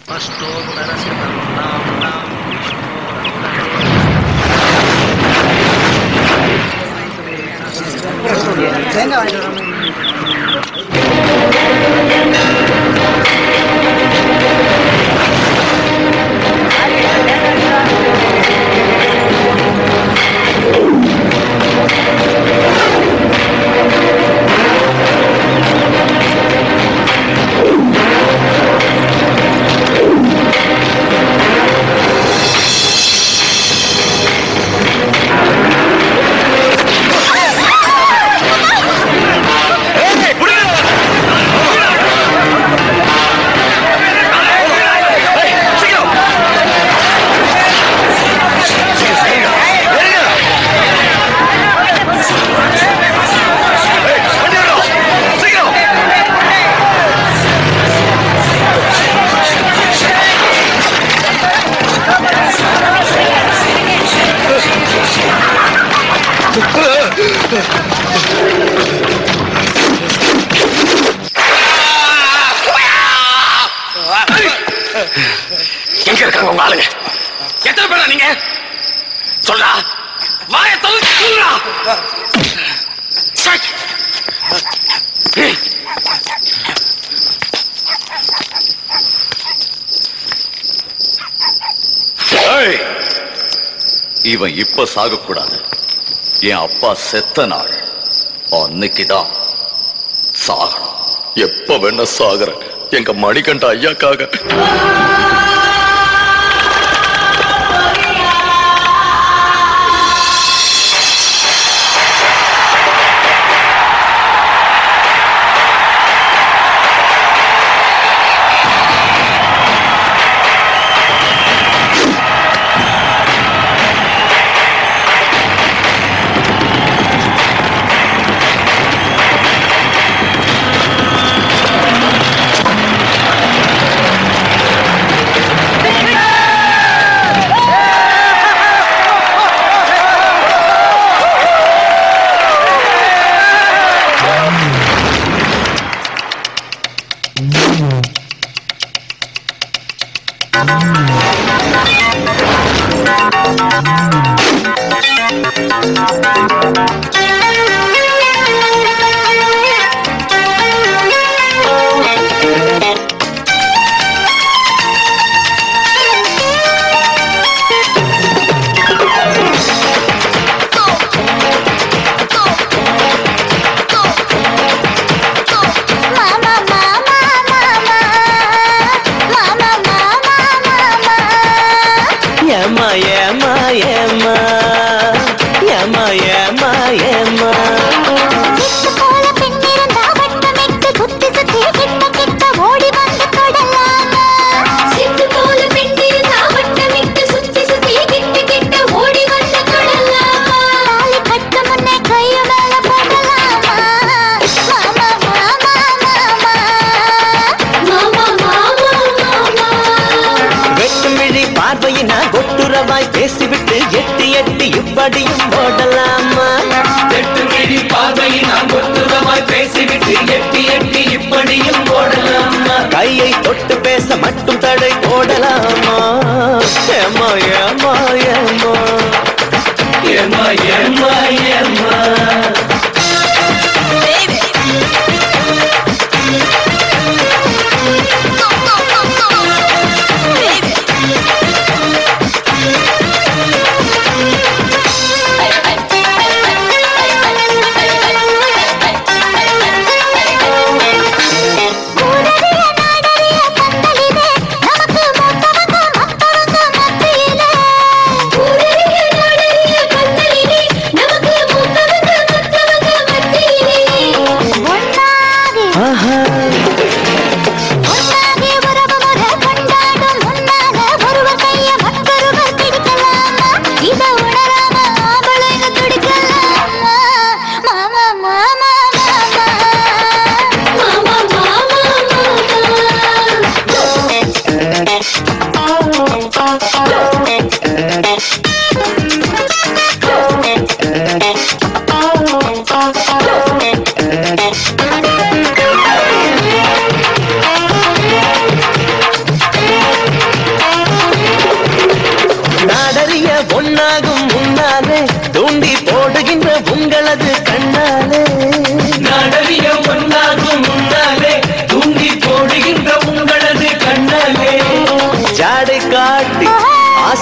अष्टोत्तरशतं नाम्नां எங்க இருக்காங்க உங்க ஆளுங்க எத்தனை பேரா நீங்க சொல்றா வாய தவிர சொல்றா சை. ம். ஏய், இவன் இப்ப சாகக்கூடாது என் அப்பா செத்த நாள் அன்னைக்குதான் சாகணும் எப்ப வேணா சாகுற எங்க மணிகண்ட ஐயாக்காக ஏமா ஏமா ஏமா ஏமா ஏமா ஏமா வெட்டுமிழி பார்வையினா கொட்டுறவாய் பேசிவிட்டு எட்டி எட்டி இப்படியும் போடலாமா வெட்டுக்கிழி பார்வையினால் கொட்டுரமாய் பேசிவிட்டு எட்டி எட்டி இப்படியும் போடலாமா கையை தொட்டு பேச மட்டும் தடை போடலாமா ஏமா ஏமா ஏமா ஏமா ஏமா ஏமா நமக்கு மூத்தவங்க மத்தவங்க மத்தியிலே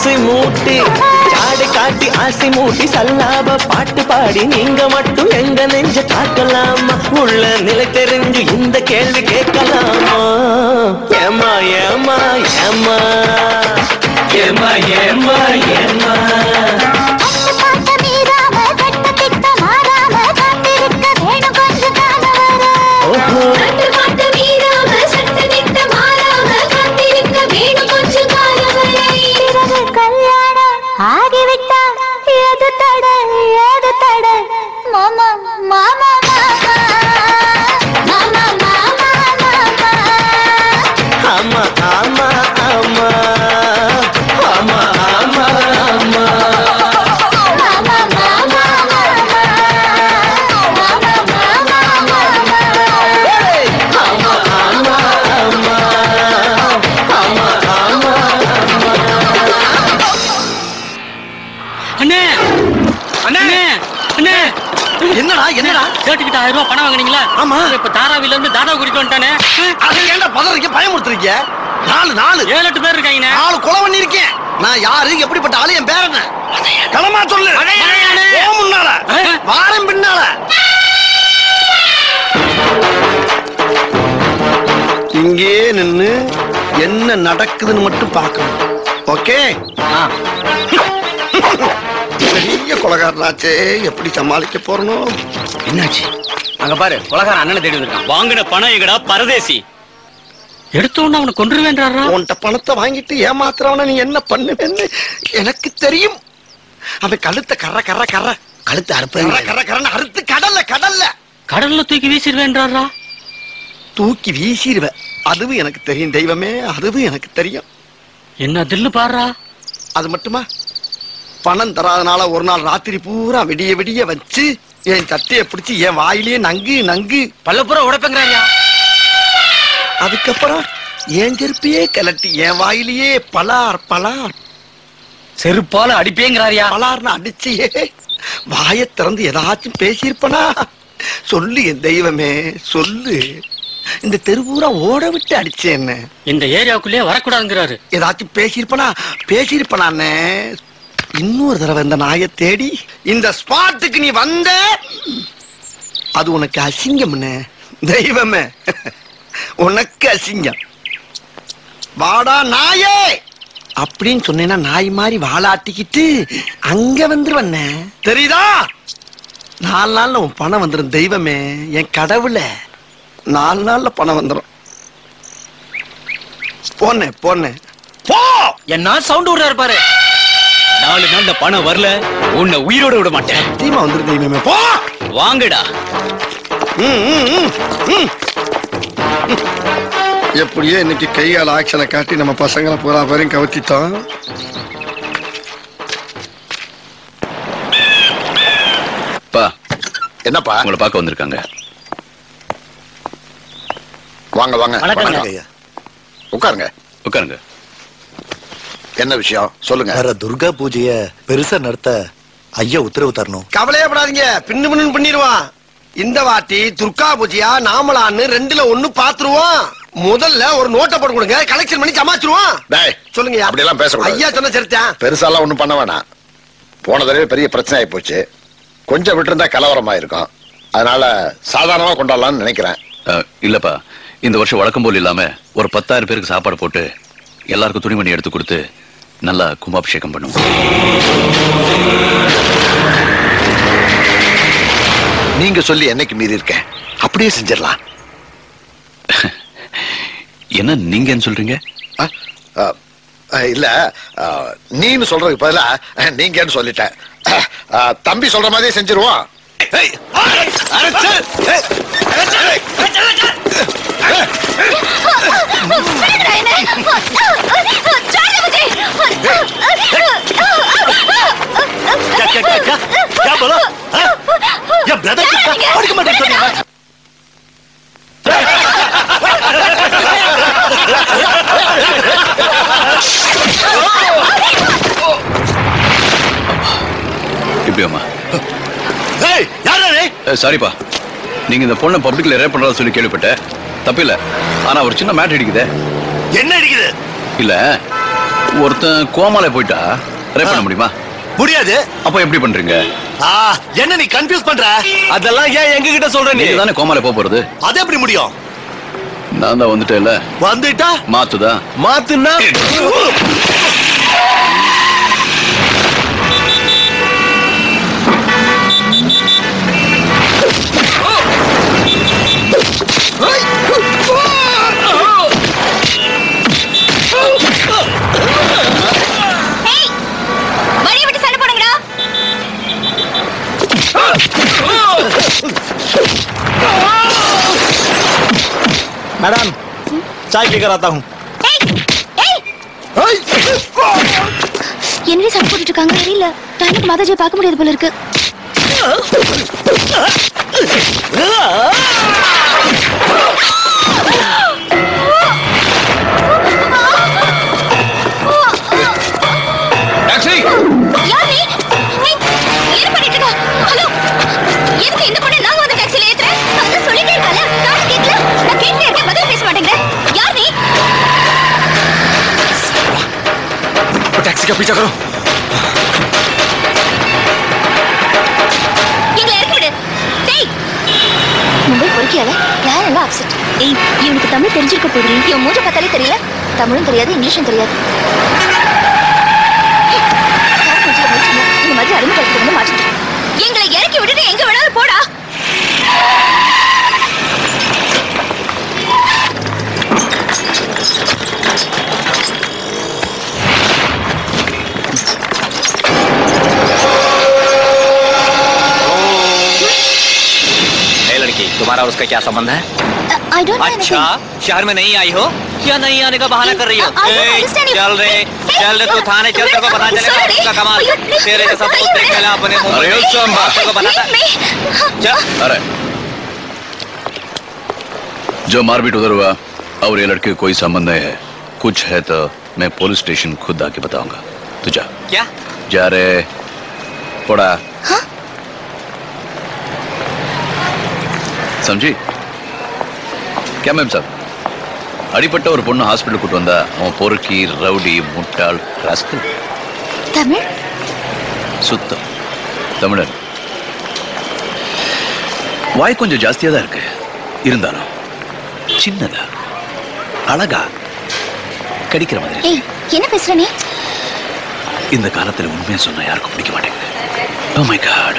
ஆசை மூட்டி ஜாடை காட்டி ஆசை மூட்டி சல்லாப பாட்டு பாடி நீங்க மட்டும் எங்க நெஞ்ச காக்கலாமா உள்ள நிலை தெரிஞ்சு இந்த கேள்வி கேட்கலாமா ஏமா ஏமா ஏமா ஏமா ஏமா ஏமா பாட்ட மீறாம கட்ட திட்ட மாறாம காத்திருக்க வேணும் கொஞ்சம் காலம் வர ஓஹோ கட்டு பாட்டு மீறாம சட்ட திட்ட மாறாம காத்திருக்க வேணும் கொஞ்சம் காலம் வரை பிறகு கல்யாணம் ஆகிவிட்டால் ஏது தட ஏது தட மாமா மாமா மாமா மாமா மாமா மாமா ஆமா ஆமா ஆமா ஆமா ஆமா ஆமா மாமா மாமா மாமா மாமா மாமா மாமா ஏய்! ஆமா ஆமா ஆமா ஆமா ஆமா அண்ணே அண்ணே அண்ணே என்னடா என்னடா கேட்டுக்கிட்ட ஆயிரம் ரூபாய் பணம் வாங்குனீங்களா ஆமா. இப்ப தாராவில இருந்து தாதா குறிக்க வந்துட்டானே அது ஏன்டா பதறீங்க பயமுறுத்துறீங்க நாலு நாலு ஏழு எட்டு பேர் இருக்காங்கண்ணே நாலு கொலை பண்ணிருக்கேன் நான் யாரு எப்படிப்பட்ட ஆளு என் பேர் என்ன களமா சொல்லு அடையாளே. போ முன்னால ஆ. வாரம் பின்னால இங்கே நின்னு என்ன நடக்குதுன்னு மட்டும் பார்க்கணும் ஓகே பெரிய கொலகாரனாச்சே எப்படி சமாளிக்க போறனோ என்னாச்சு அங்க பாரு உலகார அண்ணனை தேடி வந்திருக்கான் வாங்கின பணம் எங்கடா பரதேசி எடுத்த உடனே அவனை கொன்றுவேன்றாரா உன்கிட்ட பணத்தை வாங்கிட்டு ஏமாத்துறவன நீ என்ன பண்ணுவேன்னு எனக்கு தெரியும் அவன் கழுத்தை கர்ற கர்ற கர்ற கழுத்து கர்ற அறுப்பேன் கர்ற கர்றன்னு அறுத்து கடல்ல கடல்ல கடல்ல தூக்கி வீசிடுவேன்றாரா தூக்கி வீசிடுவ அதுவும் எனக்கு தெரியும் தெய்வமே அதுவும் எனக்கு தெரியும் என்ன தில்லு பாடுறா அது மட்டுமா பணம் தராதனால ஒரு நாள் ராத்திரி பூரா விடிய விடிய வச்சு என் சட்டையை பிடிச்சு என் வாயிலேயே நங்கு நங்கு பல்லப்புறம் உடப்பேங்கிறாரியா அதுக்கப்புறம் என் செருப்பையே கிளட்டி என் வாயிலேயே பலார் பலார் செருப்பால அடிப்பேங்கிறாரியா பலார்னு அடிச்சியே வாயை திறந்து ஏதாச்சும் பேசியிருப்பனா சொல்லு என் தெய்வமே சொல்லு இந்த தெருவூரா ஓட விட்டு அடிச்சேன்னு இந்த ஏரியாவுக்குள்ளே வரக்கூடாதுங்கிறாரு ஏதாச்சும் பேசியிருப்பனா பேசியிருப்பனானே இன்னொரு தடவை இந்த நாயை தேடி இந்த ஸ்பாட்டுக்கு நீ வந்த அது உனக்கு அசிங்கம்னு தெய்வமே உனக்கு அசிங்கம் வாடா நாயே அப்படின்னு சொன்னேன்னா நாய் மாதிரி வாலாட்டிக்கிட்டு அங்க வந்துருவண்ண தெரியுதா நாலு நாள்ல உன் பணம் வந்துடும் தெய்வமே என் கடவுளே நாலு நாள்ல பணம் வந்துடும் போனேன் போனேன் போ என்ன சவுண்ட் விடுறாரு பாரு நாலு நாள்ல பணம் வரல உன்னை உயிரோட விட மாட்டேன் தீமா வந்துரு தெய்வமே போ வாங்கடா ம், ம், ம், ம். எப்படியோ இன்னைக்கு கையால் ஆக்ஷனை காட்டி நம்ம பசங்களை பூரா பேரையும் கவர்த்திட்டோம் பா என்னப்பா உங்களை பார்க்க வந்திருக்காங்க வாங்க வாங்க வணக்கங்க. வணக்கம் ஐயா. உட்காருங்க உட்காருங்க என்ன விஷயம் சொல்லுங்க வர துர்கா பூஜைய பெருசா நடத்த ஐயா உத்தரவு தரணும் கவலையப்படாதீங்க பின்னு பின்னு பண்ணிடுவான் இந்த வாட்டி துர்கா பூஜையா நாமளான்னு ரெண்டுல ஒண்ணு பாத்துருவோம் முதல்ல ஒரு நோட்டை போட்டு கொடுங்க கலெக்ஷன் பண்ணி ஜமாச்சிருவோம் டேய் சொல்லுங்க அப்படியெல்லாம் பேசக்கூடாது. ஐயா சொன்ன சரித்தான் பெருசாலாம் ஒண்ணும் பண்ண வேணாம் போன தடவை பெரிய பிரச்சனை ஆகி போச்சு கொஞ்சம் விட்டுருந்தா கலவரமா இருக்கும் அதனால சாதாரணமா கொண்டாடலாம்னு நினைக்கிறேன் அஹ், இல்லப்பா இந்த வருஷம் வழக்கம் போல் இல்லாம ஒரு பத்தாயிரம் பேருக்கு சாப்பாடு போட்டு எல்லாருக்கும் துணிமணி எடுத்து கொடுத்து நல்லா கும்பாபிஷேகம் பண்ணுவோம் நீங்க சொல்லி என்னைக்கு மீறி இருக்கேன் அப்படியே செஞ்சிடலாம் என்ன நீங்கன்னு சொல்றீங்க ஆ? ஆ, ஆ, இல்ல ஆ, நீன்னு சொல்றதுக்கு பதிலா ஆ, நீங்கன்னு சொல்லிட்டேன் ஆ, தம்பி சொல்ற மாதிரியே செஞ்சிருவோம் இப்படி அம்மா சாரிப்பா நீங்க இந்த பொண்ணை பப்ளிக்ல ரேப் பண்றதா சொல்லி கேள்விப்பட்டேன் தப்பில்ல ஆனா ஒரு சின்ன மேட் அடிக்குதே என்ன அடிக்குது இல்ல ஒருத்தன் கோமால போயிட்டா ரேப் பண்ண முடியுமா முடியாது அப்ப எப்படி பண்றீங்க ஆ, என்ன நீ கன்ஃபியூஸ் பண்ற அதெல்லாம் ஏன் எங்க கிட்ட சொல்ற நீ நீங்க தானே கோமால போக போறது அது எப்படி முடியும் நான் தான் வந்துட்டேன்ல வந்துட்டா மாத்துதான் மாத்துனா ஏய் வழியை விட்டு சண்டை போடுங்கடா मैडम चाय पीकर आता हूँ ஏய் ஏய் என்னடி சண்டை போட்டுட்டு இருக்காங்க தெரியல டைமுக்கு மாதாஜியை பார்க்க முடியாது போல இருக்கு டாக்ஸி யார் நீ ஏய், என்ன பண்ணிட்டு இருக்க ஹலோ எதுக்கு இந்த பொண்ணை நாங்க வந்து டாக்ஸில ஏத்துறேன் அதான் சொல்லிட்டே இருக்கல நான் கேட்கல நான் கேட்டே இருக்கேன் பதில் பேச மாட்டேங்கிற யார் நீ टैक्सी का पीछा करो எங்களை இறக்கி விடு டேய் மும்பை பொறுக்கியால யார் எல்லாம் அப்செட் ஏய் இவனுக்கு தமிழ் தெரிஞ்சிருக்க போகுது இவன் மூஞ்ச பார்த்தாலே தெரியல தமிழும் தெரியாது இங்கிலீஷும் தெரியாது யார் மூஞ்சில முழிச்சோமோ, இந்த மாதிரி அடிமை கழுத்துல வந்து மாட்டிட்டு எங்களை இறக்கி விட்டுட்டு எங்க வேணாலும் போடா ए लड़की तुम्हारा और उसका क्या संबंध है ஐ டோன்ட் अच्छा शहर में नहीं आई हो या नहीं आने का बहाना कर रही हो I don't A, understand you. चल रे Hey, चल रे तू look, थाने चल तेरे को पता चलेगा sorry. उसका कमाल Are you- please, तेरे जैसा are you बहुत देख ready? लेना अपने मुंह अरे में। उस समय बाप को बताता Leave me. चल अरे जो मारपीट उधर हुआ और ये लड़के को कोई संबंध नहीं है कुछ है तो मैं पुलिस स्टेशन खुद आके बताऊंगा तू जा क्या जा रे போடா समझी क्या मैम साहब அடிப்பட்ட ஒரு பொண்ணு ஹாஸ்பிட்டல் கூட்டு வந்தா அவன் பொறுக்கி ரவுடி முட்டாள் ராஸ்கல் தமிழ் சுத்தம் தமிழன் வாய் கொஞ்சம் ஜாஸ்தியா தான் இருக்கு இருந்தாலும் சின்னதா அழகா கடிக்கிற மாதிரி ஏய் என்ன பேசுற நீ இந்த காலத்துல உண்மையை சொன்னா யாருக்கும் பிடிக்க மாட்டேங்குது Oh my God.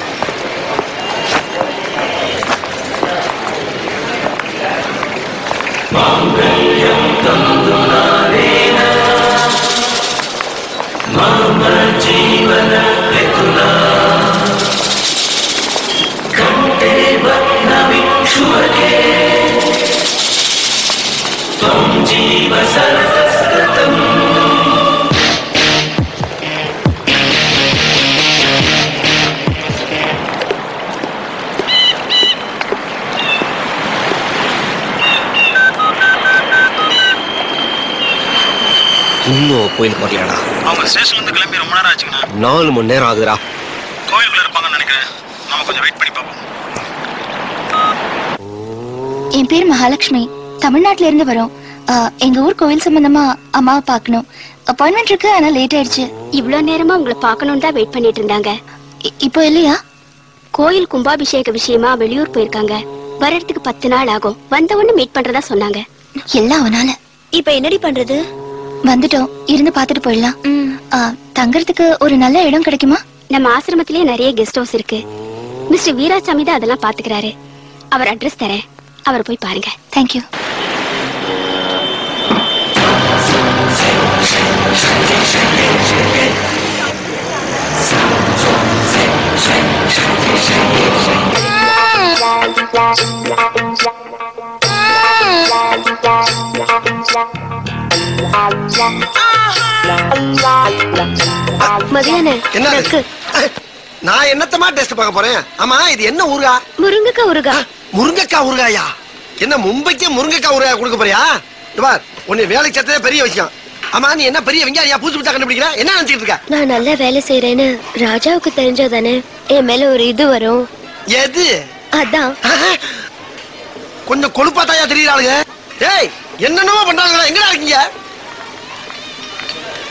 இன்னும் கோயிலுக்கு வரலையாடா அவங்க ஸ்டேஷன்ல இருந்து கிளம்பி ரொம்ப நேரம் ஆச்சுங்கண்ணா நாலு மணி நேரம் ஆகுதுடா கோயிலுக்குள்ள இருப்பாங்கன்னு நினைக்கிறேன் நம்ம கொஞ்சம் வெயிட் பண்ணி பார்ப்போம் என் பேர் மகாலட்சுமி தமிழ்நாட்டுல இருந்து வரோம் ஆ, எங்க ஊர் கோவில் சம்பந்தமா அம்மாவை பார்க்கணும் அப்பாயின்மெண்ட் இருக்கு ஆனா லேட் ஆயிடுச்சு இவ்வளவு நேரமா உங்களை பார்க்கணும்னு தான் வெயிட் பண்ணிட்டு இருந்தாங்க இ- இப்போ இல்லையா கோயில் கும்பாபிஷேக விஷயமா வெளியூர் போயிருக்காங்க வர்றதுக்கு பத்து நாள் ஆகும் வந்த உடனே மீட் பண்றதா சொன்னாங்க எல்லாம் அவனால இப்ப என்னடி பண்றது வந்துட்டோம் இருந்து பார்த்துட்டு போயிடலாம் ஆ, தங்கறதுக்கு ஒரு நல்ல இடம் கிடைக்குமா நம்ம ஆசிரமத்திலேயே நிறைய கெஸ்ட் ஹவுஸ் இருக்கு மிஸ்டர் வீராசாமி தான் அதெல்லாம் பாத்துக்கிறாரு அவர் அட்ரஸ் தரேன் அவரை போய் பாருங்க தேங்க்யூ மதியானம் என்ன அது? நக்கு. நான் என்னத்தமா டெஸ்ட் பார்க்க போறேன் ஆமா இது என்ன ஊருகா முருங்கக்காய் ஊறுகா முருங்கைக்காய் ஊறுகாயா என்ன மும்பைக்கு முருங்கைக்காய் ஊறுகாய் கொடுக்க போறியா இங்க பார் உன்னை வேலைக்கு சேர்த்ததே பெரிய விஷயம் ஆமா நீ என்ன பெரிய வெங்காயா பூச்சி புத்தா கண்டுபிடிக்கிற என்ன நினைச்சிட்டு இருக்க நான் நல்லா வேலை செய்யறேன்னு ராஜாவுக்கு தெரிஞ்சதானே என் மேல ஒரு இது வரும் எது அதான் கொஞ்சம் கொழுப்பாத்தாயா தெரியறாளுங்க ஏய் என்னென்னமோ பண்றாங்க எங்கடா இருக்கீங்க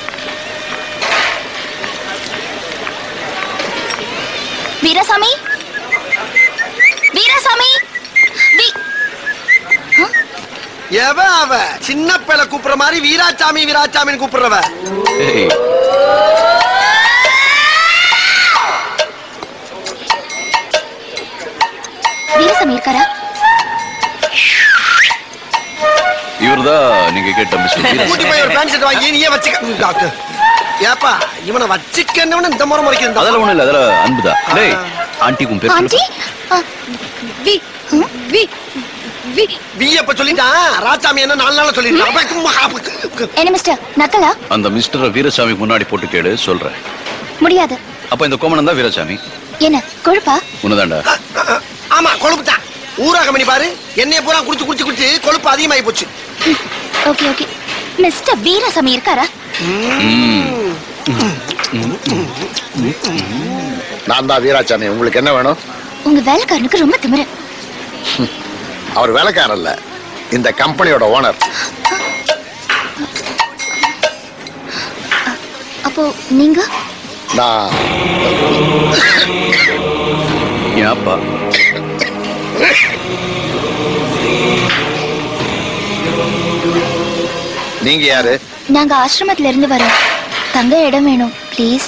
வீராசாமி வீராசாமி வீ- எவ அவ சின்ன பிள்ளை கூப்பிடுற மாதிரி வீராசாமி வீராசாமின்னு கூப்பிடுறவ ஏய் வீராசாமி இருக்காரா இவர்தான் நீங்க கேட்ட மிஸ்டர் கூட்டி போய் ஒரு பேண்ட் ஷர்ட் வாங்கி நீயே வச்சுக்க டாக்டர் ஏப்பா இவனை வச்சுக்கன்னு இந்த முறை முறைக்கிறது அதெல்லாம் ஒண்ணும் இல்ல அதெல்லாம் அன்புதான் டேய் ஆண்டி உன் பேர் ஆண்டி சொல்லு. ஆ, வி ம், வி வி வி அப்ப சொல்லிட்டான் ராசாமி என்ன நாலு நாள் சொல்லிட்டான் என்ன மிஸ்டர் நக்கலா அந்த மிஸ்டர் வீரசாமி முன்னாடி போட்டு கேடு சொல்றேன் முடியாது அப்ப இந்த கோமணம் தான் வீரசாமி என்ன கொழுப்பா உன்னதாண்டா ஆமா கொழுப்பு தான் ஊராக மணி பாரு என்னைய பூரா குடிச்சு குடிச்சு குடிச்சு கொழுப்பு அதிகமாகி போச்சு ஓகே ஓகே மிஸ்டர் வீராசாமி இருக்காரா நான் தான் வீராசாமி உங்களுக்கு என்ன வேணும் உங்க வேலைக்காரனுக்கு ரொம்ப திமிரு அவர் வேலைக்காரர் இல்ல இந்த கம்பெனியோட ஓனர் அப்போ நீங்க நான் என் அப்பா நீங்க யாரு நாங்க ஆசிரமத்துல இருந்து வரோம் தங்க இடம் வேணும் ப்ளீஸ்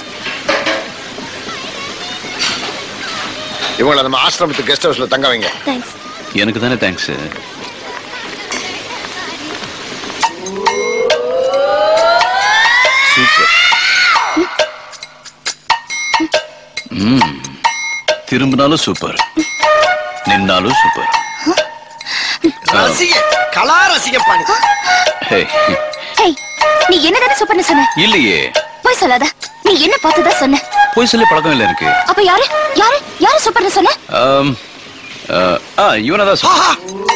இவங்களை நம்ம ஆசிரமத்து கெஸ்ட் ஹவுஸ்ல தங்க வைங்க தேங்க்ஸ் எனக்கு தானே தேங்க்ஸ் சூப்பர் ம் திரும்பினாலும் சூப்பர் நின்னாலும் சூப்பர் ரசிக கலா ரசிக பாணி ஹே ஹேய் நீ என்னதானே சூப்பர்னு சொன்ன இல்லையே போய் சொல்லாத நீ என்ன பார்த்ததா சொன்ன போய் சொல்லி பழக்கம் இல்லை எனக்கு அப்ப யாரு யாரு யாரு சூப்பர்னு சொன்ன ஆம், ஆ, ஆ இவனதான் சூப்பர்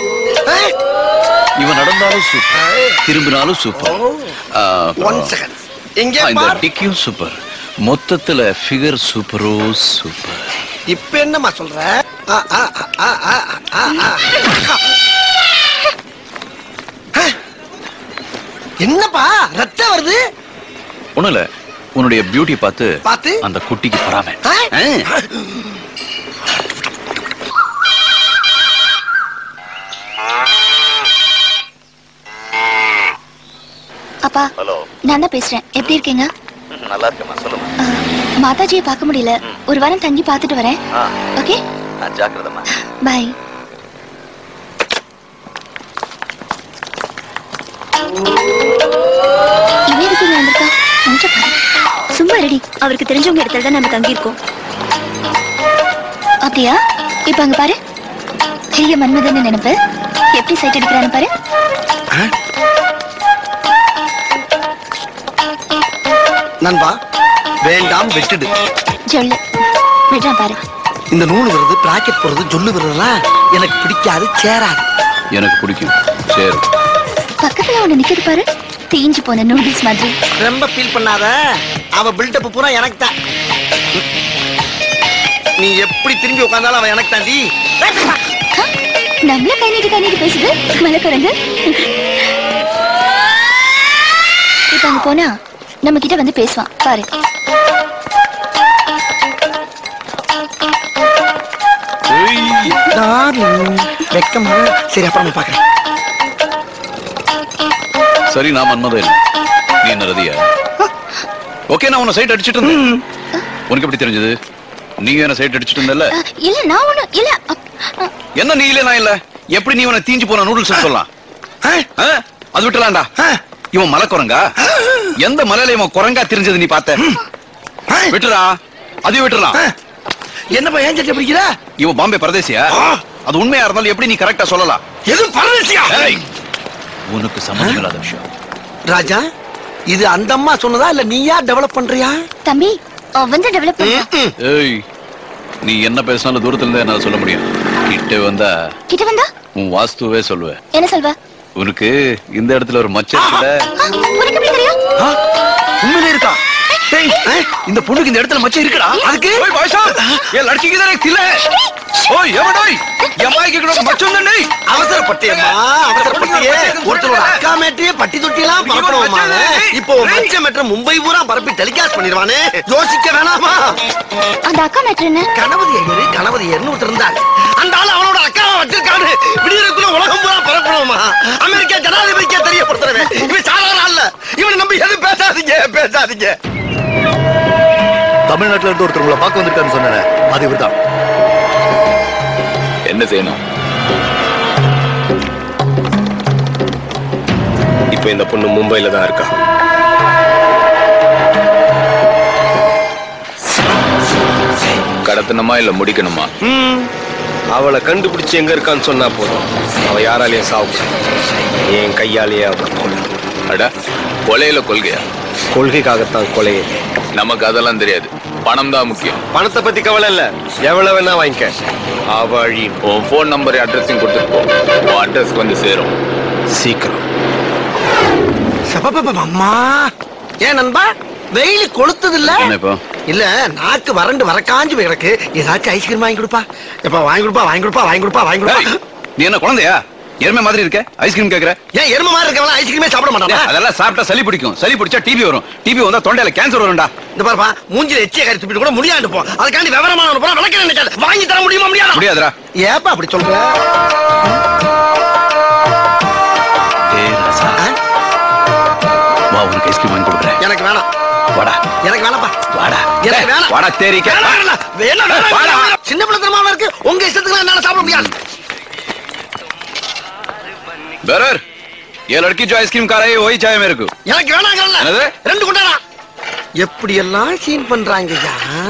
இவன் நடந்தாலும் சூப்பர் திரும்பினாலும் சூப்பர் ஆ, ஒன் செகண்ட் எங்கே ஆ, இந்த பார் டிக்கியும் சூப்பர் மொத்தத்துல ஃபிகர் சூப்பரோ சூப்பர் இப்ப என்னம்மா சொல்ற ஆ, ஆ, ஆ, ஆ, ஆ, ஆ, ஆ. என்னப்பா ரத்தம் வருது ஒண்ணும் இல்ல உன்னுடைய பியூட்டி பார்த்து பார்த்து? அந்த குட்டிக்கு பொறாம ஆ? அப்பா ஹலோ நான் தான் பேசுறேன் எப்படி இருக்கீங்க நல்லா இருக்கேம்மா சொல்லுமா ஆ, மாதாஜியை பார்க்க முடியல ஒரு வாரம் தங்கி பார்த்துட்டு வரேன் ஆ ஓகே ஆ, ஜாக்கிரதைம்மா பாய் இவன் எதுக்கு இங்க வந்திருக்கா கொஞ்சம் பாரு சும்மா ரெடி அவருக்கு தெரிஞ்சவங்க இடத்துல தான் நம்ம தங்கி இருக்கோம் அப்படியா இப்ப அங்க பாரு பெரிய மன்மதன் நினைப்பு எப்படி சைட் அடிக்கிறான்னு பாரு நண்பா வேண்டாம் விட்டுடு ஜொல்லு விடுறான் பாரு இந்த நூல் வருது பிராக்கெட் போடுறது ஜொல்லு வருதுலாம் எனக்கு பிடிக்காது சேராது எனக்கு பிடிக்கும் சரி பக்கத்துல ஒண்ணு நிக்குது பாரு தீஞ்சு போன நூடுல்ஸ் மாதிரி ரொம்ப ஃபீல் பண்ணாத அவ பில்டப் பூரா எனக்கு தான் நீ எப்படி திரும்பி உட்கார்ந்தாலும் அவன் எனக்கு தாண்டி நம்மள கை நீட்டி கை நீட்டி பேசுது மலைக்குரங்கு இப்ப அங்க போனா நம்ம கிட்ட வந்து பேசுவான் பாரு டார்லிங் வெக்கமா சரி அப்புறமா பாக்குறேன் சரி நான் மன்மதன் இல்ல. நீ என்ன ரதியா ஓகே நான் உன்னை சைட் அடிச்சிட்டு இருந்தேன் உனக்கு எப்படி தெரிஞ்சது நீங்க என்ன சைட் அடிச்சிட்டு இருந்தல அஹ், இல்ல நான் ஒண்ணும் இல்ல அப்- அஹ், என்ன நீ இல்ல நான் இல்ல எப்படி நீ உன தீஞ்சு போன நூடுல்ஸ் சொல்லலாம் ஆ? அது விட்டுலாம்டா இவன் மலை குரங்கா எந்த மலையில இவன் குரங்கா தெரிஞ்சது நீ பார்த்த விட்டுறா அதையும் விட்டுறான் என்னப்பா ஏன் சட்டை பிடிக்கிற இவன் பாம்பே பரதேசியா அது உண்மையா இருந்தாலும் எப்படி நீ கரெக்டா சொல்லலாம் எது பரதேசியா ஏய், உனக்கு சம்மந்தம் இல்லாத விஷயம் ராஜா இது அந்த அம்மா சொன்னதா இல்ல நீயா டெவலப் பண்றியா தம்பி அவன் தான் டெவலப் பண்ணான் ஏய் நீ என்ன பேசினாலும் தூரத்துல இருந்தே என்னால சொல்ல முடியும் கிட்ட வந்தா கிட்ட வந்தா உன் வாஸ்துவே சொல்லுவேன் என்ன சொல்வ உனக்கு இந்த இடத்துல ஒரு மச்சம் இருக்குல்ல அஹ், உனக்கு எப்படி தெரியும் உண்மையிலே இருக்கா டேய், இந்த பொண்ணுக்கு இந்த இடத்துல மச்சம் இருக்குடா அதுக்கு? ஓய் பாய்சா ஏ லड़की किधर है தில்ல ஓய் எவன் ஓய் என் வாய்க்கு கூட மச்சம் தானே அவசரப்பட்டியம்மா அவசரப்பட்டியே ஒருத்தரோட அக்கா மேட்டையே பட்டி தொட்டிலாம் பரப்பணுமா இப்போ மச்ச மேட்ர மும்பை பூரா பரப்பி டெலிகாஸ்ட் பண்ணிடுவானே யோசிக்க வேணாமா அந்த அக்கா மேட்ரு என்ன கணபதி ஐயரு கணபதி ஐயர்னு ஒருத்தர் இருந்தாரு அந்த ஆளு அவனோட அக்காவை வச்சிருக்காரு விடியறதுக்குள்ள உலகம் பூரா பரப்பணுமா அமெரிக்கா ஜனாதிபதிக்கே தெரியப்படுத்துறவே இவன் சாதாரண அல்ல இவனை நம்பி எதுவும் பேசாதீங்க பேசாதீங்க தமிழ்நாட்டுல இருந்து ஒருத்தர் உங்களை பார்க்க வந்திருக்காருன்னு சொன்னேன் அது இவர்தான் என்ன செய்யணும் இப்போ இந்த பொண்ணு மும்பைல தான் இருக்கா கடத்தணுமா இல்ல முடிக்கணுமா அவளை கண்டுபிடிச்சு எங்க இருக்கான்னு சொன்னா போதும் அவ யாராலையும் சாப்பிட என் கையாலேயே அவளை கொல்ல அட கொலையில கொள்கையா கொள்கைக்காகத்தான் கொலையே நமக்கு அதெல்லாம் தெரியாது பணம் தான் முக்கியம் பணத்தை பத்தி கவலை இல்ல எவ்வளவு வேணா வாங்கிக்க அவழி உன் ஃபோன் நம்பர் அட்ரஸையும் கொடுத்துட்டு போ உன் அட்ரஸ்க்கு வந்து சேரும் சீக்கிரம் சபபப, அம்மா ஏன் நண்பா வெயில் கொளுத்தது இல்ல என்ன இப்போ இல்ல நாக்கு வறண்டு வரக்காஞ்சு போய் கிடக்கு ஏதாச்சும் ஐஸ்கிரீம் வாங்கி கொடுப்பா எப்பா வாங்கி கொடுப்பா வாங்கி கொடுப்பா வாங்கி கொடுப்பா வாங்கி கொடுப்பா ஏய், நீ என்ன குழந்தையா எருமை மாதிரி இருக்க ஐஸ்கிரீம் கேக்குற ஏன் எருமை மாதிரி இருக்கவங்க ஐஸ்கிரீமே சாப்பிட மாட்டாங்க அதெல்லாம் சாப்பிட்டா சளி பிடிக்கும் சளி பிடிச்சா டிபி வரும் டிபி வந்தா தொண்டையில கேன்சர் வரும்டா இந்த பாருப்பா மூஞ்சில எச்சிய கறி துப்பிட்டு கூட முடியாது போ அதுக்காண்டி விவரமான போனா விளக்க நினைக்காது வாங்கி தர முடியுமா முடியாது முடியாதுடா ஏப்பா அப்படி சொல்ற ஏய் ராசா ஆ? வா உனக்கு ஐஸ்கிரீம் வாங்கி கொடுக்குறேன் எனக்கு வேணாம் வாடா எனக்கு வேணாம்ப்பா வாடா எனக்கு ஏய், வேணாம். வாடா தேரிக்க வேணாம், வேணாம், வேணாம், வேணாம், வாடா. வேணாம். சின்ன பிள்ளைத்தனமா இருக்கு உங்க இஷ்டத்துக்கு என்னால சாப்பிட முடியாது बेरर ये लड़की जो आइसक्रीम खा रही है वही चाय मेरे को எனக்கு வேணாங்கல்ல என்னது? ரெண்டு கொண்டாடா எப்படி எல்லாம் சீன் பண்றாங்கய்யா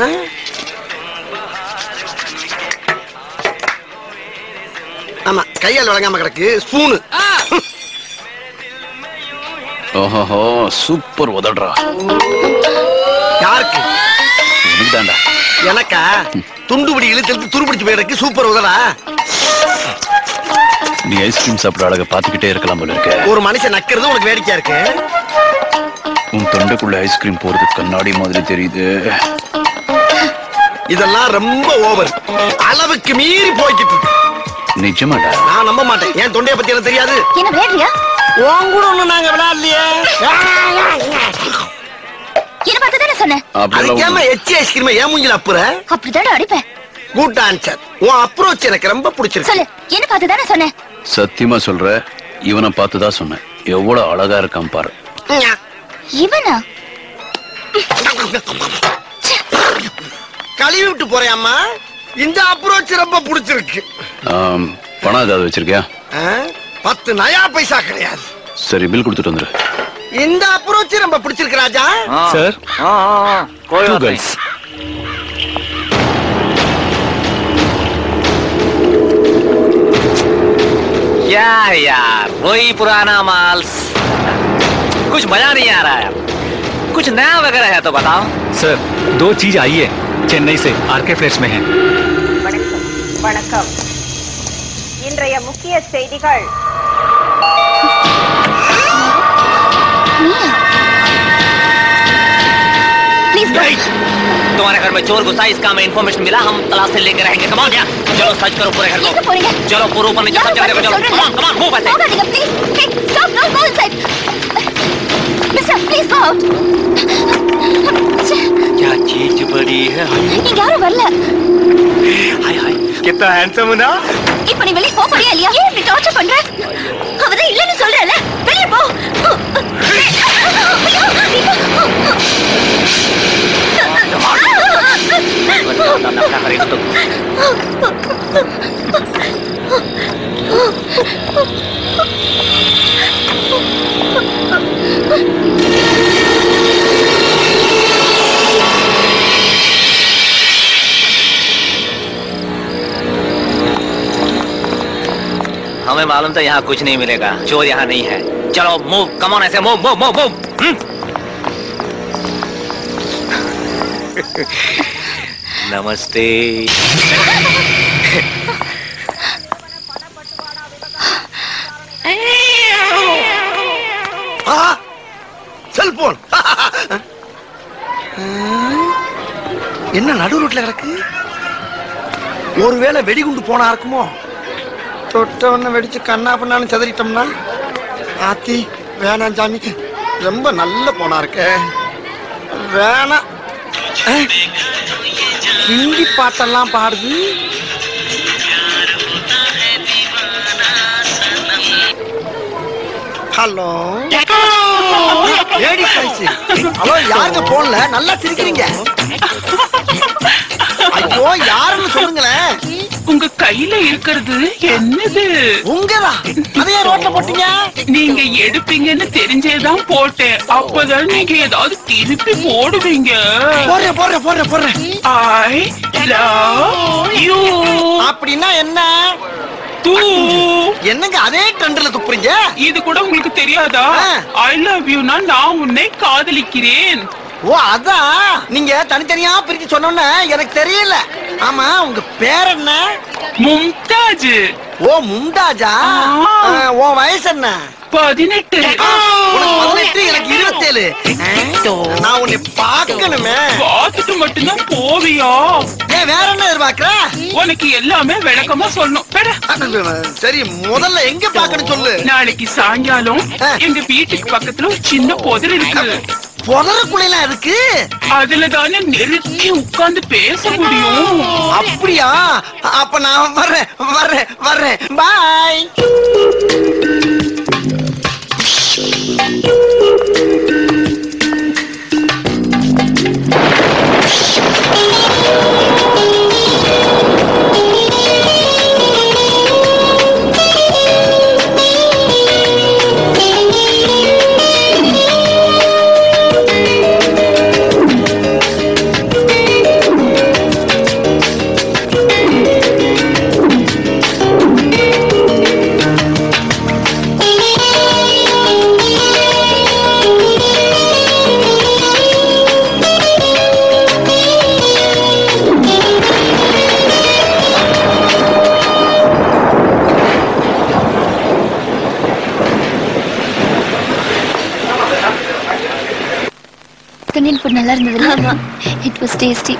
ஆமா கையால் வழங்காம கிடக்கு ஸ்பூனு ஓஹோ சூப்பர் உதடுறா யாருக்கு உனக்கு தாண்டா எனக்கா துண்டுபிடி இழுத்து துருபிடிச்சு போயிருக்கு சூப்பர் உதடா நீ ஐஸ்கிரீம் சாப்பிட அழக பாத்துக்கிட்டே இருக்கலாம் போல இருக்க ஒரு மனுஷன் நக்கிறது உனக்கு வேடிக்கையா இருக்கு உன் தொண்டைக்குள்ள ஐஸ்கிரீம் போறது கண்ணாடி மாதிரி தெரியுது இதெல்லாம் ரொம்ப ஓவர் அளவுக்கு மீறி போய்கிட்டு இருக்கு நிஜமாடா நான் நம்ப மாட்டேன் என் தொண்டைய பத்தி எனக்கு தெரியாது என்ன விளையாடுறியா உன் கூட ஒண்ணு நாங்க விளையாடலையே என்ன பார்த்து தானே சொன்னேன் அதுக்கு ஏமா எச்சி ஐஸ்கிரீம் ஏன் மூஞ்சில அப்புற அப்படித்தானே அடிப்பேன் குட் ஆன்சர் உன் அப்ரோச் எனக்கு ரொம்ப பிடிச்சிருக்கு சொல்லு என்ன பார்த்து தானே சொன்னேன் சத்தியமா சொல்ற இவனை பார்த்துதான் சொன்னேன் எவ்வளவு அழகா இருக்கான் பாரு இவனா கழுவி விட்டு போறியாம்மா இந்த அப்ரோச் ரொம்ப பிடிச்சிருக்கு ஆம், பணம் ஏதாவது வச்சிருக்கியா ஆ? பத்து நயா பைசா கிடையாது சரி பில் கொடுத்துட்டு வந்துரு இந்த அப்ரோச் ரொம்ப பிடிச்சிருக்கு ராஜா சார் டூ கேர்ள்ஸ் क्या है यार वही पुराना माल कुछ मजा नहीं आ रहा है कुछ नया वगैरह है तो बताओ सर दो चीज आई है चेन्नई से आरके फ्रेश में है வணக்கம் இன்றைய முக்கிய செய்திகள் प्लीज तुम्हारे घर में चोर घुसा इसका हमें इन्फॉर्मेशन मिला हम तलाश से लेके रहेंगे कमान यार चलो सर्च करो पूरे घर எங்க को போறீங்க चलो पूरे ऊपर नीचे सब जगह देखो चलो कमान कमान मूव ऐसे போகாதீங்க please hey stop no go inside mister please go out क्या चीज बड़ी है நீங்க யாரும் வரல हाय हाय कितना हैंडसम ना இப்போ நீ வெளிய போக போறியா இல்லையா ஏன் இப்படி டார்ச்சர் பண்ற அவதான் இல்லைன்னு சொல்றல வெளிய போ क्या करेगा तो हमें मालूम था यहाँ कुछ नहीं मिलेगा चोर यहाँ नहीं है चलो मूव कमॉन ऐसे मूव मूव मूव मूव नमस्ते செல்போன் என்ன நடு ரோட்ல கிடக்கு ஒருவேளை வெடிகுண்டு போனா இருக்குமோ தொட்டவன வெடிச்சு கண்ணா பண்ணாலும் சதறிட்டோம்னா ஆத்தி வேணாம் சாமி ரொம்ப நல்ல போனா இருக்க வேணாம் அஹ், ஹிந்தி பாட்டெல்லாம் பாடுது ஹலோ லேடி சாய்ஸ் ஹலோ யாருங்க போன்ல நல்லா சிரிக்கிறீங்க ஐயோ யாருன்னு சொல்லுங்களேன் உங்க கையில இருக்கிறது என்னது உங்கதா அதையே ரோட்ல போட்டீங்க நீங்க எடுப்பீங்கன்னு தெரிஞ்சேதான் போட்டேன் அப்பதான் நீங்க ஏதாவது திருப்பி போடுவீங்க போடுறேன் போடுறேன் போடுறேன் போடுறேன் ஐ லவ் யூ அப்படின்னா என்ன என்னங்க அதே டண்டர்ல துப்புறீங்க இது கூட உங்களுக்கு தெரியாதா ஐ லவ் யூனா நான் உன்னை காதலிக்கிறேன் ஓ அதான் நீங்க தனித்தனியா பிரிச்சு சொன்னோன்னு எனக்கு தெரியல ஆமா உங்க பேர் என்ன மும்தாஜ் ஓ மும்தாஜா ஆ, உன் வயசு என்ன பதினெட்டு உனக்கு பதினெட்டு எனக்கு இருபத்தேழு நான் உன்னை பார்க்கணுமே பார்த்துட்டு மட்டும்தான் போவியா ஏன் வேற என்ன எதிர்பார்க்கற உனக்கு எல்லாமே விளக்கமா சொல்லணும் பெட. சரி முதல்ல எங்க பார்க்கணும் சொல்லு நாளைக்கு சாயங்காலம் எங்க வீட்டுக்கு பக்கத்துல ஒரு சின்ன புதர் இருக்கு புதருக்குள்ள இருக்கு அதுல தானே நெருக்கி உட்கார்ந்து பேச முடியும் அப்படியா அப்ப நான் வர்றேன் வர்றேன் வர்றேன் பாய் இந்தியன் ஃபுட் நல்லா இருந்ததுல இட் வாஸ் டேஸ்டி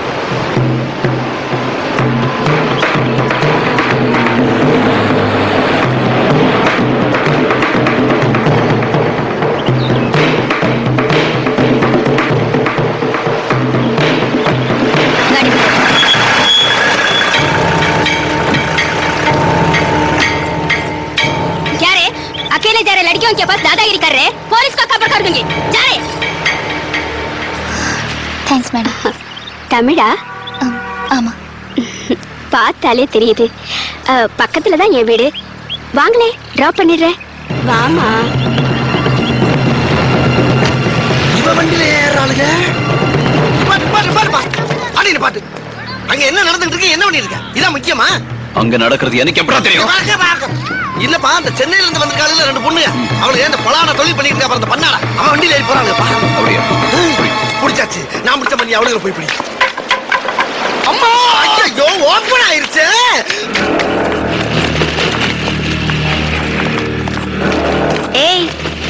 क्या रे अकेले जा रहे लड़कियों के पास दादागिरी कर रहे पुलिस को खबर कर दूंगी जा रे தேங்க்ஸ் மேடம் தமிழா ஆமா பார்த்தாலே தெரியுது அஹ், பக்கத்துல தான் என் வீடு வாங்களே டிராப் பண்ணிடுறேன் வாமா இவ வண்டியில ஏறாளுங்க பாட்டு பாட்டு பாட்டு பாட்டு அடின்னு பாட்டு அங்க என்ன நடந்துட்டு இருக்கு என்ன பண்ணிருக்க இதான் முக்கியமா அங்க நடக்கிறது எனக்கு எப்படா தெரியும் வாங்க, வாங்க. இல்லப்பா அந்த சென்னையில இருந்து வந்திருக்காளுல ரெண்டு பொண்ணுங்க அவளுக்கு இந்த பலான தொழில் பண்ணிட்டு இருக்கா அந்த பண்ணாடா அவன் வண்டியில ஏறி போறாங்கப்பா அப்படியா பிடிச்சாச்சு நான் பிடிச்ச பண்ணி அவளுக்கு போய் பிடி அம்மா ஐயோ ஓப்பன் ஆயிருச்சு ஏய்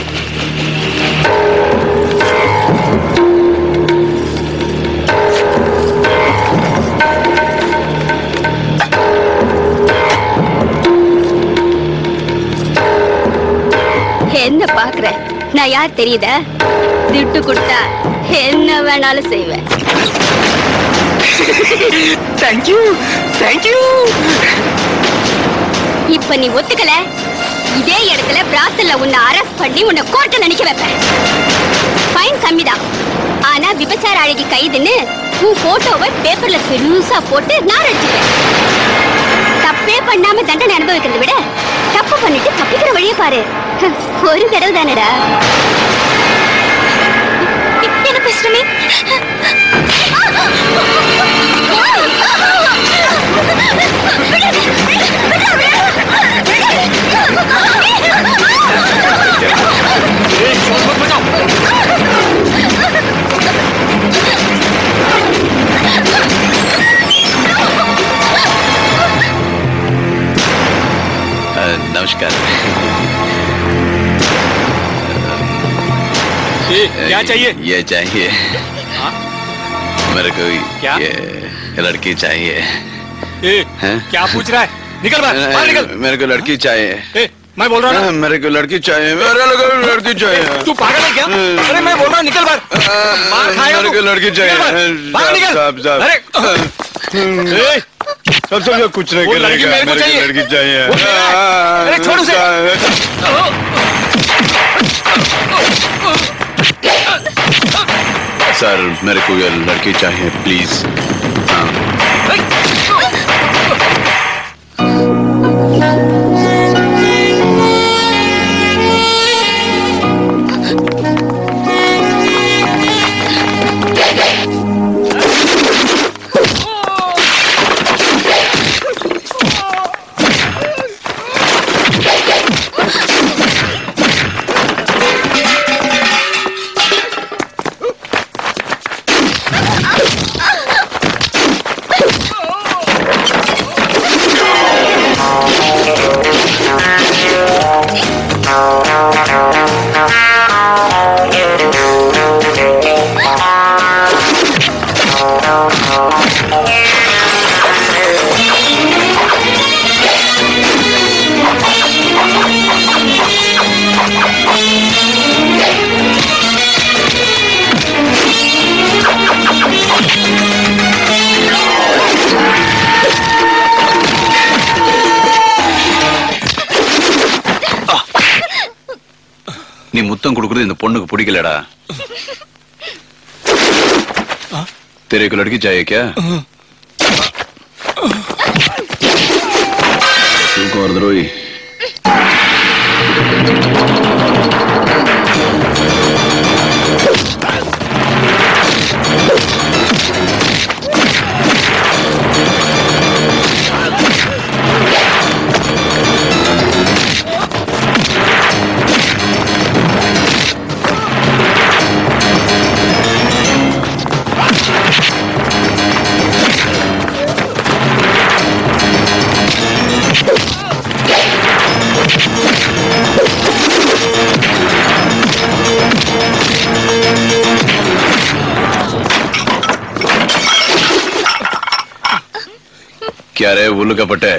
என்ன பாக்குற நான் யார் தெரியுதா திட்டு கொடுத்தா என்ன வேணாலும் செய்வேன் தேங்க்யூ தேங்க்யூ இப்ப நீ ஒத்துக்கல இதே இடத்துல பிராத்தல்ல உன்னை அரெஸ்ட் பண்ணி உன்னை கோர்ட்ல நிக்க வைப்பேன் ஃபைன் கம்மிதான் ஆனா விபச்சார அழகி கைதுன்னு உன் போட்டோவை பேப்பர்ல பெருசா போட்டு நான் அடிச்சிருவேன் தப்பே பண்ணாம தண்டனை அனுபவிக்கிறதை விட தப்பு பண்ணிட்டு தப்பிக்கிற வழியை பாரு ஒரு தடவை தானடா என்ன பேசுறமே अ, नमस्कार ए, क्या चाहिए ये चाहिए मेरे को क्या? ये लड़की चाहिए ए, हैं? क्या पूछ रहा है निकल बाहर निकल मेरे को लड़की चाहिए मैं बोल रहा हूँ ना। मेरे को लड़की चाहिए मेरे को लड़की चाहिए तू पागल है क्या अरे मैं बोल रहा हूँ निकल बाहर मार खाएगा मेरे तू। को लड़की निकल चाहिए बाहर। बाहर निकल साहब साहब अरे ए, सब सब सब कुछ नहीं वो करने लड़की का मेरे को मेरे को चाहिए। लड़की चाहिए वो मेरा है। अरे छोड़ उसे। सर मेरे को ये लड़की चाहिए प्लीज நீ முத்தம் கொடுக்கறது இந்த பொண்ணுக்கு பிடிக்கலடா तेरे को लड़की चाहिए क्या तू कौन द्रोही क्या रे उल्लू का पट्टे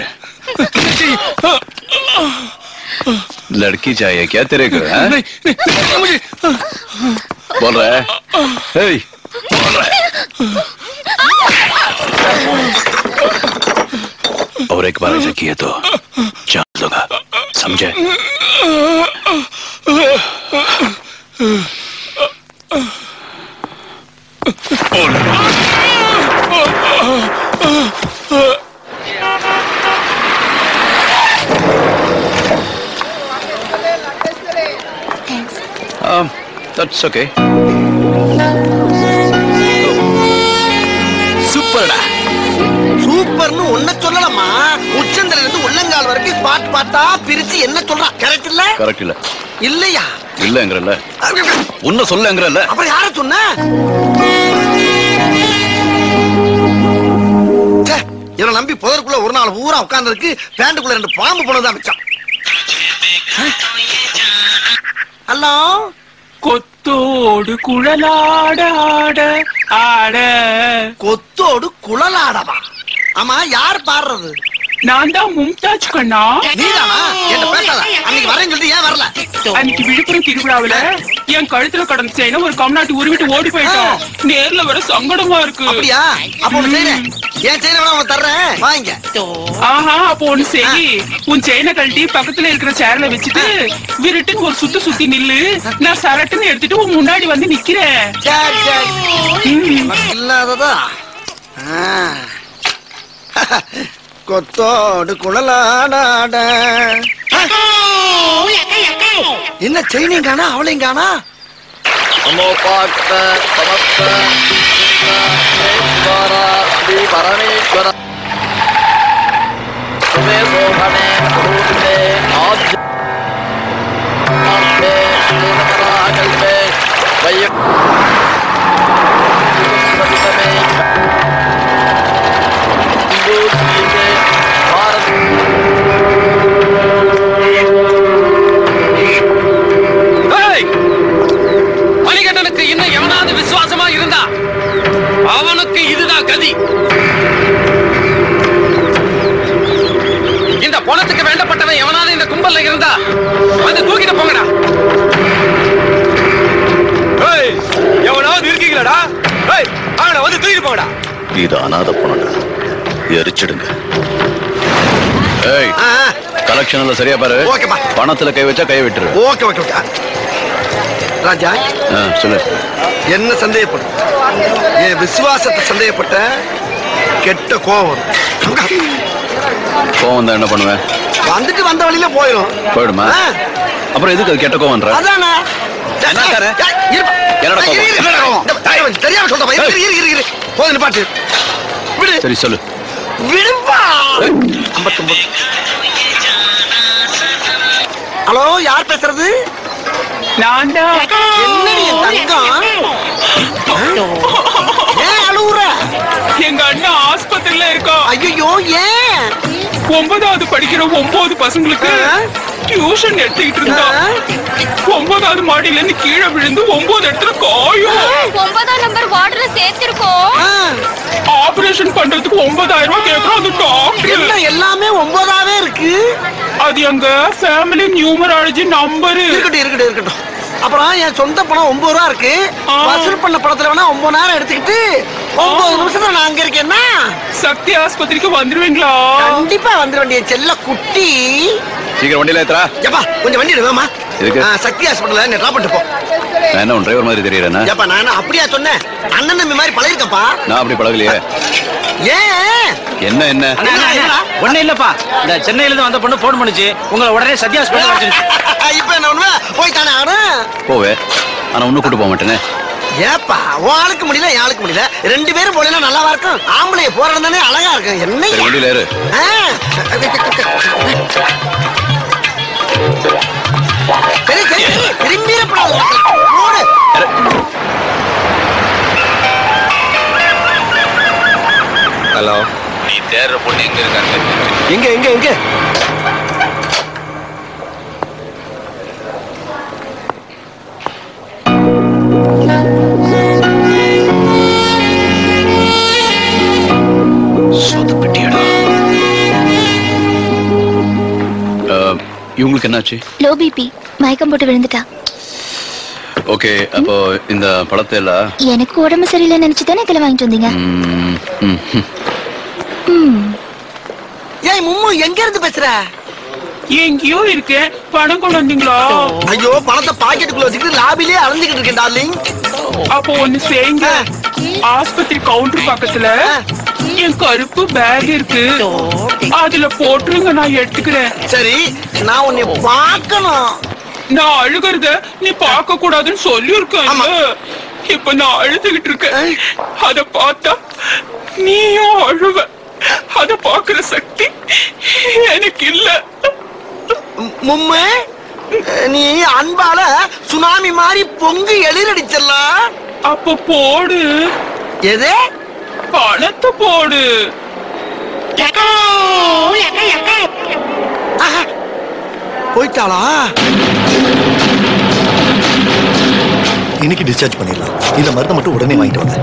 लड़की चाहिए क्या तेरे को हाँ? मुझे बोल रहा है हे, बोल रहा है और एक बार ऐसा किए तो जान दूंगा समझे Um, that's okay. சூப்பர்டா சூப்பர்னு ஒன்ன சொல்லலமா உச்சந்தல இருந்து உள்ளங்கால் வரைக்கும் பாட் பாட்டா பிரிச்சு என்ன சொல்றா கரெக்ட் இல்ல கரெக்ட் இல்ல இல்லையா இல்லங்கிறல்ல உன்ன சொல்லங்கிறல்ல அப்புறம் யார சொன்ன ச்சே, இவனை நம்பி புதருக்குள்ள ஒரு நாள் பூரா உட்கார்ந்ததுக்கு பேண்டுக்குள்ள ரெண்டு பாம்பு போனதான் மிச்சம் ஹலோ கொத்தோடு குழலாட ஆட ஆட கொத்தோடு குழலாடவா ஆமா யார் பாடுறது நான் தான் மும்தாஜ் கண்ணா நீதானா என்கிட்ட பேசாத அன்னைக்கு வரேன்னு சொல்லிட்டு ஏன் வரல அன்னைக்கு விழுப்புரம் திருவிழாவுல என் கழுத்துல கடந்த செயின ஒரு கம்நாட்டி உருவிட்டு ஓடி போயிட்டான் நேர்ல வர சங்கடமா இருக்கு அப்படியா அப்ப ஒண்ணு செய்றேன் என் செயினை வேணா உனக்கு தர்றேன் வாங்க ஆஹா அப்போ ஒண்ணு செய் உன் செயினை கழட்டி பக்கத்துல இருக்கிற சேர்ல வச்சுட்டு விருட்டுன்னு ஒரு சுத்து சுத்தி நில்லு நான் சரட்டுன்னு எடுத்துட்டு உன் முன்னாடி வந்து நிக்கிறேன் சரி, சரி. உனக்கு இல்லாததா ஆ. கொத்தோடு குழலாடாட என்ன செயினையும் காணா அவளையும் காணா நமோபாக்த சமஸ்த ஈஸ்வர ஸ்ரீ பரமேஸ்வர சுமே சோபனே குருவிதே ஆத்ய ஆத்மே ஸ்ரீமராகல்பே வைய பிரதிதமே இந்து ஸ்ரீதே ஏய்! மணிகண்டனுக்கு இன்னும் எவனாவது விசுவாசமா இருந்தா அவனுக்கு இதுதான் கதி போங்கடா இது அனாத பணம்டா எரிச்சிடுங்க ஏய் கலெக்ஷன் எல்லாம் சரியா பாரு ஓகேப்பா. பணத்துல கை வச்சா கை விட்டுரு ஓகே ஓகே ஓகே ராஜா ஆ, சொல்லு என்ன சந்தேகப்படும் என் விசுவாசத்தை சந்தேகப்பட்ட கெட்ட கோவம் வரும். கோவம் வந்தா என்ன பண்ணுவேன் வந்துட்டு வந்த வழியில போயிடும் போயிடுமா ஆ. அப்புறம் எதுக்கு அது கெட்ட கோவம்ன்ற அதானே என்ன தர? என்னடா கோவம்? இரு, இரு, என்னடா கோவம்? இந்த தயவு, தெரியாம சொல்றப்பா இரு இரு இரு இரு போதும் நிப்பாட்டு விடு சரி சொல்லு விடுப்பா ஐம்பத்தொன்பது ஹலோ யார் பேசுறது நான் என்னடி என் தங்கம் ஏன் அழுவுற எங்க அண்ணன் ஆஸ்பத்திரியில இருக்கா ஐயோ ஏன் ஒன்பதாவது படிக்கிற ஒன்பது பசங்களுக்கு டியூஷன் எடுத்துக்கிட்டு இருந்தா ஒன்பதாவது மாடியில இருந்து கீழே விழுந்து ஒன்பது இடத்துல காயம் ஒன்பதாம் நம்பர் வார்டுல சேர்த்திருக்கோம் ஆபரேஷன் பண்றதுக்கு ஒன்பதாயிரம் ரூபாய் கேக்குறோம் அது டாக்டர் என்ன எல்லாமே ஒன்பதாவே இருக்கு அது எங்க ஃபேமிலி நியூமராலஜி நம்பர் இருக்கட்டும் இருக்கட்டும் இருக்கட்டும் அப்புறம் என் சொந்த பணம் ஒன்பது ரூபா இருக்கு வசூல் பண்ண படத்துல வேணா ஒன்பது நேரம் எடுத்துக்கிட்டு ஒன்பது நிமிஷத்துல நான் அங்க இருக்கேன்னா சக்தி ஆஸ்பத்திரிக்கு வந்துருவீங்களா கண்டிப்பா வந்துட வேண்டிய செல்ல குட்டி சீக்கிரம் வண்டியில ஏத்துறா ஏப்பா கொஞ்சம் வண்டி எடுவாமா எதுக்கு? சக்தி ஹாஸ்பிட்டல்ல நீ டிராப் பண்ணிட்டு போ நான் என்ன உன் டிரைவர் மாதிரி தெரியறேன்னா ஏப்பா நான் என்ன அப்படியா சொன்னேன் அண்ணன் தம்பி மாதிரி பழகிருக்கப்பா நான் அப்படி பழகலையே ஏன் என்ன என்ன ஒண்ணு இல்லப்பா இந்த சென்னையில இருந்து வந்த பொண்ணு போன் பண்ணுச்சு உங்களை உடனே சத்யா ஹாஸ்பிட்டல் வச்சிருச்சு இப்ப என்ன பண்ணுவ போய் தானே ஆகணும் போவே ஆனா ஒன்னும் கூட்டு போக மாட்டேனே ஏப்பா உன் ஆளுக்கு முடியல என் ஆளுக்கு முடியல ரெண்டு பேரும் போனா நல்லாவா இருக்கும் ஆம்பளை போறது தானே அழகா இருக்கும் என்ன சரி வண்டியில ஏறு சரி சரி சரி திரும்பிடப்படாது ஓடு ஹலோ நீ தேடுற பொண்ணு எங்க இருக்காங்க எங்க எங்க எங்க சொதப்பிட்டியடா அஹ், இவங்களுக்கு என்னாச்சு லோ பிபி மயக்கம் போட்டு விழுந்துட்டா ஓகே அப்போ இந்த படத்தை எல்லாம் எனக்கு உடம்பு சரியில்லைன்னு நினைச்சு தானே கிளை வாங்கிட்டு வந்தீங்க ம், ம், ம். ம். ஏய் மும்மு எங்க இருந்து பேசுற எங்கேயோ இருக்கேன் பணம் கொண்டு வந்தீங்களா ஐயோ பணத்தை பாக்கெட்டுக்குள்ள வச்சுக்கிட்டு லாபிலே அலைஞ்சுக்கிட்டு இருக்கேன் டார்லிங் அப்போ ஒண்ணு செய்யுங்க ஆஸ்பத்திரி கவுண்டர் பக்கத்துல என் கருப்பு பேக் இருக்கு அதுல போட்டுருங்க நான் எடுத்துக்கிறேன் சரி நான் உன்னை பார்க்கணும் நான் அழுகிறத நீ பார்க்க கூடாதுன்னு சொல்லி இப்ப நான் அழுதுகிட்டு இருக்கேன் அத பார்த்தா நீயும் அழுவ அத பாக்குற சக்தி எனக்கு இல்ல மும்மு நீ அன்பால சுனாமி மாதிரி பொங்கு எழிலடிச்சிடலாம் அப்ப போடு எது பணத்தை போடு ஆஹா, போயிட்டாளா இன்னைக்கு டிஸ்சார்ஜ் பண்ணிடலாம் இந்த மருந்தை மட்டும் உடனே வாங்கிட்டு வந்தேன்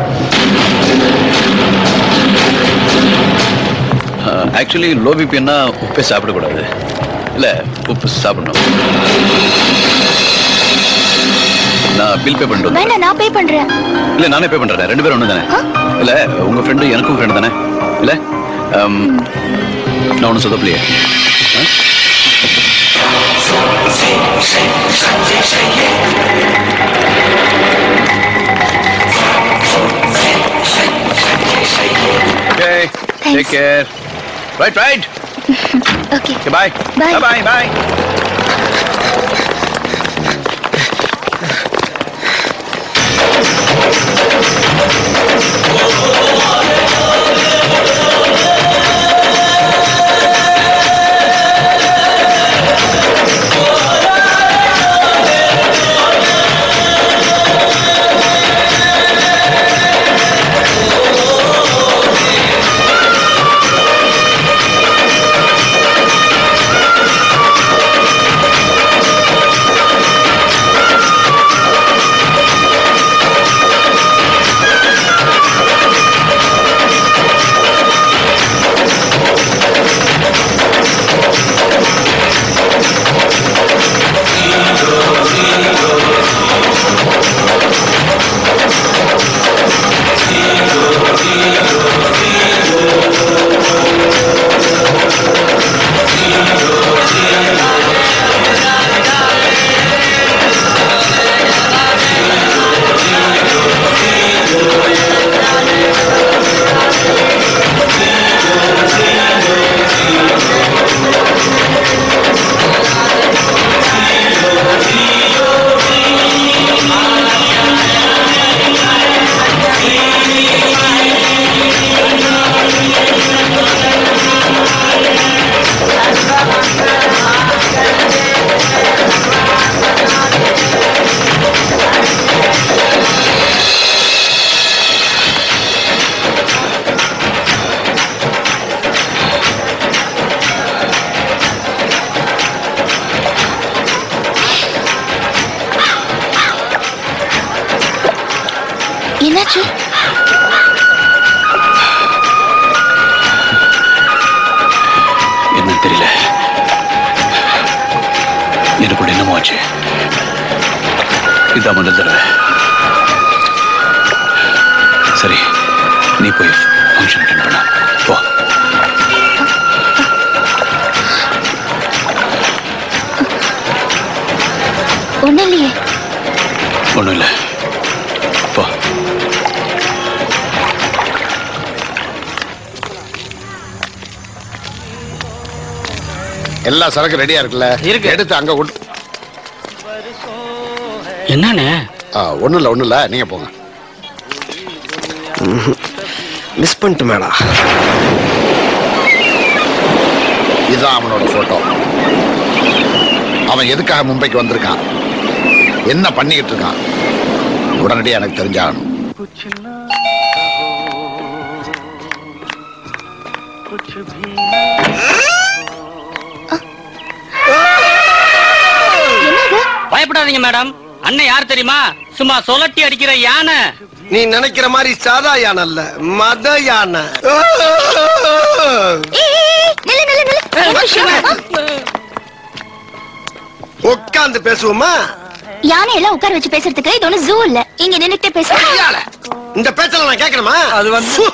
ஆக்சுவலி லோ பிபின்னா உப்பே சாப்பிடக்கூடாது இல்ல உப்பு சாப்பிடணும் நான் பில் பே பண்ணிட்டு வந்துடுறேன். வேண்டாம் நான் பே பண்றேன் இல்ல நானே பே பண்றேன் ரெண்டு பேரும் ஒண்ணு தானே இல்ல உங்க ஃப்ரெண்டு எனக்கும் ஃப்ரெண்டு தானே இல்ல um, நான் ஒன்றும் சொதப்பலையே ஆ? Okay, take care. Right, right. Okay. Okay, bye. Bye. Bye, bye, bye. ஆ என்னாச்சு என்னன்னு தெரியல எனக்குள்ள என்னமோ ஆச்சு இதான் முதல் தடவை சரி நீ போய் ஃபங்க்ஷன் அட்டன் பண்ண போ ஒண்ணும் இல்லையே ஒண்ணும் இல்ல போ எல்லா சரக்கு ரெடியா இருக்குல்ல இருக்கு. எடுத்து அங்க கொண்டு என்னண்ணே ஆ, ஒண்ணும் இல்ல ஒண்ணும் இல்ல நீங்க போங்க மிஸ் பண்ணிட்டு மேடா இதுதான் அவனோட போட்டோ அவன் எதுக்காக மும்பைக்கு வந்திருக்கான் என்ன பண்ணிக்கிட்டு இருக்கான் உடனடியாக எனக்கு தெரிஞ்சாகணும் பயப்படாதீங்க மேடம் அண்ணன் யார் தெரியுமா சும்மா சொலட்டி அடிக்கிற யானை நீ நினைக்கிற மாதிரி சாதா யானை இல்ல மத யானை நில்லு நில்லு நில்லு என்ன விஷயம்? உட்காந்து பேசுவோமா யானை எல்லாம் உட்கார வச்சு பேசுறதுக்கு இது ஒண்ணு ஜூ இல்ல இங்க நின்னுட்டே பேசுறேன் இந்த பேச்சல நான் கேட்கணுமா அது வந்து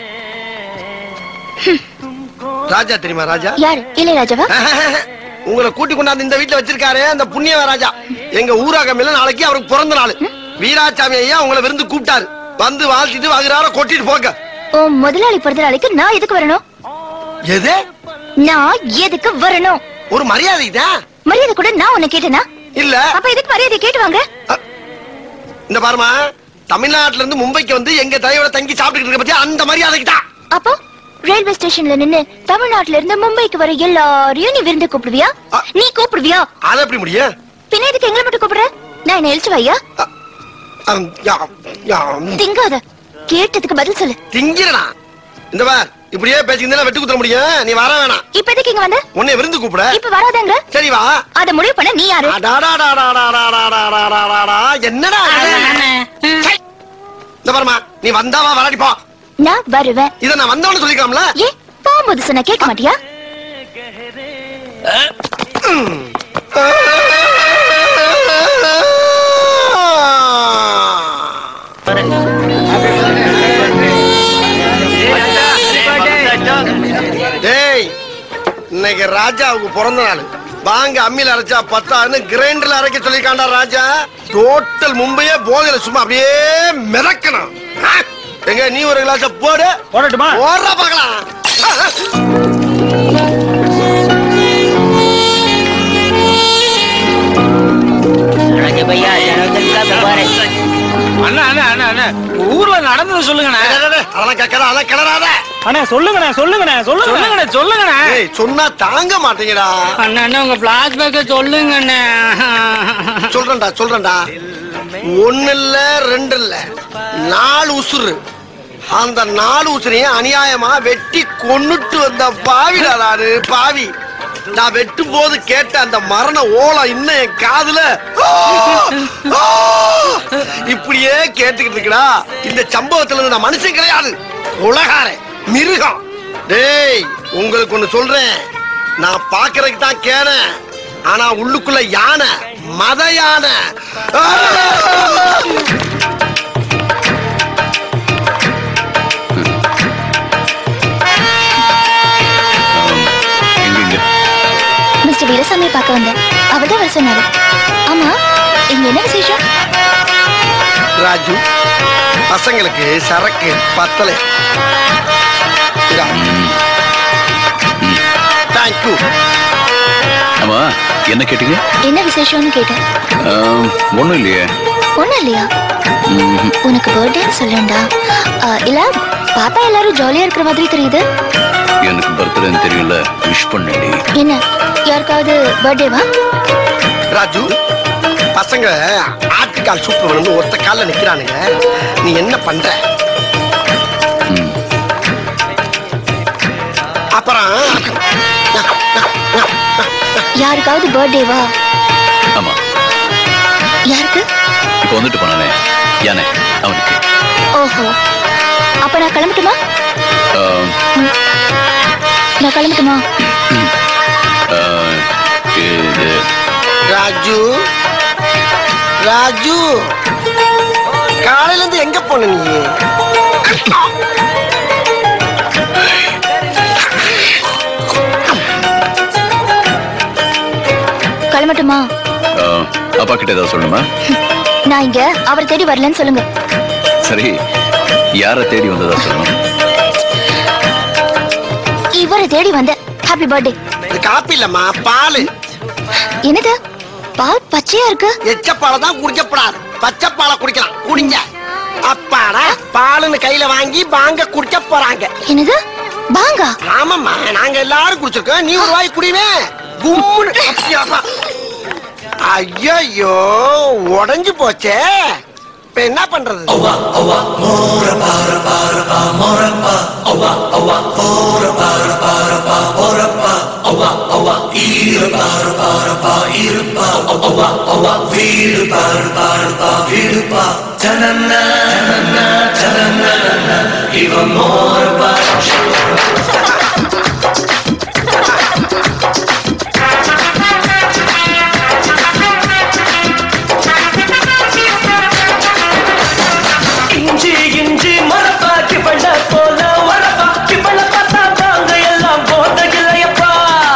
ராஜா தெரியுமா ராஜா யாரு இளையராஜாவா உங்களை கூட்டி கொண்டாந்து இந்த வீட்டுல வச்சிருக்காரு அந்த புண்ணிய ராஜா எங்க ஊராகமில்ல நாளைக்கு அவருக்கு பிறந்த நாள் வீராசாமி ஐயா உங்களை விருந்து கூப்பிட்டாரு வந்து வாழ்த்திட்டு வகுறார கொட்டிட்டு போங்க ஓ முதலாளி பிறந்த நாளைக்கு நான் எதுக்கு வரணும் எது நான் எதுக்கு வரணும் ஒரு மரியாதை தான் மரியாதை கூட நான் உன்னை கேட்டேனா இல்ல அப்ப எதுக்கு மரியாதை கேட்டு வாங்க இந்த பாருமா தமிழ்நாட்டுல இருந்து மும்பைக்கு வந்து எங்க தலைவரை தங்கி சாப்பிட்டுக்கிட்டு இருக்க பத்தியா அந்த மரியாதைக்கு தான் அப்போ ரயில்வே ஸ்டேஷன்ல நின்னு தமிழ்நாட்டுல இருந்து மும்பைக்கு வர எல்லாரையும் நீ விருந்து கூப்பிடுவியா நீ கூப்பிடுவியா அது எப்படி முடியும் பின்ன எதுக்கு எங்களை மட்டும் கூப்பிடுற நான் என்ன எழுச்சு வையா அம், யா, யா, ம். திங்காத கேட்டதுக்கு பதில் சொல்லு திங்கிறனா இந்த பார் இப்படியே பேசிக்கிட்டு வெட்டு குத்துற முடியும் நீ வர வேணாம் இப்ப எதுக்கு இங்க வந்த உன்னை விருந்து கூப்பிட இப்ப வராதங்க சரி வா அத முடிவு பண்ண நீ யாரு அடாடாடாடாடாடாடாடாடாடா. என்னடா இது? சை. இந்த பாருமா நீ வந்தாவா வராடி போ நான் வருவேன் இத நான் வந்தவனு சொல்லிக்கலாம்ல ஏ போகும்போது சொன்ன கேட்க மாட்டியா டேய் இன்னைக்கு ராஜாவுக்கு பிறந்த நாள் வாங்க அம்மியில அரைச்சா பத்தான்னு கிரைண்டர்ல அரைக்க சொல்லிருக்காண்டா ராஜா டோட்டல் மும்பையே போதையில சும்மா அப்படியே மிதக்கணும் ஆ? எங்க நீ ஒரு கிளாஸ் போடு போடட்டுமா போடுறா பார்க்கலாம் அண்ணா அண்ணா அண்ணா அண்ணா ஊர்ல நடந்தது சொல்லுங்கண்ணே அதெல்லாம் கேட்கற அதெல்லாம் கிளறாத அண்ணா சொல்லுங்கண்ணே சொல்லுங்கண்ணே சொல்லுங்கண்ணே சொல்லுங்கண்ணே ஏய் சொன்னா தாங்க மாட்டீங்கடா அண்ணா அண்ணா உங்க பிளாஷ்பேக்க சொல்லுங்கண்ணே சொல்றேன்டா சொல்றேன்டா ஒண்ணு இல்ல ரெண்டு இல்ல நாலு உசுறு அந்த நாலு உசுரையும் அநியாயமா வெட்டி கொன்னுட்டு வந்த பாவிடா நானு பாவி நான் வெட்டும் போது கேட்ட அந்த மரண ஓலம் இன்னும் என் காதுல ஆ! ஆ! இப்படியே கேட்டுக்கிட்டு இருக்கடா இந்த சம்பவத்துல இருந்து நான் மனுஷன் கிடையாது உலகார மிருகம் டேய் உங்களுக்கு ஒண்ணு சொல்றேன் நான் பாக்குறதுக்கு தான் கேன ஆனா உள்ளுக்குள்ள யானை மத யானை ஆ! மிஸ்டர் வீரசாமியை பார்க்க வந்தேன் அவர் தான் வர சொன்னாரு ஆமா இங்க என்ன விசேஷம் ராஜு பசங்களுக்கு சரக்கு பத்தலை தேங்க்யூ ஆமா என்ன கேட்டீங்க என்ன விசேஷம்னு கேட்டேன் ஆம், ஒண்ணும் இல்லையே ஒண்ணும் இல்லையா ம்ஹும். உனக்கு பர்த்டேன்னு சொல்லண்டா இல்ல பாப்பா எல்லாரும் ஜாலியா இருக்கிற மாதிரி தெரியுது எனக்கு பர்த்டேன்னு தெரியல விஷ் பண்ணி என்ன யாருக்காவது பர்த்டேவா ராஜு பசங்க ஆட்டுக்கால் சூப்பு வேணும்னு ஒத்த கால்ல நிக்கிறானுங்க நீ என்ன பண்ற அப்புறம் யாருக்காவது பர்த்டேவா ஆமா யாருக்கு இப்போ வந்துட்டு போனானே யானை அவனுக்கு ஓஹோ அப்ப நான் கிளம்பட்டுமா ஆம், நான் கிளம்பட்டுமா ஆ, இது ராஜு ராஜு காலையில இருந்து எங்க போன நீ கிளம்பட்டுமா ஆ, அப்பா கிட்ட ஏதாவது சொல்லணுமா நான் இங்க அவரை தேடி வரலன்னு சொல்லுங்க சரி யாரை தேடி வந்ததா சொல்லணும் இவரை தேடி வந்த ஹாப்பி பர்த்டே இது காப்பி இல்லம்மா பால் என்னது பால் பச்சையா இருக்கு எச்சப்பாலை தான் குடிக்கப்படாது பச்சைப்பாலை குடிக்கலாம் குடிங்க அப்பாடா பாலுன்னு கையில வாங்கி பாங்க குடிக்க போறாங்க என்னது பாங்கா ஆமாம்மா நாங்க எல்லாரும் குடிச்சிருக்கோம் நீ ஒரு வாய் குடிவே கும்முன்னு அப்படியாப்பா. ஐயையோ உடைஞ்சு போச்சே இப்ப என்ன பண்றது இஞ்சி இஞ்சி மரப்பா கிவள போல வரப்பா கிவள பார்த்தா தாங்க எல்லாம் போத இல்லையப்பா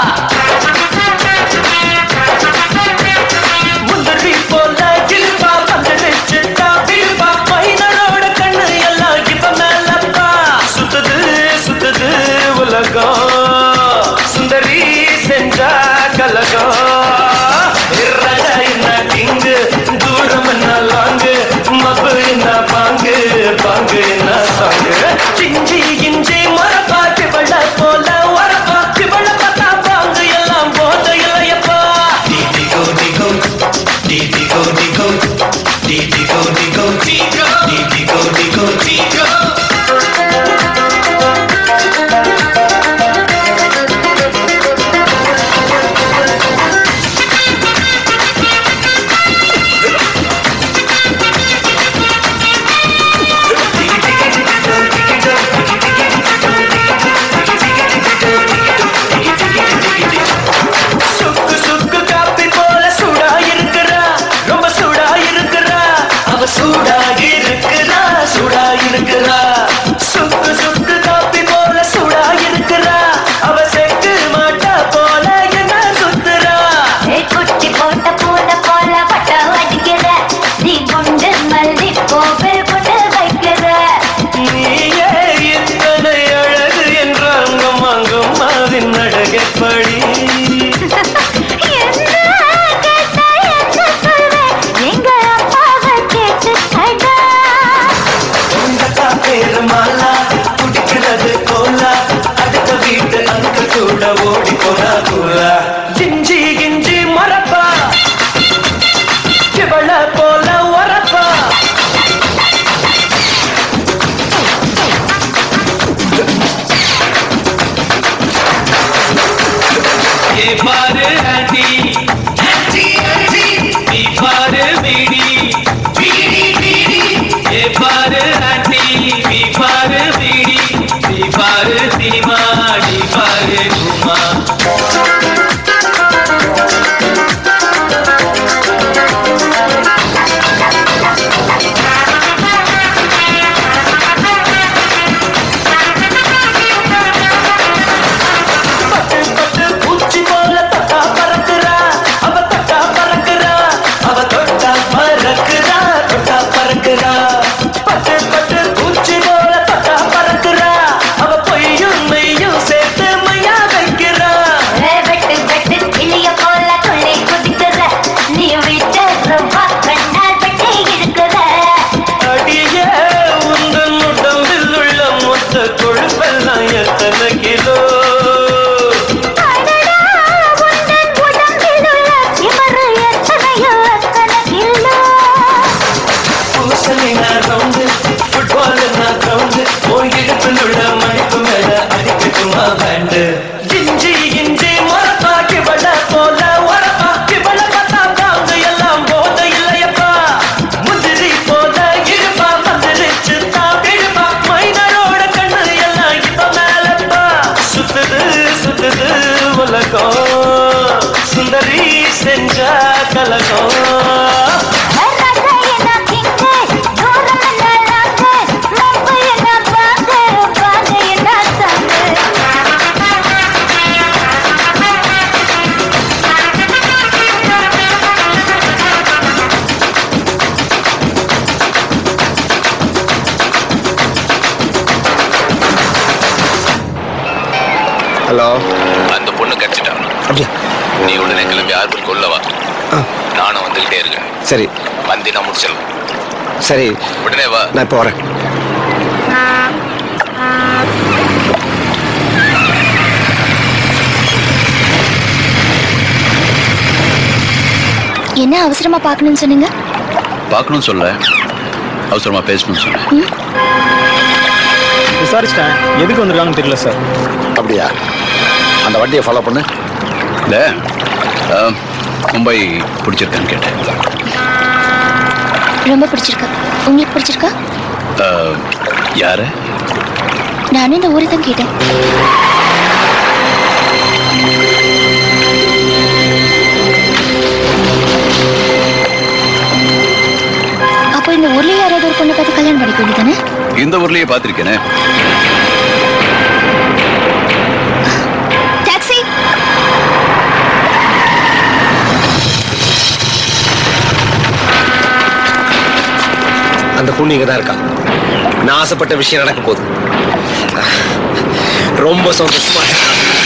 முந்திரி போல கிருப்பா பந்தடிச்சுட்டா வீழ்பா மைனரோட கண்ணு எல்லாம் இப்ப மேலப்பா சுத்துது சுத்துது உலகம் சுந்தரி செஞ்சா கலகம் ரஜா என்ன கிங்கு தூரம் என்ன லாங்கு மப்பு என்ன பாங்கு பாங்கு என்ன சாங்கு சிஞ்சி இஞ்சி மரப்பா கிவள போல வரப்பா கிவள பார்த்தா பாங்கு எல்லாம் போத இல்லையப்பா டிடிகோ டிகோ டிடிகோ டிகோ டிடிகோ டிகோ டிகோ டிடிகோ டிகோ டிகோ சுக்கு சுக்கு காப்பி போல சூடா இருக்கிறா ரொம்ப சூடா இருக்கிறா அவ சூடா இருக்கிறா சூடா இருக்கிறா சுக்கு சுக்கு காப்பி போல சூடா இருக்கிறா அவ செக்கு மாட்டா போல என்ன சுத்துறா குட்டி போட்ட பூனை போல பட்ட அடிக்கிற நீ குண்டு மல்லி கோவில் போட்டு வைக்கிற நீயே இத்தனை அழகு என்றாங்க மங்கும் அதின் அழகப்படி எங்க அப்பாவை கேட்டு கடா உங்கக்கா பேரு மாலா குடிக்கிறது கோலா அடுத்த வீட்டு அங்க கூட ஓடி போனா கூலா இஞ்சி இஞ்சி மரப்பா இவள போல உரப்பா ஏ பாரு ஆண்டி ஆண்டி ஆண்டி நீ பாரு பீடி பீடி பீடி ஏ பாரு ஆண்டி நீ பாரு பீடி நீ பாரு சினிமா நீ பாரு குமா பூச்சி போல தொட்டா பறக்குறா அவ தொட்டா பறக்குறா அவ தொட்டா பறக்குறா தொட்டா பறக்குறா பட்டு பட்டு பூச்சி போல தொட்டா பறக்குறா அவ பொய்யும் மெய்யும் சேர்த்து மையா வைக்கிறா வெட்டு வெட்டு கிளிய போல துள்ளி குதிக்கிற நீ விட்ட ரூபா கண்ணால் வெட்டி இருக்கிற அடியே உந்தன் உடம்பில் உள்ள மொத்த கொழுப்பெல்லாம் எத்தனை கிலோ பூசணி நான் ரவுண்டு ஃபுட்பால் நான் கிரவுண்டு உன் இடுப்பில் உள்ள மணிப்பு மேல அடிக்கட்டுமா வேண்டு இஞ்சி இஞ்சி மரப்பா கிவள போல உரப்பா கிவள பார்த்தா பாங்க எல்லாம் போத இல்லையப்பா முந்திரி போல இருப்பா மந்திரிச்சு தான் ஹலோ அந்த பொண்ணு கிடைச்சிட்டாங்க அப்படியா நீ உடனே கிளம்பி ஆர்பிள் கொள்ள வா நானும் வந்துகிட்டே இருக்கேன் சரி வந்து நான் முடிச்சிடலாம் சரி உடனே வா நான் இப்போ வரேன் என்ன அவசரமா பார்க்கணும்னு சொன்னீங்க பார்க்கணும்னு சொல்ல அவசரமா பேசணும்னு சொன்னேன் விசாரிச்சிட்டேன் எதுக்கு வந்திருக்காங்கன்னு தெரியல சார் அப்படியா அந்த வண்டியை ஃபாலோ பண்ணு இல்ல அஹ், மும்பை பிடிச்சிருக்கான்னு கேட்டேன் ரொம்ப பிடிச்சிருக்கு உங்களுக்கு பிடிச்சிருக்கா அஹ், யாரு நானும் இந்த ஊரை தான் கேட்டேன் அப்போ இந்த ஊர்லயே யாராவது ஒரு பொண்ணை பார்த்து கல்யாணம் பண்ணிக்க வேண்டியதானே இந்த ஊர்லயே பார்த்திருக்கேனே டாக்ஸி அந்த பொண்ணு இங்க தான் இருக்கா நான் ஆசைப்பட்ட விஷயம் நடக்க போகுது ரொம்ப சந்தோஷமா இருக்கு.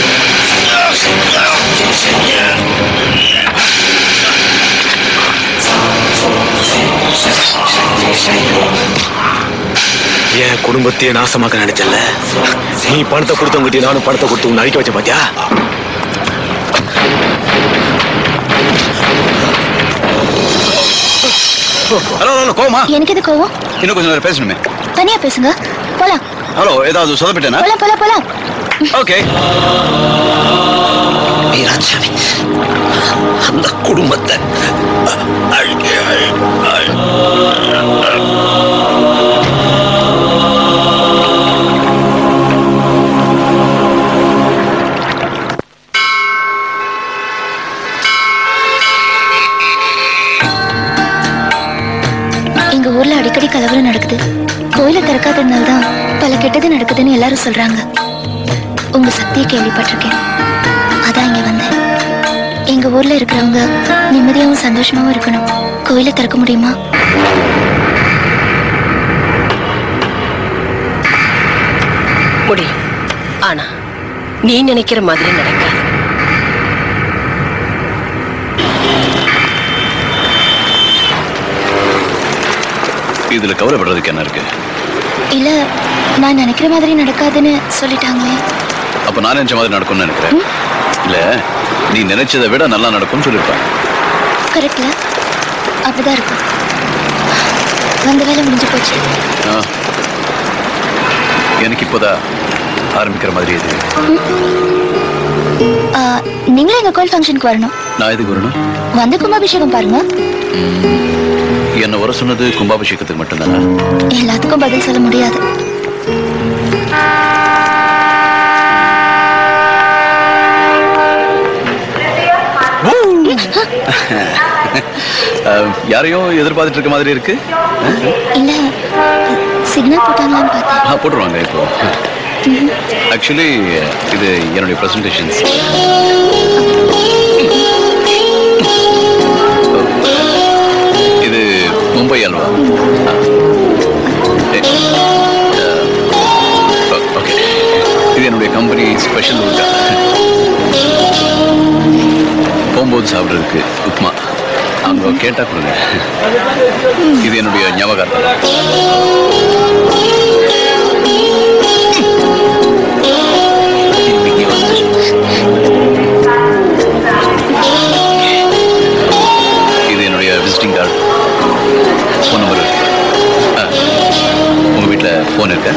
என் குடும்பத்தையே நாசமாக்க நினைச்சல நீ பணத்தை கொடுத்தவங்கிட்ட நானும் பணத்தை கொடுத்து உன்னை அழிக்க வச்ச பாத்தியா ஹலோ ஹலோ கோமா எனக்கு எது கோவம் இன்னும் கொஞ்சம் நேரம் பேசணுமே தனியா பேசுங்க போலாம் ஹலோ ஏதாவது சொதப்பிட்டேனா போலாம் போலாம் போலாம் ஓகே வீராசாமி அந்த குடும்பத்தை அழிக்க எங்க ஊர்ல அடிக்கடி கலவரம் நடக்குது கோயிலை திறக்காததுனால தான் பல கெட்டது நடக்குதுன்னு எல்லாரும் சொல்றாங்க உங்க சக்தியை கேள்விப்பட்டிருக்கேன் அதான் இங்க வந்தேன் எங்க ஊர்ல இருக்கிறவங்க நிம்மதியாவும் சந்தோஷமாவும் இருக்கணும் கோயிலை திறக்க முடியுமா முடியும் ஆனா நீ நினைக்கிற மாதிரி நடக்காது இதுல கவலைப்படுறதுக்கு என்ன இருக்கு இல்ல நான் நினைக்கிற மாதிரி நடக்காதுன்னு சொல்லிட்டாங்களே அப்ப நான் நினைச்ச மாதிரி நடக்கும்னு நினைக்கிறேன் இல்ல நீ நினைச்சதை விட நல்லா நடக்கும்னு சொல்லிருப்பேன் கரெக்ட்ல அப்படிதான் இருக்கும் வந்த வேலை முடிஞ்சு போச்சு ஆ. எனக்கு இப்போதான் ஆரம்பிக்கிற மாதிரி இது ஆ, நீங்களும் எங்க கோயில் ஃபங்க்ஷனுக்கு வரணும் நான் எதுக்கு வரணும் வந்து கும்பாபிஷேகம் பாருங்க என்ன வர சொன்னது கும்பாபிஷேகத்துக்கு மட்டும்தானா எல்லாத்துக்கும் பதில் சொல்ல முடியாது அஹ், யாரையும் எதிர்பார்த்துட்டு இருக்க மாதிரி இருக்கு இல்ல சிக்னல் போட்டாங்களான்னு பார்த்தேன் ஆ போட்டுருவாங்க இப்போ ஆக்சுவலி இது என்னுடைய ப்ரெசன்டேஷன்ஸ் இது மும்பை அல்வா ஓகே இது என்னுடைய கம்பெனி ஸ்பெஷல் ஊர்கா போகும்போது சாப்பிட்றதுக்கு உப்மா அவங்க கேட்டா கொடுங்க இது என்னுடைய ஞாபகார்த்தம் இது என்னுடைய விசிட்டிங் கார்டு ஃபோன் நம்பர் உங்க வீட்டில் ஃபோன் இருக்க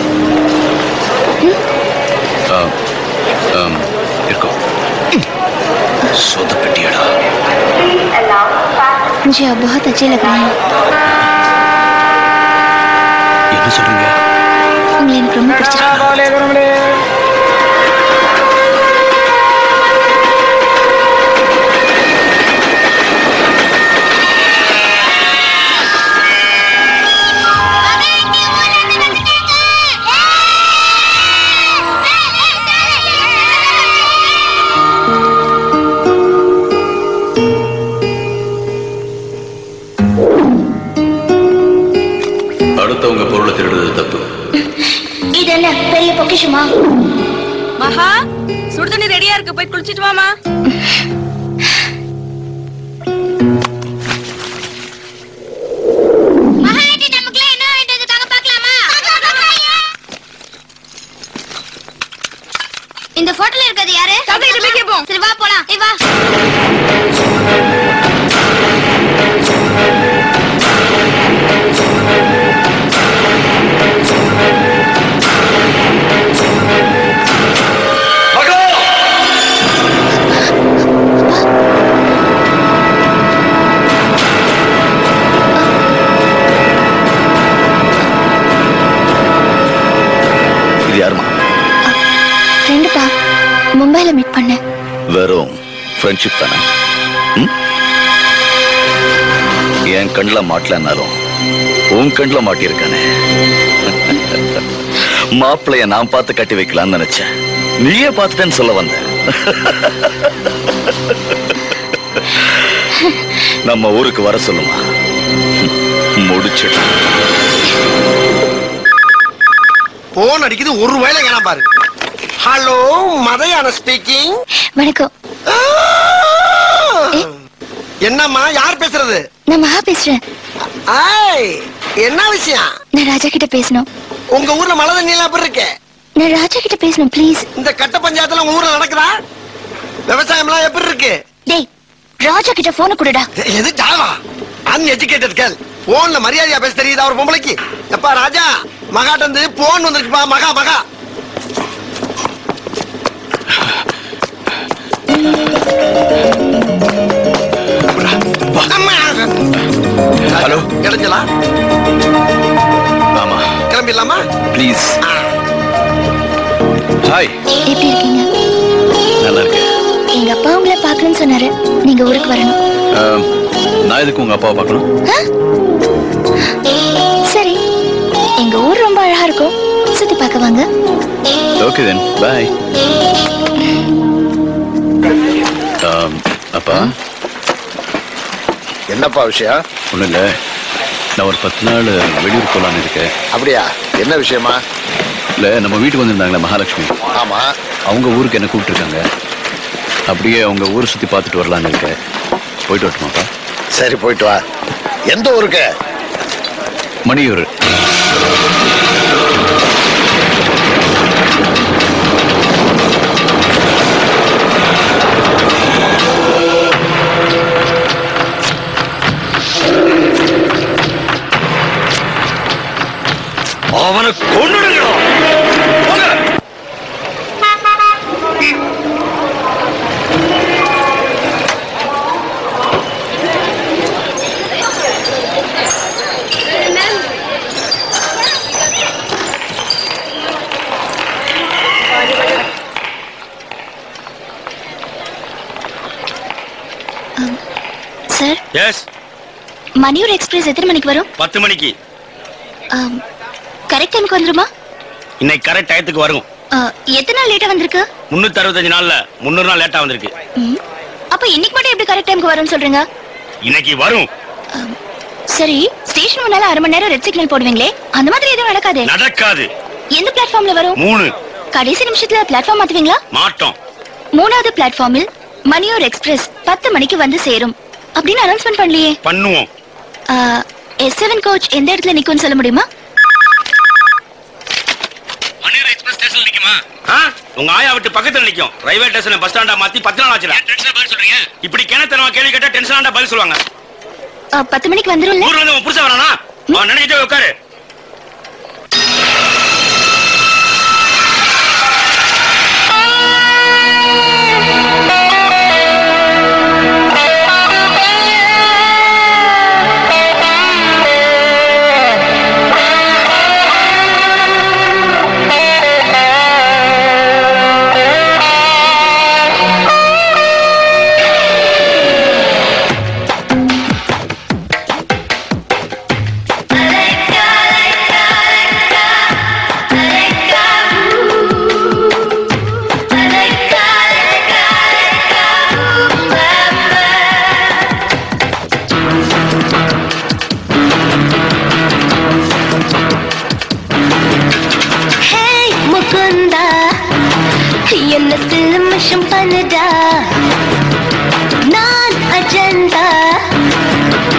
ஆ, ஆம், இருக்கும் சொதப்பட்டியடா मुझे अब बहुत अच्छे लग रहे हैं என்ன சொல்றீங்க உங்களை எனக்கு ரொம்ப பிடிச்சிருக்கு அடுத்தவங்க பொருளை திருடுறது தப்பு இது என்ன பெரிய பொக்கிஷமா மகா சுடுதண்ணி ரெடியா இருக்கு போய் குளிச்சிட்டு வாமா இந்த போட்டோல இருக்கிறது யாரு கிட்ட போய் கேப்போம். சரி வா போலாம் ஏய் வா இது யாருமா ஃப்ரெண்டுப்பா மும்பைல மீட் பண்ணேன் வெறும் ஃப்ரெண்ட்ஷிப் தானே ம்? என் கண்ணில் மாட்டலன்னாலும் உன் கண்ணில் மாட்டியிருக்கானே மாப்பிளைய நான் பார்த்து கட்டி வைக்கலாம்னு நினைச்சேன் நீயே பார்த்துட்டேன்னு சொல்ல வந்த நம்ம ஊருக்கு வர சொல்லுமா முடிச்சிட்டு போன் அடிக்குது ஒரு வேலை காணாம பாரு ஹலோ மதையான ஸ்பீக்கிங் வணக்கம் என்னம்மா யார் பேசுறது நான் மகா பேசுறேன் ஆய் என்ன விஷயம் நான் ராஜா கிட்ட பேசணும் உங்க ஊர்ல மழை தண்ணி எல்லாம் எப்படி இருக்கு நான் ராஜா கிட்ட பேசணும் ப்ளீஸ் இந்த கட்ட பஞ்சாயத்துல உங்க ஊர்ல நடக்குதா விவசாயம் எல்லாம் எப்படி இருக்கு டேய் ராஜா கிட்ட போன குடுடா எது ஜாவா அன்எஜுகேட்டட் கேள் போன்ல மரியாதையா பேச தெரியுதா ஒரு பொம்பளைக்கு எப்பா ராஜா மகாட்ட இருந்து போன் வந்திருக்குப்பா மகா மகா ஹலோ கிடைஞ்சலா ஆமா கிளம்பிடலாமா ப்ளீஸ் ஹாய் எப்படி இருக்கீங்க நல்லா இருக்கேன் எங்க அப்பா உங்களை பார்க்கணும்னு சொன்னாரு நீங்க ஊருக்கு வரணும் ஆம், நான் எதுக்கு உங்க அப்பாவை பார்க்கணும் சரி எங்க ஊர் ரொம்ப அழகா இருக்கும் சுத்தி பார்க்க வாங்க ஓகே தென் பாய் அப்பா என்னப்பா விஷயம் ஒண்ணும் இல்ல நான் ஒரு பத்து நாள் வெளியூர் போலான்னு இருக்கேன் அப்படியா என்ன விஷயமா இல்ல நம்ம வீட்டுக்கு வந்திருந்தாங்களே மகாலட்சுமி ஆமா அவங்க ஊருக்கு என்ன கூப்பிட்டுருக்காங்க அப்படியே அவங்க ஊரை சுத்தி பார்த்துட்டு வரலான்னு இருக்கேன் போயிட்டு வரட்டுமாப்பா சரி போயிட்டு வா எந்த ஊருக்கு மணியூர் அவனை கொண்டுடுங்களா சார் எஸ் மணியூர் எக்ஸ்பிரஸ் எத்தனை மணிக்கு வரும் பத்து மணிக்கு கரெக்ட் டைமுக்கு வந்துருமா இன்னைக்கு கரெக்ட் டயத்துக்கு வரும் ஆ, எத்தனை நாள் லேட்டா வந்திருக்கு முன்னூத்தி அறுபத்தஞ்சு நாள்ல முன்னூறு நாள் லேட்டா வந்திருக்கு ம். அப்ப இன்னைக்கு மட்டும் எப்படி கரெக்ட் டைமுக்கு வரும்னு சொல்றீங்க இன்னைக்கு வரும் சரி ஸ்டேஷன் முன்னால அரை மணி நேரம் ரெட் சிக்னல் போடுவீங்களே அந்த மாதிரி எதுவும் நடக்காதே நடக்காது எந்த பிளாட்ஃபார்ம்ல வரும் மூணு கடைசி நிமிஷத்துல பிளாட்ஃபார்ம் மாத்துவீங்களா மாட்டோம் மூணாவது பிளாட்ஃபார்மில் மணியூர் எக்ஸ்பிரஸ் பத்து மணிக்கு வந்து சேரும் அப்படின்னு அனௌன்ஸ்மெண்ட் பண்ணலையே பண்ணுவோம் எஸ் செவன் கோச் எந்த இடத்துல நிக்கும்னு சொல்ல முடியுமா மணியூர் எக்ஸ்பிரஸ் ஸ்டேஷன் நிக்குமா உங்க ஆயா விட்டு பக்கத்துல நிக்கும் ரயில்வே ஸ்டேஷன் பஸ் ஸ்டாண்டா மாத்தி பத்து நாள் ஆச்சுடா டென்ஷன் பதில் சொல்றீங்க இப்படி கிணத்தனமா கேள்வி கேட்டா டென்ஷன் பதில் சொல்லுவாங்க ஆ, பத்து மணிக்கு வந்துரும்ல ஊர்ல இருந்து உன் புருஷன் வரானா அவன் நினைக்கிட்டே உட்காரு Let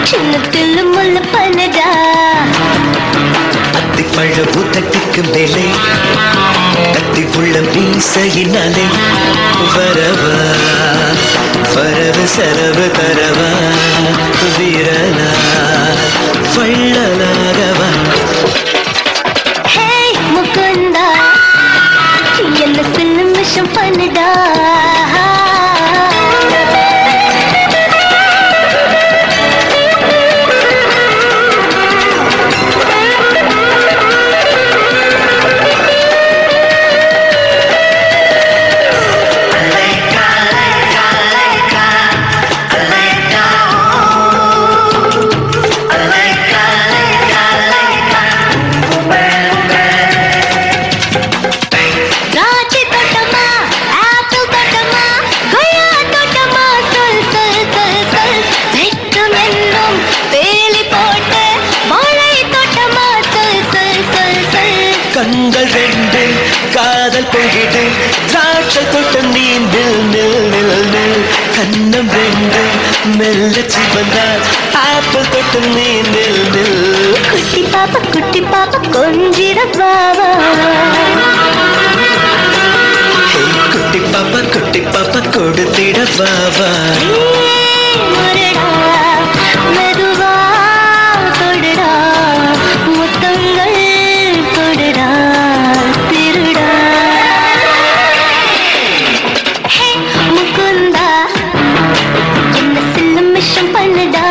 சின்னத்தில் முள்ள பண்ணடா அத்திப்பழ ஊத்தட்டிக்கு மேலே கத்தி உள்ள மீசையினாலே வரவா வரவு செலவு தரவா வீரனா வள்ளலாகவா ஹே முகுந்தா என்ன சின்ன மிஷம் பண்ணடா திராட்சை தோட்டமா ஆப்பிள் தோட்டமா கொய்யா தோட்டமா சொல் சொல் சொல் சொல் வெட்கம் என்னும் வேலி போட்டு வாழை தோட்டமா சொல் சொல் சொல் சொல் கண்கள் ரெண்டு காதல் பொங்கிடு திராட்சை தொட்டம் நீ நில் நில் நில் நில் கண்ணம் ரெண்டு மெல்ல சிவந்தால் ஆப்பிள் தொட்டம் நீ நில் நில் குட்டி பாப்பா குட்டி பாப்பா கொஞ்சிட பாவா ஹே, குட்டி பாப்பா குட்டி பாப்பா கொடுத்திட பாவா முரடா மெதுவா தொடுடா முத்தங்கள் தொடுடா திருடா ஹே முகுந்தா என்ன சின்ன மிஷம் பண்ணுடா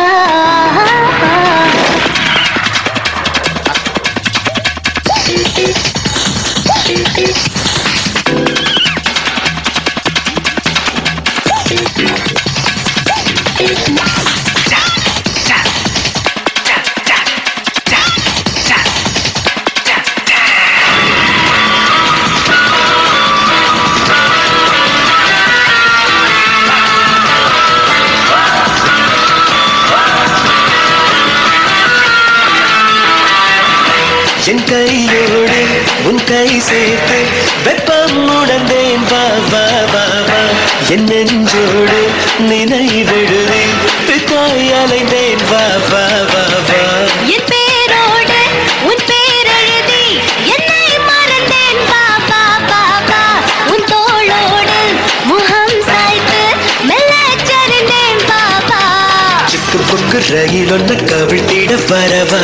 என் கையோடு உன் கை சேர்த்து வெப்பம் உணர்ந்தேன் வா வா வா வா என் நெஞ்சோடு நினைவிடுவே பித்தாய் அலைந்தேன் வா வா வா வா என் பேரோடு உன் பேரெழுதி என்னை மறந்தேன் பா பா பா பா உன் தோளோடு முகம் சாய்த்து மெல்ல சரிந்தேன் பா பா சிக்கு புக்கு ரயில் ஒன்று கவிழ்த்திட வரவா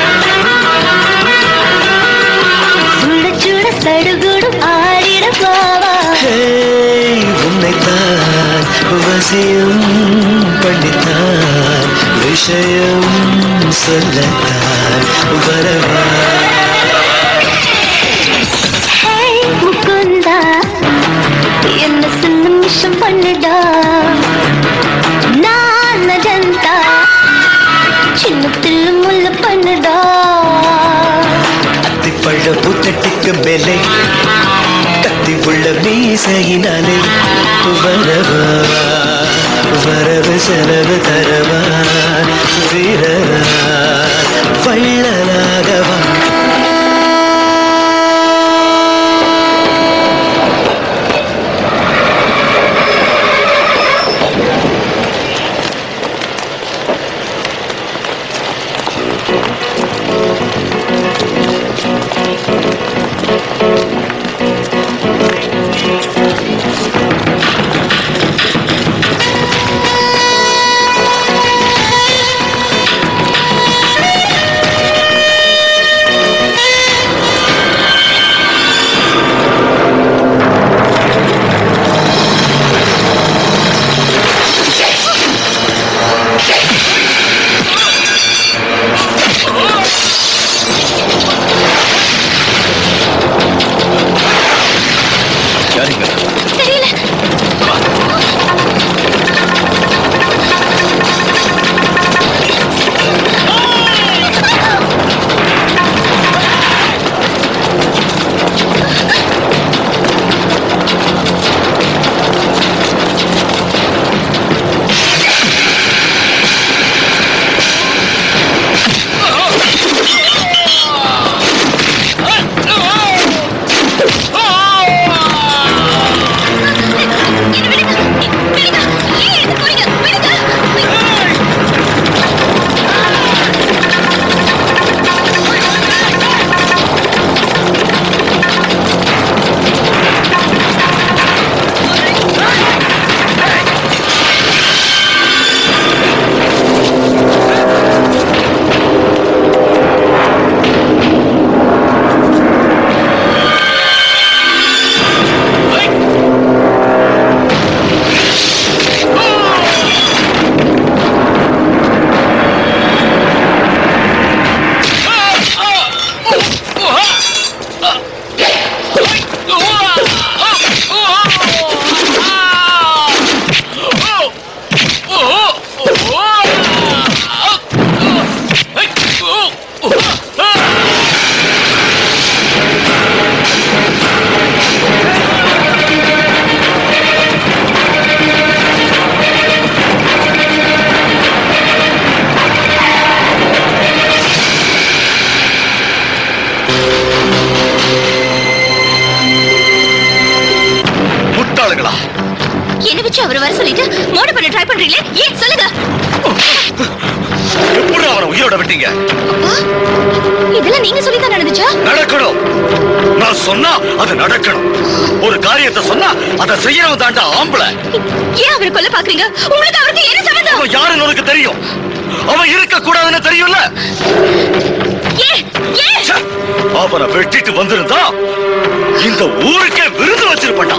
சுட சுட சடுகுடும் ஆடிட பாவா ஹே, உன்னைத்தான் வசியம் பண்ணித்தான் விஷயம் சொல்லத்தான் வரவா ஹே முகுந்தா என்ன சின்ன மிஷம் பண்ணுடா நான் அஜந்தா சின்னத்தில் முள்ள பண்ணுடா அத்திப்பழ பூத்தட்டிக்கு மேலே கத்தி உள்ள மீசையினாலே வரவா வரவு செலவு தரவா வீரரா வள்ளலாகவா ஹே கொண்டார்களா என்ன வச்சு அவர் வர சொல்லிட்டு மோடி பண்ண ட்ரை பண்றீங்களே ஏன் சொல்லுங்க எப்படி அவனை உயிரோட விட்டீங்க இதெல்லாம் நீங்க சொல்லி தான் நடந்துச்சா நடக்கணும் நான் சொன்னா அது நடக்கணும் ஒரு காரியத்தை சொன்னா அதை செய்யறவன் தாண்டா ஆம்பளை ஏன் அவரை கொல்ல பாக்குறீங்க உங்களுக்கு அவருக்கு என்ன சம்பந்தம் அவன் யாருன்னு உனக்கு தெரியும் அவன் இருக்க கூடாதுன்னு தெரியும்ல ஏன் ஏன் ச்சே, அவனை வெட்டிட்டு வந்திருந்தா இந்த ஊருக்கே விருது வச்சிருப்பான்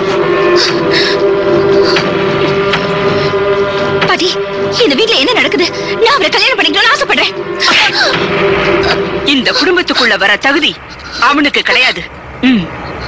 பாட்டி இந்த வீட்ல என்ன நடக்குது நான் அவரை கல்யாணம் பண்ணிக்கணும்னு ஆசைப்படுறேன் இந்த குடும்பத்துக்குள்ள வர தகுதி அவனுக்கு கிடையாது ம்.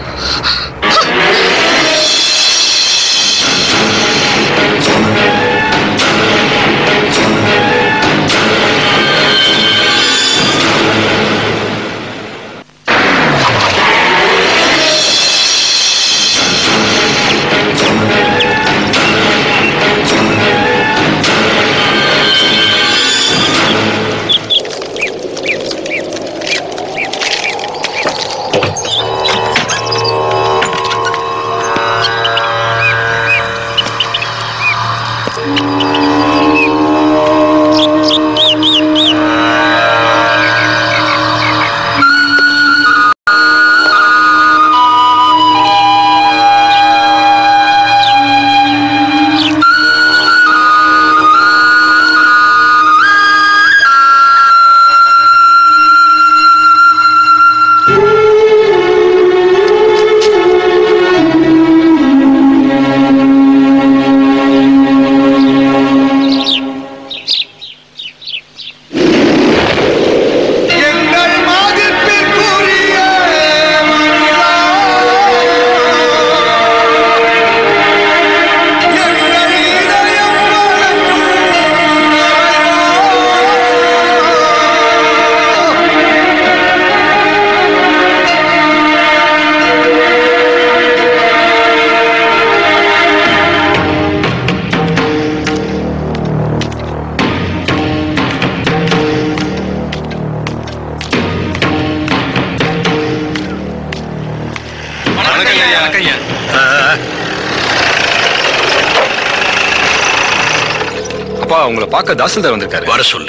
அப்பா உங்களை பார்க்க தாசில்தார் வந்திருக்காரு வர சொல்லு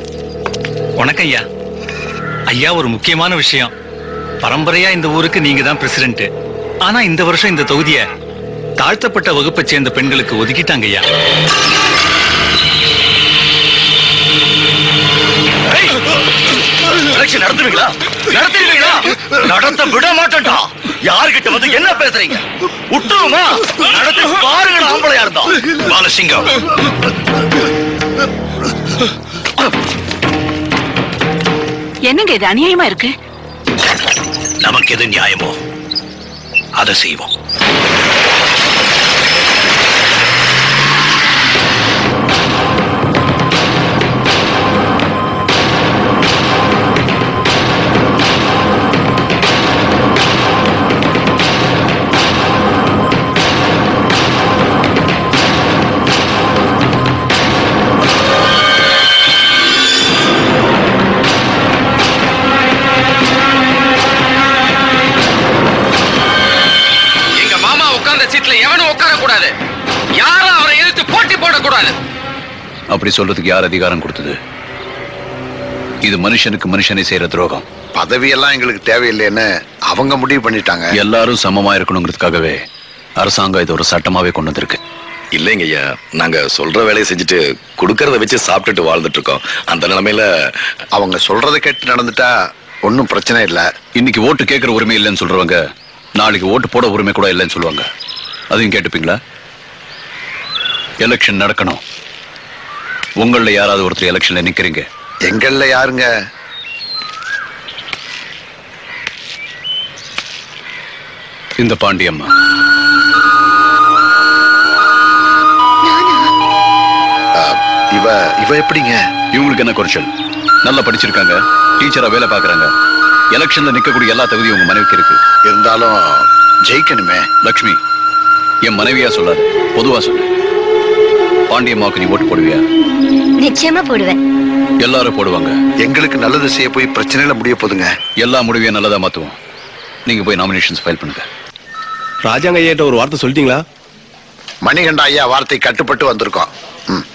வணக்கம் ஐயா ஐயா ஒரு முக்கியமான விஷயம் பரம்பரையா இந்த ஊருக்கு நீங்க தான் பிரசிடென்ட் ஆனா இந்த வருஷம் இந்த தொகுதிய தாழ்த்தப்பட்ட வகுப்பை சேர்ந்த பெண்களுக்கு ஒதுக்கிட்டாங்க ஐயா எலெக்ஷன் நடத்துவீங்களா நடத்துவீங்களா நடத்த விட மாட்டேன்டா யாருகிட்ட வந்து என்ன பேசுறீங்க விட்டுருமா நடத்தி பாருங்க ஆம்பளையா இருந்தா பாலசிங்கம் என்னங்க இது அநியாயமா இருக்கு நமக்கு எது நியாயமோ அதை செய்வோம் எங்க மாமா உட்கார்ந்த சீட்ல எவனும் உட்கார கூடாது யாரும் அவரை எதிர்த்து போட்டி போடக்கூடாது அப்படி சொல்றதுக்கு யார் அதிகாரம் கொடுத்தது இது மனுஷனுக்கு மனுஷனை செய்யற துரோகம் பதவி எல்லாம் எங்களுக்கு தேவையில்லைன்னு அவங்க முடிவு பண்ணிட்டாங்க எல்லாரும் சமமா இருக்கணுங்கிறதுக்காகவே அரசாங்கம் இது ஒரு சட்டமாவே கொண்டு வந்திருக்கு இல்லைங்க ஐயா நாங்க சொல்ற வேலையை செஞ்சுட்டு கொடுக்கறத வச்சு சாப்பிட்டுட்டு வாழ்ந்துட்டு இருக்கோம் அந்த நிலைமையில அவங்க சொல்றதை கேட்டு நடந்துட்டா ஒன்றும் பிரச்சனை இல்லை இன்னைக்கு ஓட்டு கேட்கற உரிமை இல்லைன்னு சொல்றவங்க நாளைக்கு ஓட்டு போட உரிமை கூட இல்லைன்னு சொல்லுவாங்க அதையும் கேட்டுப்பீங்களா எலெக்ஷன் நடக்கணும் உங்கள யாராவது ஒருத்தர் எலெக்ஷன்ல நிக்கிறீங்க எங்கள்ல யாருங்க இந்த பாண்டியம்மா இவ இவ எப்படிங்க இவங்களுக்கு என்ன குறைச்சல் நல்லா படிச்சிருக்காங்க டீச்சரா வேலை பார்க்கறாங்க எலெக்ஷன்ல நிக்கக்கூடிய எல்லா தகுதியும் உங்க மனைவிக்கு இருக்கு இருந்தாலும் ஜெயிக்கணுமே லக்ஷ்மி என் மனைவியா சொல்லாது பொதுவா சொல்லு பாண்டியம்மாவுக்கு நீ ஓட்டு போடுவியா நிச்சயமா போடுவேன் எல்லாரும் போடுவாங்க எங்களுக்கு நல்லது செய்ய போய் பிரச்சனையில முடிய போதுங்க எல்லா முடிவையும் நல்லதா மாத்துவோம் நீங்க போய் நாமினேஷன்ஸ் ஃபைல் பண்ணுங்க ராஜாங்க ஐயாட்ட ஒரு வார்த்தை சொல்லிட்டீங்களா மணிகண்ட ஐயா வார்த்தை கட்டுப்பட்டு வந்திருக்கோம் ம்.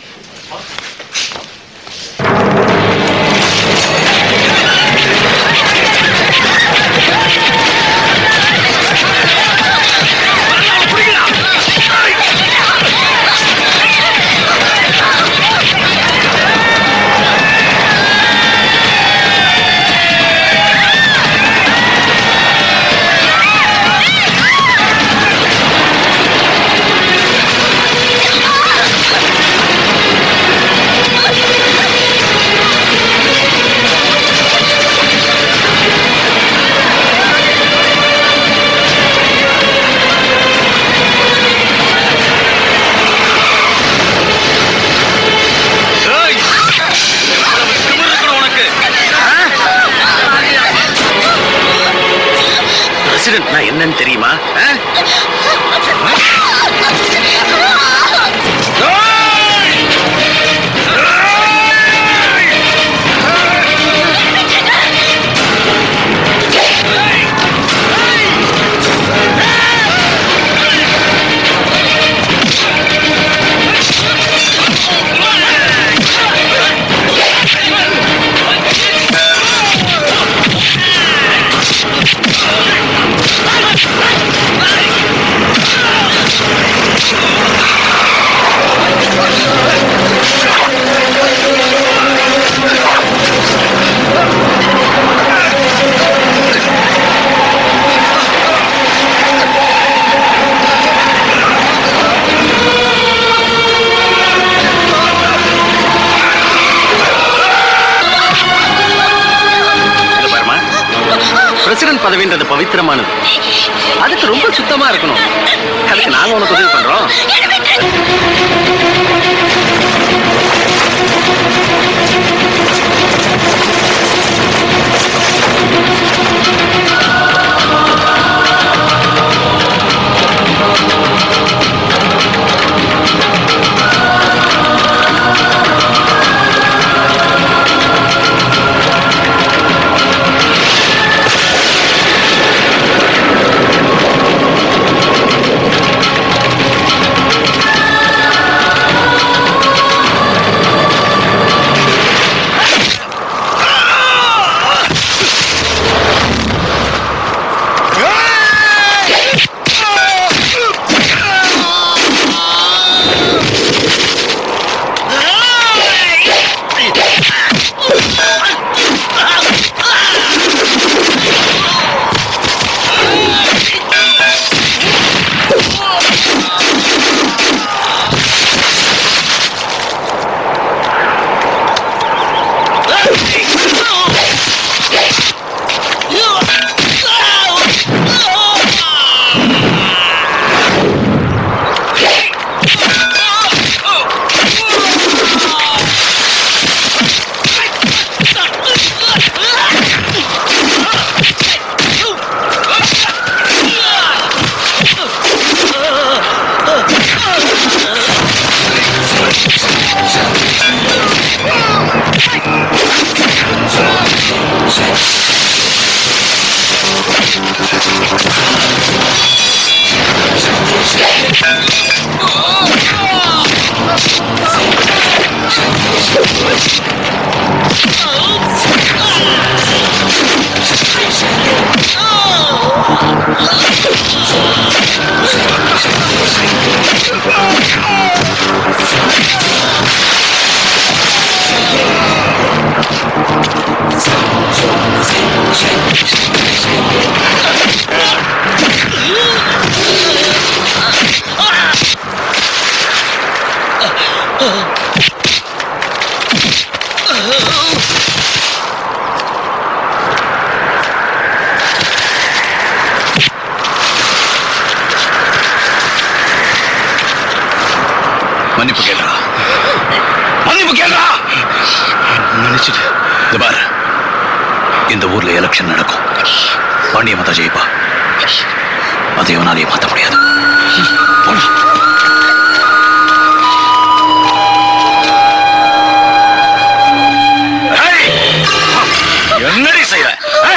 பிரசிடென்ட் நான் என்னன்னு தெரியுமா ஆ? இங்க பாரும்மா பிரசிடென்ட் பதவின்றது பவித்திரமானது அதுக்கு ரொம்ப சுத்தமா இருக்கணும் அதுக்கு நாங்க உனக்கு உதவி பண்றோம் மன்னிப்பு கேளுடா மன்னிப்பு கேளுடா நினைச்சிட்டு இந்த பாரு இந்த ஊர்ல எலெக்ஷன் நடக்கும் பாண்டிய மதா ஜெயிப்பா அதை எவனாலேயே மாத்த முடியாது போடா. என்னடி செய்யற ஆ?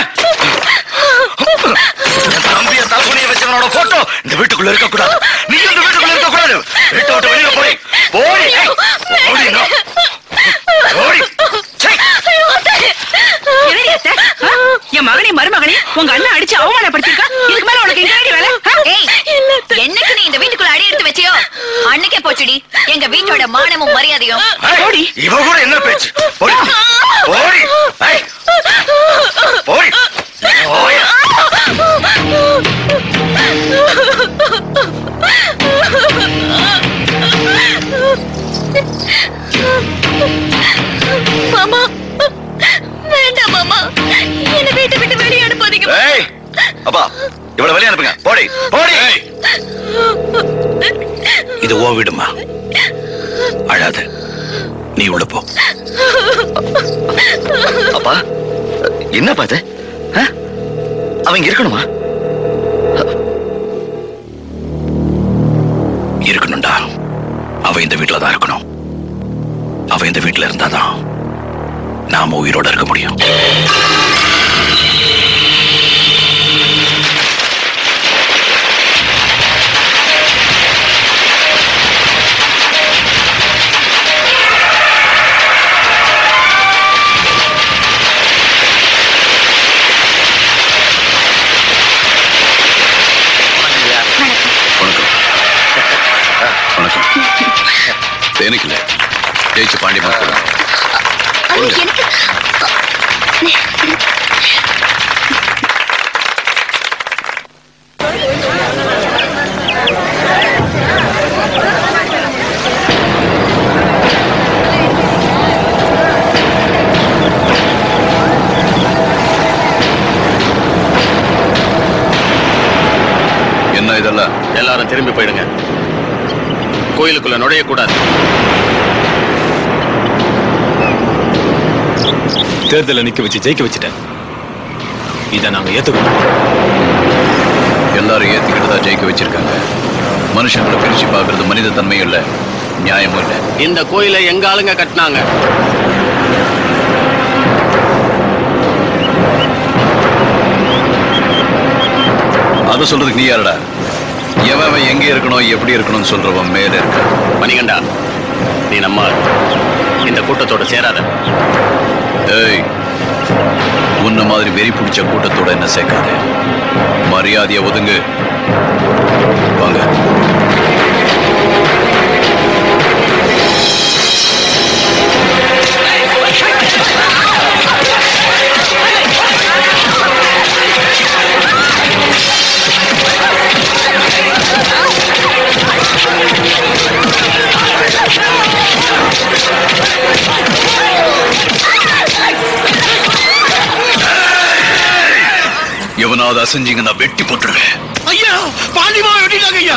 என் தம்பிய தகுனிய வச்சவனோட போட்டோ இந்த வீட்டுக்குள்ள இருக்க கூடாது நீ இந்த வீட்டுக்குள்ள இருக்க கூடாது உங்க அண்ணன் அடிச்சு அவமானப்படுத்திருக்கா இதுக்கு மேல உனக்கு எங்க வேலை ஆ? ஏய் என்னைக்கு நீ இந்த வீட்டுக்குள்ள அடி எடுத்து வச்சியோ அன்னைக்கே போச்சுடி எங்க வீட்டோட மானமும் மரியாதையும் ஏய், இவ கூட என்ன பேச்சு போடி போடி ஏய், போடி போடி. மாமா வேண்டாம் மாமா என்ன வீட்டை விட்டு வெளியே அனுப்பாதீங்க ஏய் அப்பா இவ்வளவு வெளியே அனுப்புங்க போடி போடி இது ஓ வீடுமா அழாத நீ உள்ள போ அப்பா என்னப்பா இது ஆ? அவன் இங்க இருக்கணுமா இருக்கணும்டா அவ இந்த வீட்டுல தான் இருக்கணும் அவ இந்த வீட்டுல இருந்தாதான் நாம உயிரோட இருக்க முடியும் வணக்கம் எனக்கு இல்ல ஜெயிச்சு பாண்டியமா எனக்கு என்ன இதெல்லாம் எல்லாரும் திரும்பி போயிடுங்க கோயிலுக்குள்ள நுழையக்கூடாது தேர்தலை நிக்க வச்சு ஜெயிக்க வச்சுட்டேன் இதை நாங்க ஏத்துக்கணும் எல்லாரும் ஏத்துக்கிட்டு தான் ஜெயிக்க வச்சிருக்காங்க மனுஷங்களை பிரிச்சு பார்க்கறது மனித தன்மையும் இல்ல நியாயமும் இல்ல இந்த கோயிலை எங்க ஆளுங்க கட்டினாங்க அத சொல்றதுக்கு நீ யாருடா எவன் அவன் எங்க இருக்கணும் எப்படி இருக்கணும்னு சொல்றவன் மேல இருக்க மணிகண்டா நீ நம்ம ஆள். இந்த கூட்டத்தோட சேராத ஏய் உன்ன மாதிரி வெறி பிடிச்ச கூட்டத்தோட என்ன சேர்க்காத மரியாதைய ஒதுங்கு வாங்க எவனாவது அசைஞ்சிங்க நான் வெட்டி போட்டுருவேன் ஐயா பாண்டிமா வெட்டிட்டாங்க ஐயா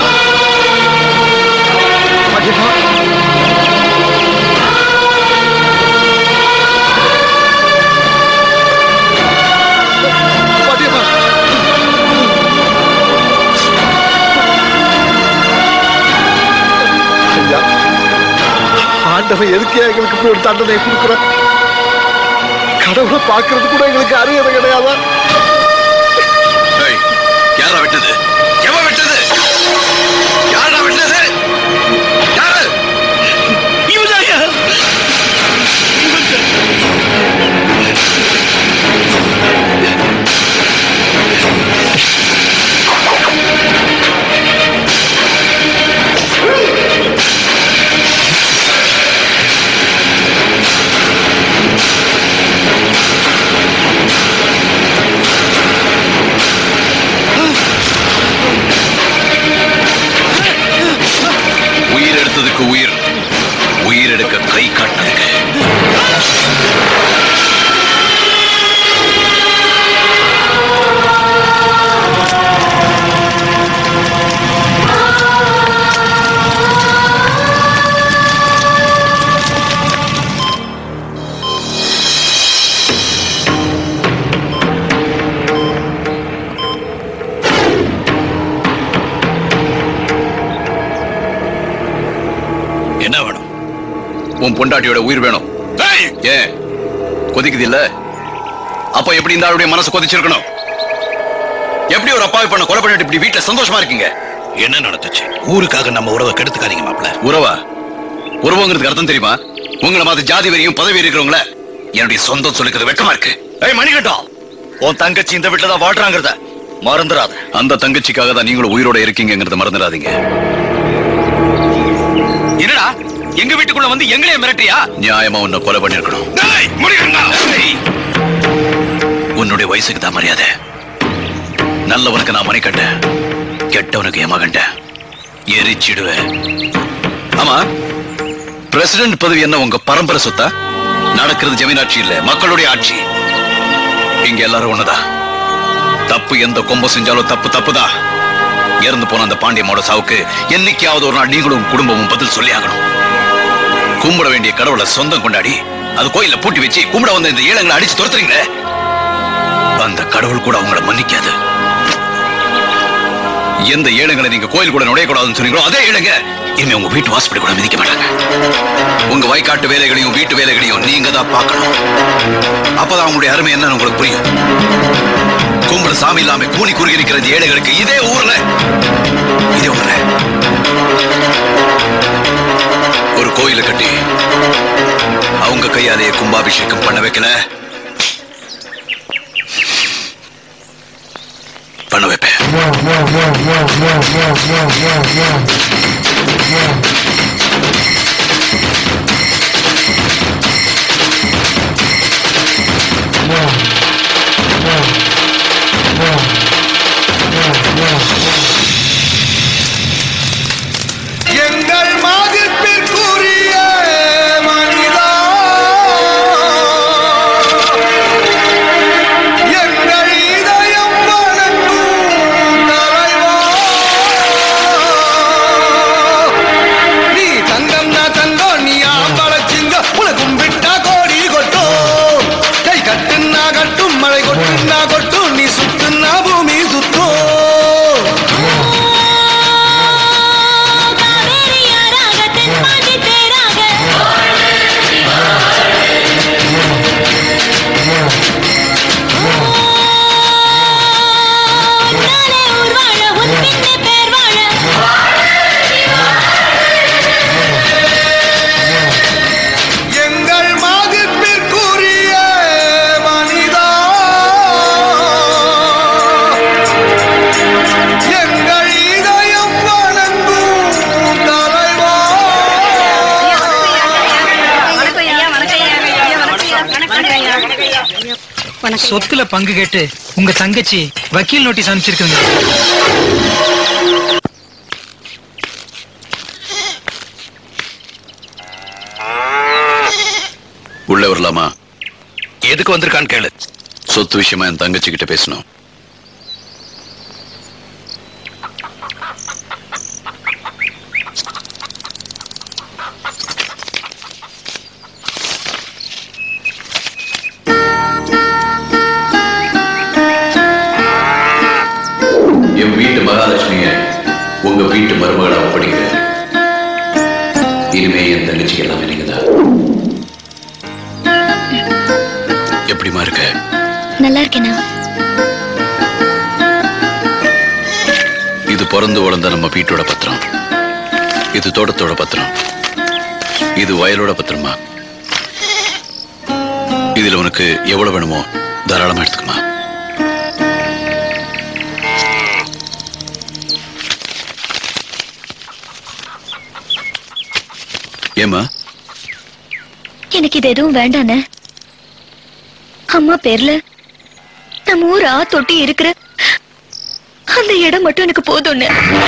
ஐயா, ஆண்டவன் எதுக்கு எங்களுக்கு இப்படி ஒரு தண்டனை கொடுக்குறான் கடவுளை பார்க்கறது கூட எங்களுக்கு அறியது கிடையாதா ஏய், யாரா வெட்டது எவன் வெட்டது யாரா வெட்டது யாரு இவதான் ஐயா உயிர் எடுத்ததுக்கு உயிர் உயிர் எடுக்க கை காட்டுங்க என்ன வேணும் உன் பொண்டாட்டியோட உயிர் வேணும் ஏன் கொதிக்குது இல்ல அப்ப எப்படி இந்த ஆளுடைய மனசு கொதிச்சிருக்கணும் எப்படி ஒரு அப்பாவி பண்ண கொலை பண்ணிட்டு இப்படி வீட்டுல சந்தோஷமா இருக்கீங்க என்ன நடந்துச்சு ஊருக்காக நம்ம உறவை கெடுத்துக்காதீங்க மாப்ள உறவா உறவுங்கிறதுக்கு அர்த்தம் தெரியுமா உங்களை மாதிரி ஜாதி வெறியும் பதவி இருக்கிறவங்கள என்னுடைய சொந்தம் சொல்லிக்கிறது வெக்கமா இருக்கு ஏய் மணிகண்டம் உன் தங்கச்சி இந்த வீட்டுல தான் வாழ்றாங்கிறத மறந்துடாத அந்த தங்கச்சிக்காக தான் நீங்களும் உயிரோட இருக்கீங்கிறத மறந்துடாதீங்க என்னடா எங்க வீட்டுக்குள்ள வந்து எங்களையே மிரட்டியா நியாயமா உன்னை கொலை பண்ணிருக்கணும் உன்னுடைய வயசுக்கு தான் மரியாதை நல்லவனுக்கு நான் மணி கட்டேன் கெட்டவனுக்கு என் மகன்ட எரிச்சிடுவேன் ஆமா பிரசிடென்ட் பதவி என்ன உங்க பரம்பரை சொத்தா நடக்கிறது ஜமீனாட்சி இல்ல மக்களுடைய ஆட்சி இங்க எல்லாரும் ஒண்ணுதான் தப்பு எந்த கொம்ப செஞ்சாலும் தப்பு தப்புதான் இறந்து போன அந்த பாண்டியமோட சாவுக்கு என்னைக்காவது ஒரு நாள் நீங்களும் உங்க குடும்பமும் பதில் சொல்லி ஆகணும் கும்பிட வேண்டிய கடவுளை சொந்தம் கொண்டாடி அது கோயில பூட்டி வச்சு கும்பிட வந்த இந்த ஏழைங்களை அடிச்சு துரத்துறீங்களே அந்த கடவுள் கூட அவங்கள மன்னிக்காது எந்த ஏழைங்களை நீங்க கோயில் கூட நுழையக்கூடாதுன்னு சொன்னீங்களோ அதே ஏழைங்க இனிமே உங்க வீட்டு வாசப்படி கூட மிதிக்க மாட்டாங்க உங்க வயக்காட்டு வேலைகளையும் வீட்டு வேலைகளையும் நீங்க தான் பார்க்கணும் அப்பதான் அவங்களுடைய அருமை என்னன்னு உங்களுக்கு புரியும் கும்பிட சாமி இல்லாம கூனி குறுகி இருக்கிற இந்த ஏழைகளுக்கு இதே ஊர்ல இதே ஊர்ல ஒரு கோயிலை கட்டி அவங்க கையாலேயே கும்பாபிஷேகம் பண்ண வைக்கல பண்ண வைப்பேன் எங்கள் மதிப்பிற்குரிய மனிதா எங்கள் இதயம் வணங்கும் தலைவா நீ தங்கம் நான் தங்கம் நீ ஆம்பள சிங்கம் உனக்கும் விட்டா கோடி கொட்டும் கை கட்டுன்னா கட்டும் மழை கொட்டுன்னா கொட்டும் நீ சுத்துன்னா பூமி சுத்தும் எங்கள் மதிப்பிற்குரிய மனிதா எங்கள் இதயம் வணங்கும் தலைவா சொத்துல பங்கு கேட்டு உங்க தங்கச்சி வக்கீல் நோட்டீஸ் அனுப்பிச்சிருக்குங்க உள்ள வரலாமா எதுக்கு வந்திருக்கான்னு கேளு சொத்து விஷயமா என் தங்கச்சி கிட்ட பேசணும் என் வீட்டு மகாலட்சுமிய உங்க வீட்டு மருமகளா ஒப்படைக்கிறேன் இனிமே என் தங்கச்சிக்கு எல்லாமே நீங்க தான் எப்படிமா இருக்க நல்லா இருக்கேனா இது பிறந்து வளர்ந்த நம்ம வீட்டோட பத்திரம் இது தோட்டத்தோட பத்திரம் இது வயலோட பத்திரமா இதுல உனக்கு எவ்வளவு வேணுமோ தாராளமா எடுத்துக்கமா ஏமா எனக்கு இது எதுவும் வேண்டானே அம்மா பேர்ல நம்ம ஊர் ஆ தொட்டி இருக்கிற அந்த இடம் மட்டும் எனக்கு போதும்னு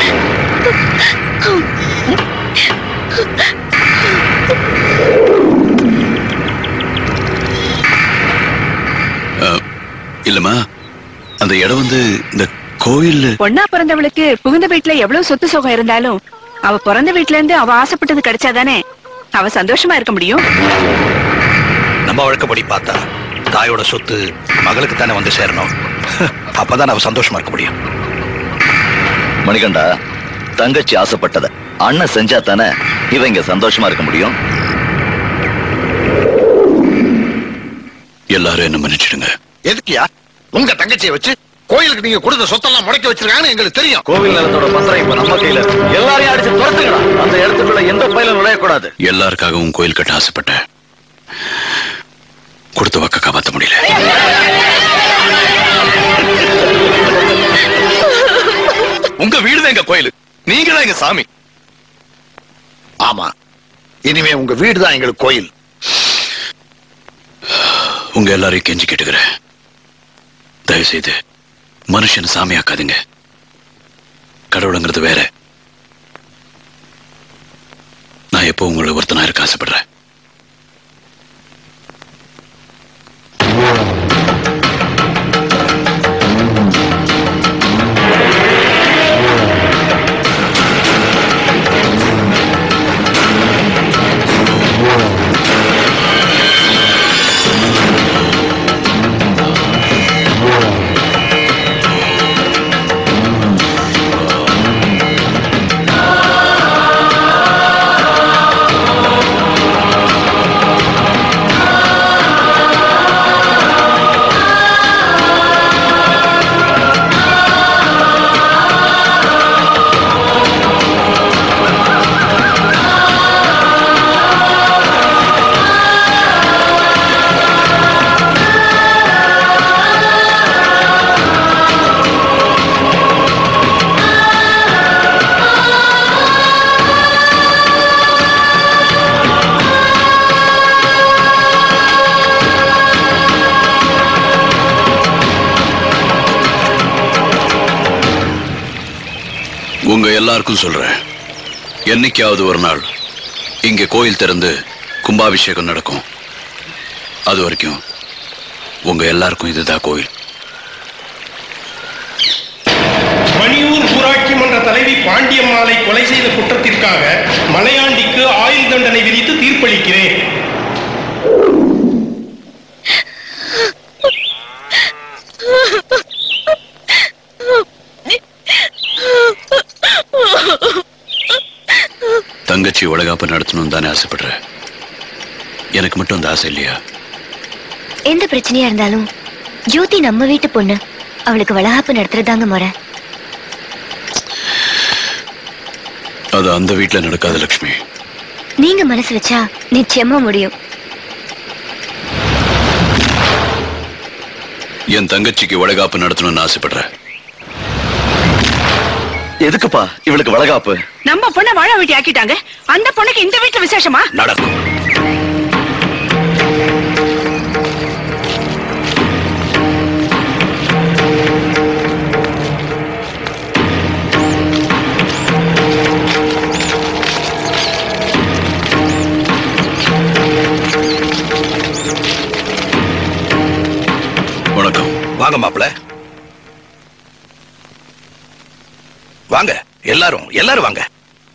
அஹ், இல்லம்மா அந்த இடம் வந்து இந்த கோயில் பொண்ணா பிறந்தவளுக்கு புகுந்த வீட்டுல எவ்வளவு சொத்து சுகம் இருந்தாலும் அவ பிறந்த வீட்டுல இருந்து அவ ஆசைப்பட்டது கிடைச்சாதானே அவ சந்தோஷமா இருக்க முடியும் நம்ம வழக்கப்படி பார்த்தா தாயோட சொத்து மகளுக்கு தானே வந்து சேரணும் அப்பதான் அவ சந்தோஷமா இருக்க முடியும் மணிகண்டா தங்கச்சி ஆசைப்பட்டத அண்ணன் செஞ்சா தானே இவங்க சந்தோஷமா இருக்க முடியும் எல்லாரும் என்ன மன்னிச்சிடுங்க எதுக்குயா உங்க தங்கச்சியை வச்சு கோயிலுக்கு நீங்க கொடுத்த சொத்தெல்லாம் முடக்கி வச்சிருக்காங்கன்னு எங்களுக்கு தெரியும் கோவில் நிலத்தோட பத்திரம் இப்ப நம்ம கையில இருக்கு. எல்லாரையும் அடிச்சு துரத்துங்களா அந்த இடத்துக்குள்ள எந்த பயிலும் நுழையக்கூடாது எல்லாருக்காகவும் கோயில் கட்ட ஆசைப்பட்டேன் கொடுத்த வாக்க காப்பாற்ற முடியல உங்க வீடு தான் எங்க கோயில் நீங்க தான் எங்க சாமி ஆமா இனிமே உங்க வீடு தான் எங்களுக்கு கோயில் உங்க எல்லாரையும் கெஞ்சி கேட்டுக்கிறேன் தயவு செய்து மனுஷன் சாமியாக்காதீங்க கடவுளுங்கிறது வேற நான் எப்போ உங்களை ஒருத்தனா இருக்க ஆசைப்படுறேன் உங்க எல்லாருக்கும் சொல்றேன் என்னைக்காவது ஒரு நாள் இங்க கோயில் திறந்து கும்பாபிஷேகம் நடக்கும் அது வரைக்கும் உங்க எல்லாருக்கும் இதுதான் கோயில் மணியூர் ஊராட்சி மன்ற தலைவி பாண்டியம்மாளை கொலை செய்த குற்றத்திற்காக மலையாண்டிக்கு ஆயுள் தண்டனை விதித்து தீர்ப்பளிக்கிறேன் தங்கச்சி வளகாப்பு நடத்தணும்னு தானே ஆசைப்படுற எனக்கு மட்டும் அந்த ஆசை இல்லையா எந்த பிரச்சனையா இருந்தாலும் ஜோதி நம்ம வீட்டு பொண்ணு அவளுக்கு வளகாப்பு நடத்துறதாங்க முறை அது அந்த வீட்டுல நடக்காது லக்ஷ்மி நீங்க மனசு வச்சா நிச்சயமா முடியும் என் தங்கச்சிக்கு வளகாப்பு நடத்தணும்னு ஆசைப்படுறேன் எதுக்குப்பா இவளுக்கு வளகாப்பு நம்ம பொண்ணை வாழ வெட்டி ஆக்கிட்டாங்க அந்த பொண்ணுக்கு இந்த வீட்டுல விசேஷமா நடக்கும் வணக்கம் வாங்க மாப்பிள வாங்க எல்லாரும் எல்லாரும் வாங்க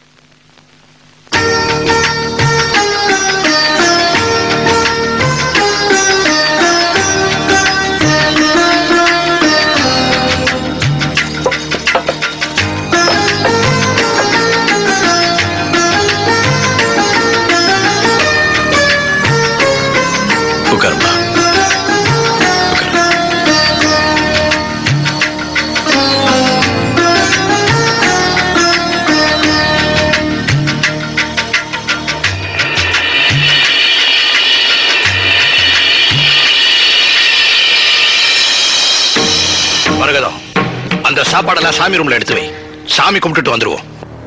உட்காருமா மரகதம் அந்த சாப்பாடெல்லாம் சாமி ரூம்ல எடுத்து வை சாமி கும்பிட்டுட்டு வந்துருவோம்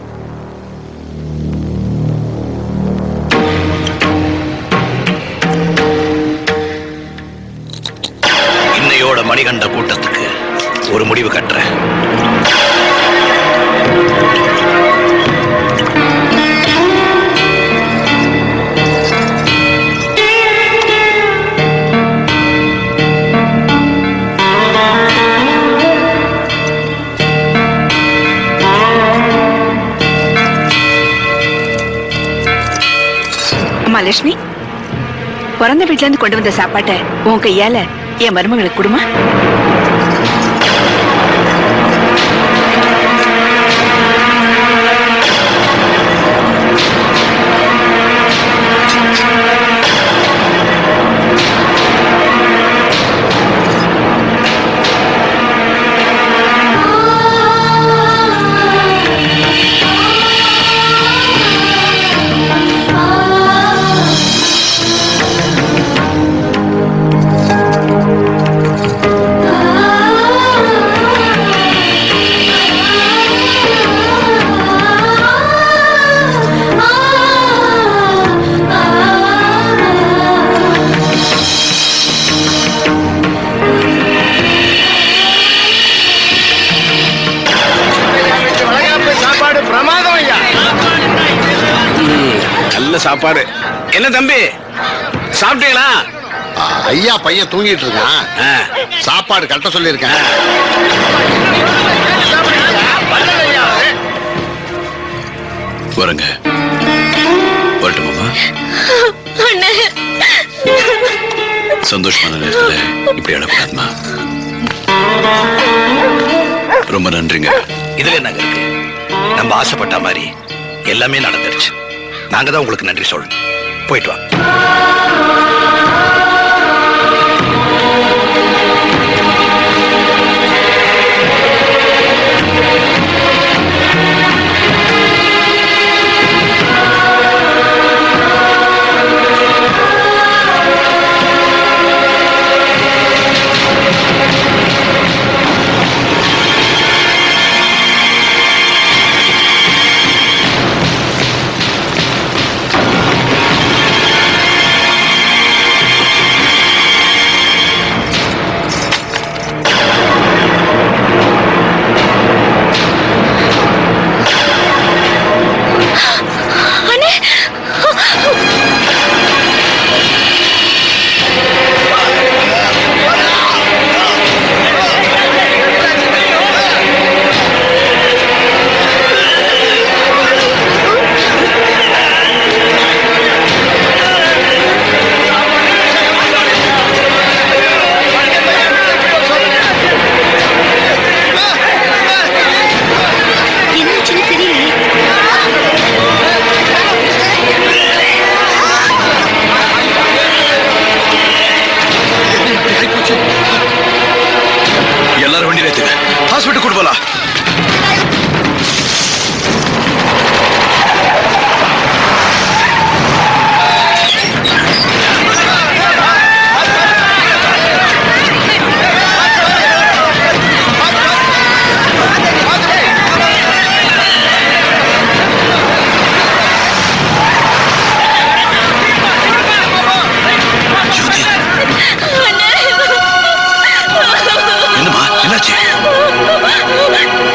இன்னையோட மணிகண்ட கூட்டத்துக்கு ஒரு முடிவு கட்டுறேன் அம்மா லட்சுமி பிறந்த வீட்ல இருந்து கொண்டு வந்த சாப்பாட்டை உன் கையால என் மருமகளுக்கு கொடுமா ஆ நல்ல சாப்பாடு என்ன தம்பி சாப்பிட்டீங்களா ஐயா பையன் தூங்கிட்டு இருக்கான் சாப்பாடு கட்ட சொல்லியிருக்கேன் வரங்க வரட்டுமாமா அண்ணே சந்தோஷமான நேரத்துல இப்படி அழக்கூடாதுமா ரொம்ப நன்றிங்க இதுல என்னங்க இருக்கு நம்ம ஆசைப்பட்ட மாதிரி எல்லாமே நடந்துருச்சு நாங்க தான் உங்களுக்கு நன்றி சொல்லணும் போயிட்டு வா அண்ணே என்னாச்சுன்னு தெரியலையே எல்லாரும் வண்டியில ஏத்துங்க ஹாஸ்பிட்டல் கூட்டு போலாம் என்னம்மா என்னாச்சு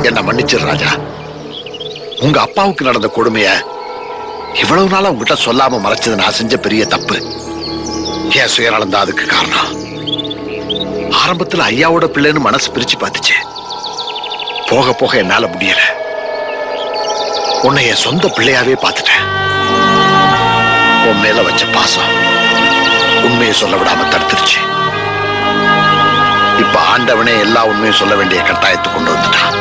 என்ன மன்னிச்சிரு ராஜா உங்க அப்பாவுக்கு நடந்த கொடுமைய இவ்வளவு நாளா உங்ககிட்ட சொல்லாம மறைச்சது நான் செஞ்ச பெரிய தப்பு என் சுயநலம் தான் அதுக்கு காரணம் ஆரம்பத்துல ஐயாவோட பிள்ளைன்னு மனசு பிரிச்சு பார்த்துச்சு போக போக என்னால முடியல உன்னை என் சொந்த பிள்ளையாவே பார்த்துட்டேன் உன் மேல வச்ச பாசம் உண்மையை சொல்ல விடாம தடுத்துருச்சு இப்ப ஆண்டவனே எல்லா உண்மையும் சொல்ல வேண்டிய கட்டாயத்தை கொண்டு வந்துட்டான்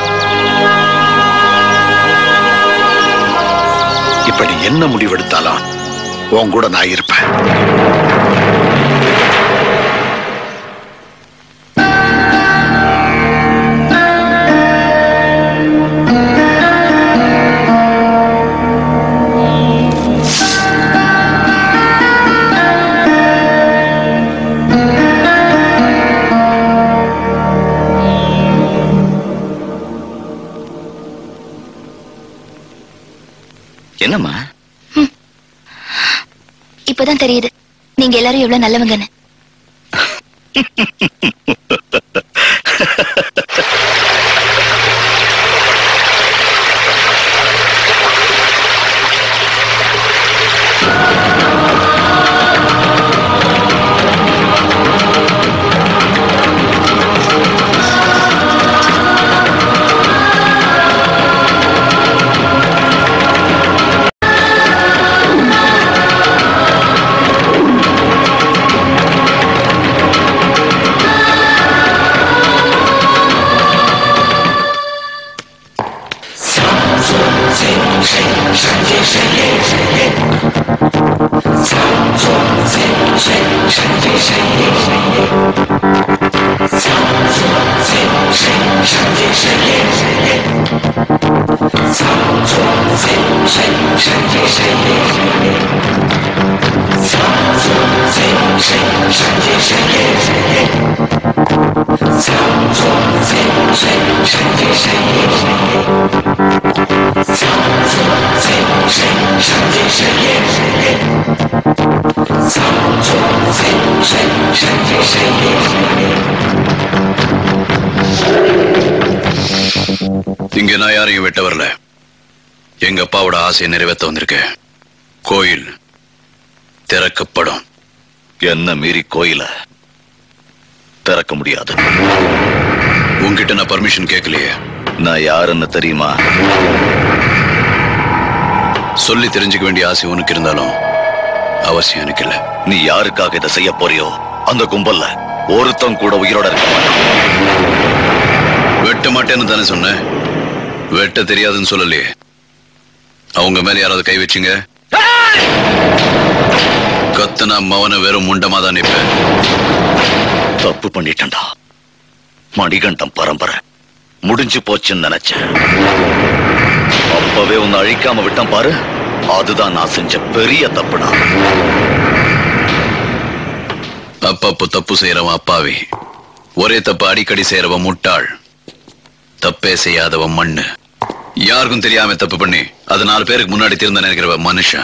இப்ப நீ என்ன முடிவெடுத்தாலும் உன் கூட நான் இருப்பேன் என்னம்மா இப்பதான் தெரியுது நீங்க எல்லாரும் எவ்வளவு நல்லவங்கன்னு இங்க நான் யாரையும் வெட்ட வரல எங்க அப்பாவோட ஆசையை நிறைவேற்ற வந்திருக்கேன் கோயில் திறக்கப்படும் என்ன மீறி கோயில திறக்க முடியாது உன்கிட்ட நான் பர்மிஷன் கேட்கலையே நான் யாருன்னு தெரியுமா சொல்லி தெரிஞ்சுக்க வேண்டிய ஆசை உனக்கு இருந்தாலும் அவசியம் எனக்கு இல்ல நீ யாருக்காக இதை செய்ய போறியோ அந்த கும்பல்ல ஒருத்தன் கூட உயிரோட இருக்க மாட்டான் வெட்ட மாட்டேன்னு தானே சொன்னேன் வெட்ட தெரியாதுன்னு சொல்லலையே அவங்க மேல யாராவது கை வச்சுங்க கத்துனா மவன வெறும் முண்டமா தான் நிப்பேன் தப்பு பண்ணிட்டேன்டா மணிகண்டம் பரம்பரை முடிஞ்சு போச்சுன்னு நினைச்சேன் அப்பவே உன்னை அழிக்காம விட்டேன் பாரு அதுதான் நான் செஞ்ச பெரிய தப்புடா அப்பப்போ தப்பு செய்யறவன் அப்பாவி ஒரே தப்பு அடிக்கடி செய்யறவன் முட்டாள் தப்பே செய்யாதவன் மண்ணு யாருக்கும் தெரியாம தப்பு பண்ணி அது நாலு பேருக்கு முன்னாடி திருந்த நினைக்கிறவன் மனுஷன்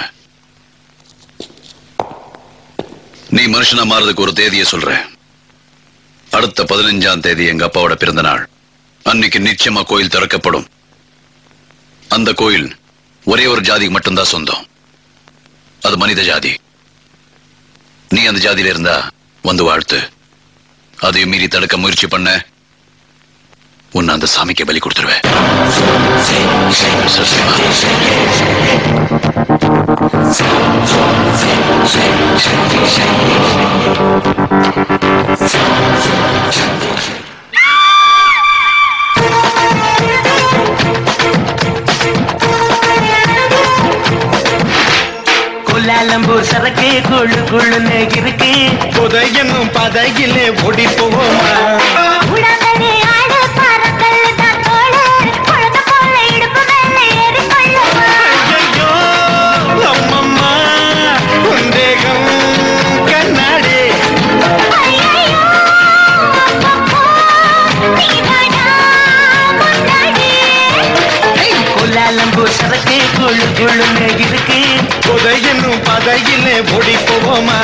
நீ மனுஷனா மாறதுக்கு ஒரு தேதியை சொல்றேன் அடுத்த பதினஞ்சாம் தேதி எங்க அப்பாவோட பிறந்த நாள் அன்னைக்கு நிச்சயமா கோயில் திறக்கப்படும் அந்த கோயில் ஒரே ஒரு ஜாதிக்கு மட்டும்தான் சொந்தம் அது மனித ஜாதி நீ அந்த ஜாதியில இருந்தா வந்து வாழ்த்து அதையும் மீறி தடுக்க முயற்சி பண்ண உன்னை அந்த சாமிக்கு பலி கொடுத்துருவேன் கோலாலம்பூர் சரக்கு குழு குழுன்னு இருக்கு புதையனும் பதையிலே ஓடி போவோமா ஐயையோ, அம்மம்மா, உன் தேகம் கண்ணாடி கோலாலம்பூர் சரக்கு குழு குழுன்னு இருக்கு புதையனும் பதையிலே ஓடி போவோமா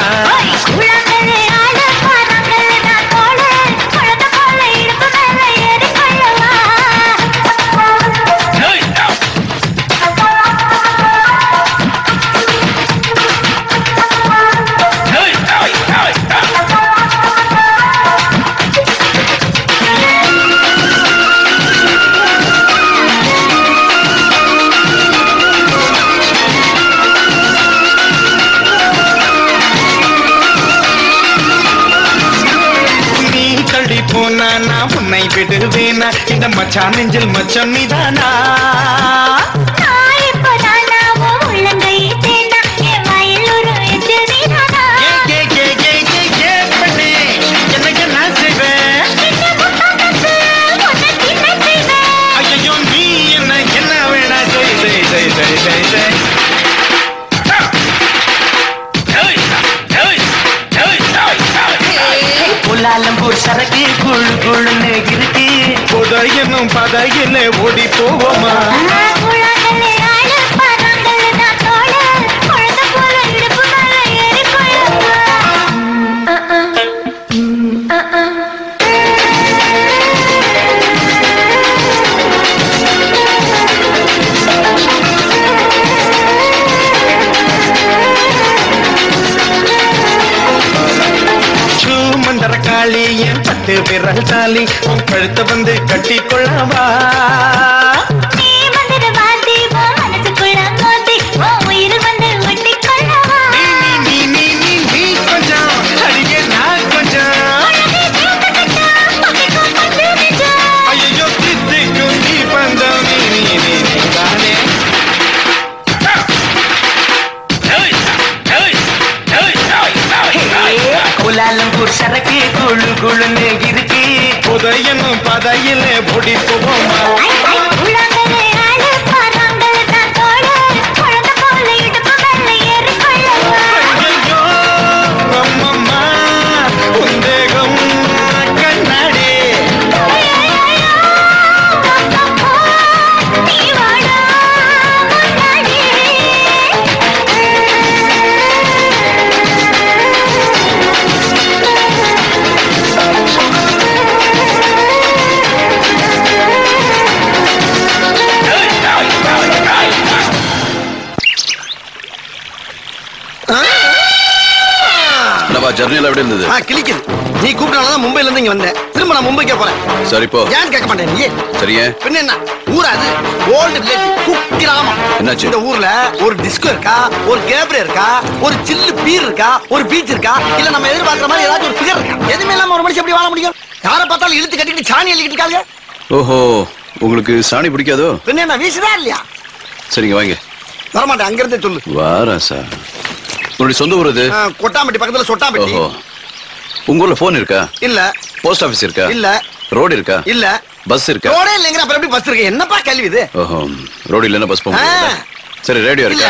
விடுவேனா இந்த மச்சான் நெஞ்சில் மச்சம் நீதானா நான் இப்ப நானாவோ உள்ளங்கை தேனா என் வயல் ஒரு எச்சில் நீதானா ஏ ஏ ஏ ஏ ஏ பண்ணே எனக்கு நான் செய்வேன் ஐயோ நீ என்ன என்ன வேணா செய் செய் செய் செய் செய் செய் புலாலம்பூர் சரக்கு குழு குழுன்னு இருக்கு புதையனும் பதையில ஓடி போவோமா உலகளே ஆளு பரங்கள் நான் தோள குழந்தை போல இடுப்பு மேல ஏறி கொள்ளவா சூ மந்தர காளி என் பட்டு விரல் தாலி உன் கழுத்தை வந்து கட்டி கொள்ளவா நீ வந்துடு வாந்தி உன் மனசுக்குள்ள மோதி உன் உயிர் வந்து ஒட்டி கொள்ளவா நீ நீ நீ நீ கொஞ்சம் அடியே நான் கொஞ்சம் ஐயோ தித்திக்கும் நீ பந்தம் நீ நீ நீ நீ தானே புலாலம்பூர் சரக்கு குழு குழுன்னு இருக்கு புதையனும் பதையில ஓடி போவோமா உலகளே ஆளு பரங்கள் நான் தோள குழந்தை போல இடுப்பு மேல ஏறி கொள்ளவா ஐயோ அம்மம்மா உந்தேகம் கண்ணாடி நீ வாடா முன்னாடி என்னப்பா ஜர்னியில் எப்படி இருந்தது ஆ கிளிக்குது நீ கூப்பிட்டாலதான் மும்பைல இருந்து இங்க வந்தேன் திரும்ப நான் மும்பைக்கே போறேன் சரி போ ஏன் கேட்க மாட்டேன் நீ சரியே பின்ன என்ன ஊரா அது ஓல்டு வில்லேஜ் குக்கிராமம் என்னாச்சு? இந்த ஊர்ல ஒரு டிஸ்கோ இருக்கா ஒரு கேப்ரே இருக்கா ஒரு சில்லு பீர் இருக்கா ஒரு பீச் இருக்கா இல்ல நம்ம எதிர்பார்க்கிற மாதிரி ஏதாச்சும் ஒரு ஃபிகர் இருக்கா எதுவுமே இல்லாம ஒரு மனுஷன் எப்படி வாழ முடியும் யாரை பார்த்தாலும் இழுத்து கட்டிட்டு சாணி எழுதிட்டு இருக்காங்க ஓஹோ உங்களுக்கு சாணி பிடிக்காதோ பின்ன என்ன வீசுதா இல்லையா சரிங்க வாங்க வரமாட்டேன் அங்க இருந்தே சொல்லு வாரா சார் உங்களுடைய சொந்த ஊர் இது ஆ, கொட்டாம்பட்டி பக்கத்துல சொட்டாம்பட்டி ஓஹோ உங்க ஊர்ல போன் இருக்கா இல்ல போஸ்ட் ஆபீஸ் இருக்கா இல்ல ரோடு இருக்கா இல்ல பஸ் இருக்கா ரோடே இல்லைங்கிற அப்புறம் எப்படி பஸ் இருக்கு என்னப்பா கேள்வி இது ஓஹோ ரோடு இல்லைன்னா பஸ் போக ஆ. முடியாதா? சரி ரேடியோ இருக்கா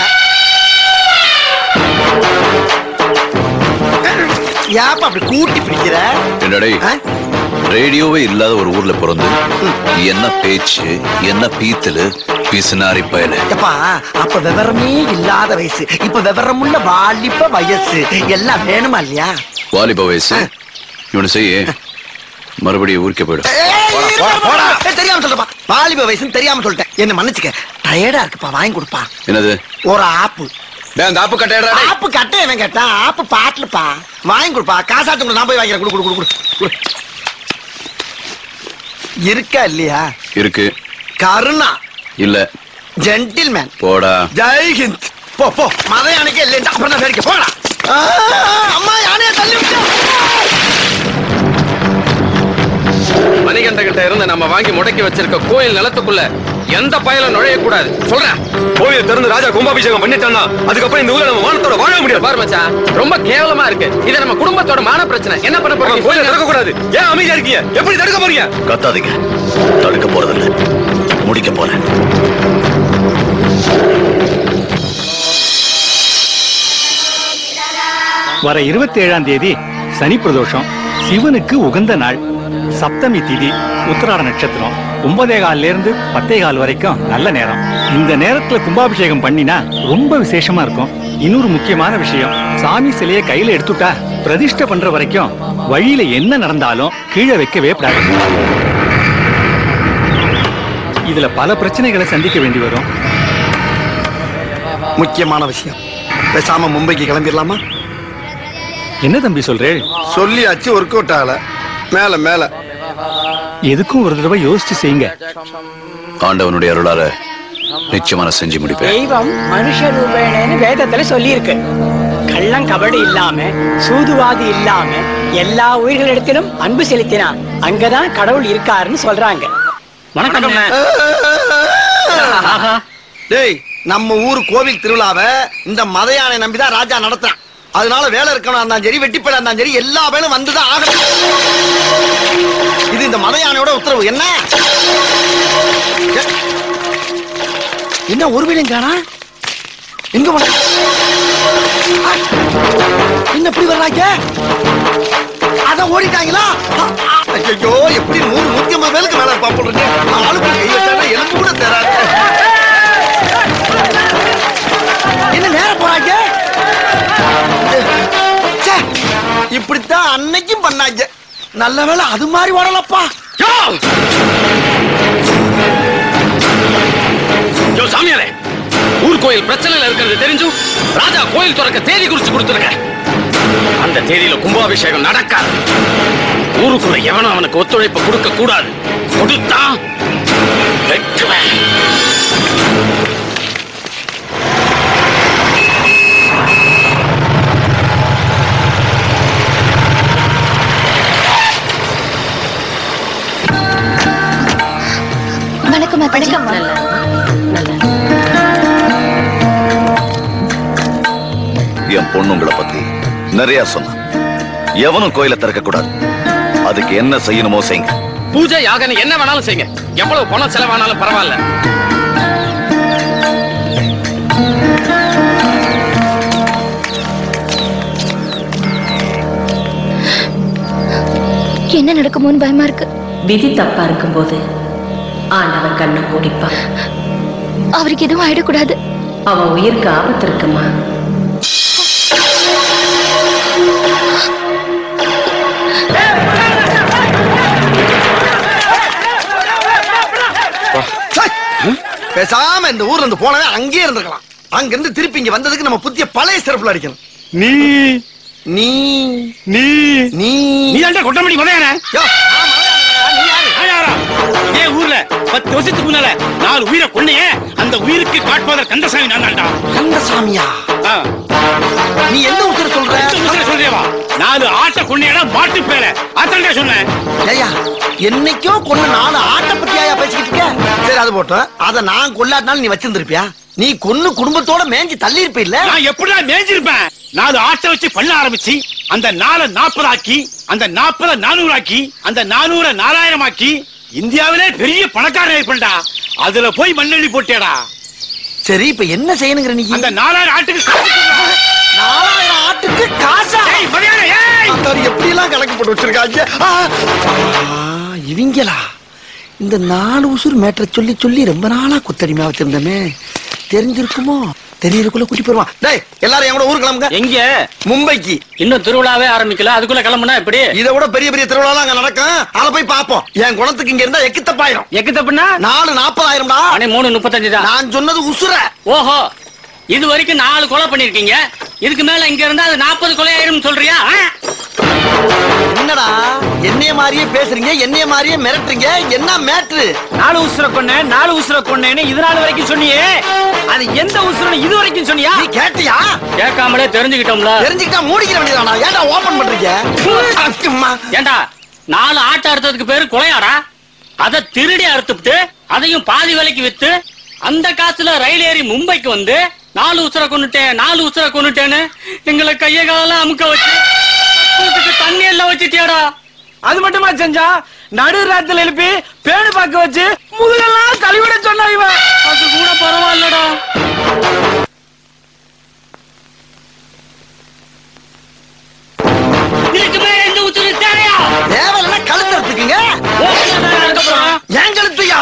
ஏப்பா அப்படி கூட்டி பிடிக்கிற என்னடா ரேடியோவே இல்லாத ஒரு ஊர்ல பிறந்து என்ன பேச்சு என்ன பீத்தலு பிசுனாரி பயல எப்பா அப்ப விவரமே இல்லாத வயசு இப்ப விவரமுள்ள வாலிப வயசு எல்லாம் வேணுமா இல்லையா வாலிப வயசு இவனு செய்ய மறுபடியும் ஊருக்கே போயிடும் ஏய், தெரியாம சொல்றப்பா வாலிப வயசுன்னு தெரியாம சொல்லிட்டேன் என்ன மன்னிச்சுக்க டயர்டா இருக்குப்பா வாங்கி கொடுப்பா என்னது ஒரு ஆப்பு அந்த ஆப்பு கட்டையடா ஆப்பு கட்ட இவன் கேட்டான் ஆப்பு பாட்டுலப்பா வாங்கி கொடுப்பா காசாத்து கூட நான் போய் வாங்கிறேன் குடு குடு குடு குடு குடு இருக்கா இல்லையா இருக்கு கருணா இல்ல ஜென்டில்மேன் போடா ஜெய் ஹிந்த் போ போ மத யானைக்கே இல்லை அப்புறம் தான் வேடிக்கை போடா ஆ, அம்மா யானையை தள்ளி விட்டா மணிகண்ட கிட்ட இருந்து நம்ம வாங்கி முடக்கி வச்சிருக்க கோயில் நிலத்துக்குள்ள எந்த பயலும் நுழைய கூடாது சொல்றேன் கோயில் திறந்து ராஜா கும்பாபிஷேகம் பண்ணிட்டான்னா அதுக்கப்புறம் இந்த ஊர்ல நம்ம மானத்தோட வாழ முடியாது பாரு மச்சான் ரொம்ப கேவலமா இருக்கு இது நம்ம குடும்பத்தோட மான பிரச்சனை என்ன பண்ண போறீங்க கோயிலை திறக்க கூடாது ஏன் அமைதியா இருக்கீங்க எப்படி தடுக்க போறீங்க கத்தாதீங்க தடுக்க போறதில்ல முடிக்க போறேன் வர இருபத்தி ஏழாம் தேதி சனி பிரதோஷம் சிவனுக்கு உகந்த நாள் சப்தமி திதி உத்திராட நட்சத்திரம் ஒன்பதே கால்ல இருந்து பத்தே கால் வரைக்கும் நல்ல நேரம் இந்த நேரத்துல கும்பாபிஷேகம் பண்ணினா ரொம்ப விசேஷமா இருக்கும் இன்னொரு முக்கியமான விஷயம் சாமி சிலையை கையில எடுத்துட்டா பிரதிஷ்டை பண்ற வரைக்கும் வழியில என்ன நடந்தாலும் கீழே வைக்கவே கூடாது இதுல பல பிரச்சனைகளை சந்திக்க வேண்டி வரும் முக்கியமான விஷயம் பேசாம மும்பைக்கு கிளம்பிடலாமா என்ன தம்பி சொல்றேன் சொல்லியாச்சு ஒர்க் அவுட் ஆகல மேல மேல எதுக்கும் ஒரு தடவை யோசிச்சு செய்யுங்க ஆண்டவனுடைய அருளால நிச்சயமா நான் செஞ்சு முடிப்பேன் தெய்வம் மனுஷ ரூபேணன்னு வேதத்துல சொல்லியிருக்கு கள்ளம் கபடு இல்லாம சூதுவாதி இல்லாம எல்லா உயிர்களிடத்திலும் அன்பு செலுத்தினான் அங்கதான் கடவுள் இருக்காருன்னு சொல்றாங்க வணக்கம் டேய் நம்ம ஊர் கோவில் திருவிழாவை இந்த மத யானை நம்பிதான் ராஜா நடத்துறான் அதனால வேலை இருக்கணும் இருந்தாலும் சரி வெட்டிப்படா இருந்தாலும் சரி எல்லா வேலும் வந்துதான் ஆகணும் இது இந்த மத யானையோட உத்தரவு என்ன எ- என்ன ஒரு வேலையும் காணா எங்க போன ஆ! என்ன இப்படி வர்றாங்க அதான் ஓடிட்டாங்களா ஐயோ எப்படி நூறு நூத்தி ஐம்பது பேருக்கு மேல பாப்புறீங்க ஆளுக்கு கை வச்சாலும் எலும்பு கூட தராது என்ன நேரம் போறாங்க ச்சே, இப்படித்தான் அன்னைக்கும் பண்ணாங்க நல்ல வேளை அது மாதிரி ஓடலப்பா யோ சாமியாரே ஊர் கோயில் பிரச்சனையில இருக்கிறது தெரிஞ்சும் ராஜா கோயில் திறக்க தேதி குறிச்சு கொடுத்துருங்க அந்த தேதியில கும்பாபிஷேகம் நடக்காது ஊருக்குள்ள எவனும் அவனுக்கு ஒத்துழைப்பு கொடுக்க கூடாது கொடுத்தா வெட்டுவேன் வணக்கம் வணக்கம் என் பொண்ணுங்களை பத்தி நிறைய சொன்னான் எவனும் கோயிலை திறக்க கூடாது அதுக்கு என்ன செய்யணுமோ செய்யுங்க பூஜை யாகன்னு என்ன வேணாலும் செய்யுங்க எவ்வளவு பணம் செலவானாலும் பரவாயில்ல என்ன நடக்குமோன்னு பயமா இருக்கு விதி தப்பா இருக்கும்போது ஆண்டவன் கண்ணை மூடிப்பான் அவருக்கு எதுவும் ஆயிடக்கூடாது அவன் உயிருக்கு ஆபத்து இருக்குமா சை! பேசாம இந்த ஊர்ல இருந்து போனவே அங்கேயே இருந்திருக்கலாம் அங்க இருந்து திருப்பி இங்க வந்ததுக்கு நம்ம புத்திய பழைய சிறப்புல அடிக்கணும் நீ நீ நீ நீ நீ தான் கொட்டமணி மலையானே யோ, இதே ஊர்ல பத்து வருஷத்துக்கு முன்னால நாலு உயிரை கொன்னையே அந்த உயிருக்கு காட்பாதர் கந்தசாமி நான் தான்டா கந்தசாமியா நீ எந்த உத்தர சொல்ற சொல்றியவா நாலு ஆட்டை கொன்னையடா மாட்டு பேர அத்தன்டா சொன்னேன் ஏய்யா என்னைக்கோ கொண்டு நாலு ஆட்டை பத்தியாயா பேசிக்கிட்டு இருக்க சரி அது போட்டோம் அத நான் கொல்லாட்டினாலும் நீ வச்சிருந்திருப்பியா நீ கொன்னு குடும்பத்தோட மேஞ்சி தள்ளி இருப்ப இல்ல நான் எப்படிடா மேய்ஞ்சிருப்பேன் நாலு ஆட்டை வச்சு பண்ண ஆரம்பிச்சு அந்த நாலை நாற்பது ஆக்கி அந்த நாற்பத நானூறு ஆக்கி அந்த நானூற நாலாயிரம் ஆக்கி இந்தியாவிலே பெரிய பணக்காரன் இருப்பேன்டா அதுல போய் மண்ணெண்ணி போட்டேடா சரி இப்ப என்ன செய்யணுங்கிற நீ அந்த நாலாயிரம் ஆட்டுக்கு நாலாயிரம் ஆட்டுக்கு காசா எப்படி எல்லாம் கணக்கு போட்டு வச்சிருக்காங்க ஆ! ஆ, இவங்களா இந்த நாலு உசுர் மேட்டரை சொல்லி சொல்லி ரொம்ப நாளா குத்தடிமையா வச்சிருந்தமே தெரிஞ்சிருக்குமோ தெரியறதுக்குள்ள கூட்டி போயிருவான் டேய் எல்லாரும் என் கூட ஊருக்கு கிளம்புங்க எங்க மும்பைக்கு இன்னும் திருவிழாவே ஆரம்பிக்கல அதுக்குள்ள கிளம்புனா எப்படி இதை விட பெரிய பெரிய திருவிழா அங்க நடக்கும் அத போய் பாப்போம் என் குணத்துக்கு இங்க இருந்தா எக்கு தப்பாயிரும் எக்கு தப்புனா நாலு நாற்பதாயிரம்டா அணை மூணு முப்பத்தஞ்சு தான் நான் சொன்னது உசுர ஓஹோ இது வரைக்கும் நாலு கொலை பண்ணிருக்கீங்க இதுக்கு மேல இங்க இருந்தா அது நாற்பது கொலை ஆயிரும் சொல்றியா ஆ? என்னடா என்னைய மாதிரியே பேசுறீங்க என்னைய மாதிரியே மிரட்டுறீங்க என்ன மேட்ரு நாலு உசுர கொன்ன நாலு உசுர கொன்னேன்னு இது நாள் வரைக்கும் சொன்னியே அது எந்த உசுரன்னு இது வரைக்கும் சொன்னியா நீ கேட்டியா கேட்காமலே தெரிஞ்சுக்கிட்டோம்ல தெரிஞ்சுக்கிட்டா மூடிக்கிற வேண்டியதானா ஏன்டா ஓபன் பண்றீங்க அம்மா. ஏண்டா நாலு ஆட்டை அறுத்ததுக்கு பேரு கொலையாடா அத திருடி அறுத்துட்டு அதையும் பாதி விலைக்கு வித்து அந்த காசுல ரயில் ஏறி மும்பைக்கு வந்து நாலு உசுர கொண்டுட்டேன் நாலு உசுர கொண்டுட்டேன்னு எங்களை கைய காலம் அமுக்க வச்சு வீட்டுக்கு தண்ணி எல்லாம் வச்சுட்டியாடா அது மட்டுமா செஞ்சா நடு ராத்துல எழுப்பி பேடு பார்க்க வச்சு முதுகெல்லாம் கழுவிட சொன்னா இவன் அது கூட பரவாயில்லடா இதுக்கு மேல எந்த உசுறு தேவையா தேவையில்லைன்னா கழுத்து எடுத்துக்குங்க ஏன் கழுத்துயா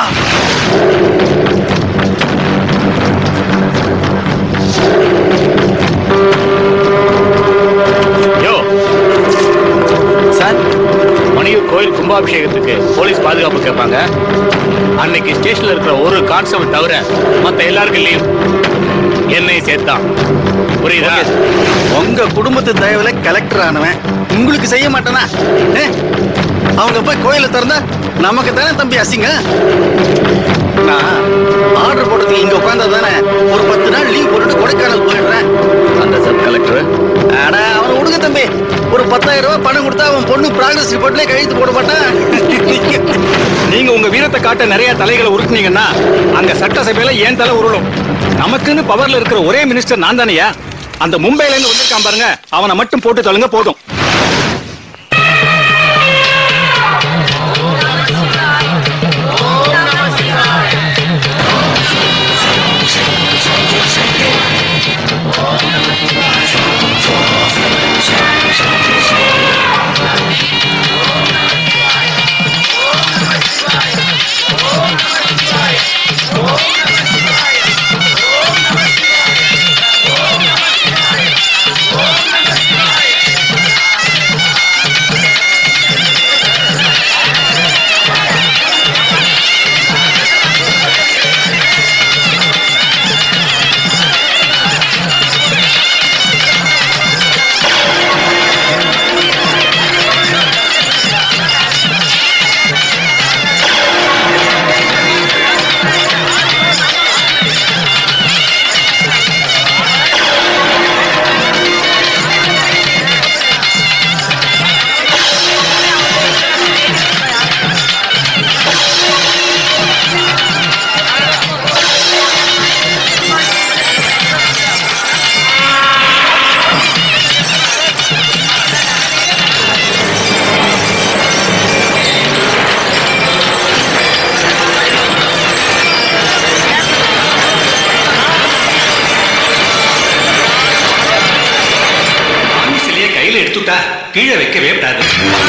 யோ சார் மணியூர் கோயில் கும்பாபிஷேகத்துக்கு போலீஸ் பாதுகாப்பு கேட்பாங்க அன்னைக்கு ஸ்டேஷன்ல இருக்கிற ஒரு கான்ஸ்டபிள் தவிர மத்த எல்லாருக்கும் லீவ் என்னை சேர்த்தான் புரியுதா உங்க குடும்பத்து தயவுல கலெக்டர் ஆனவன் உங்களுக்கு செய்ய மாட்டானா ஏ? அவங்க போய் கோயில திறந்தா நமக்கு தானே தம்பி அசிங்க நான் ஆர்டர் போடுறதுக்கு இங்க உட்கார்ந்தா தானே ஒரு பத்து நாள் லீவ் போட்டுட்டு கொடைக்கானல் போயிடுறேன் அந்த சப் கலெக்டர் அட அவன் விடுங்க தம்பி ஒரு பத்தாயிரம் ரூபாய் பணம் கொடுத்தா அவன் பொண்ணு ப்ராக்ரஸ் ரிப்போர்ட்லயே கழுத்து போட மாட்டான் நீங்க உங்க வீரத்தை காட்ட நிறைய தலைகளை உருட்டுனீங்கன்னா அங்க சட்டசபையில ஏன் தலை உருளும் நமக்குன்னு பவர்ல இருக்கிற ஒரே மினிஸ்டர் நான் தானையா அந்த மும்பைல இருந்து வந்திருக்கான் பாருங்க அவனை மட்டும் போட்டு தள்ளுங்க போதும் சிலையை கையில எடுத்துட்டா கீழே வைக்கவே விடாது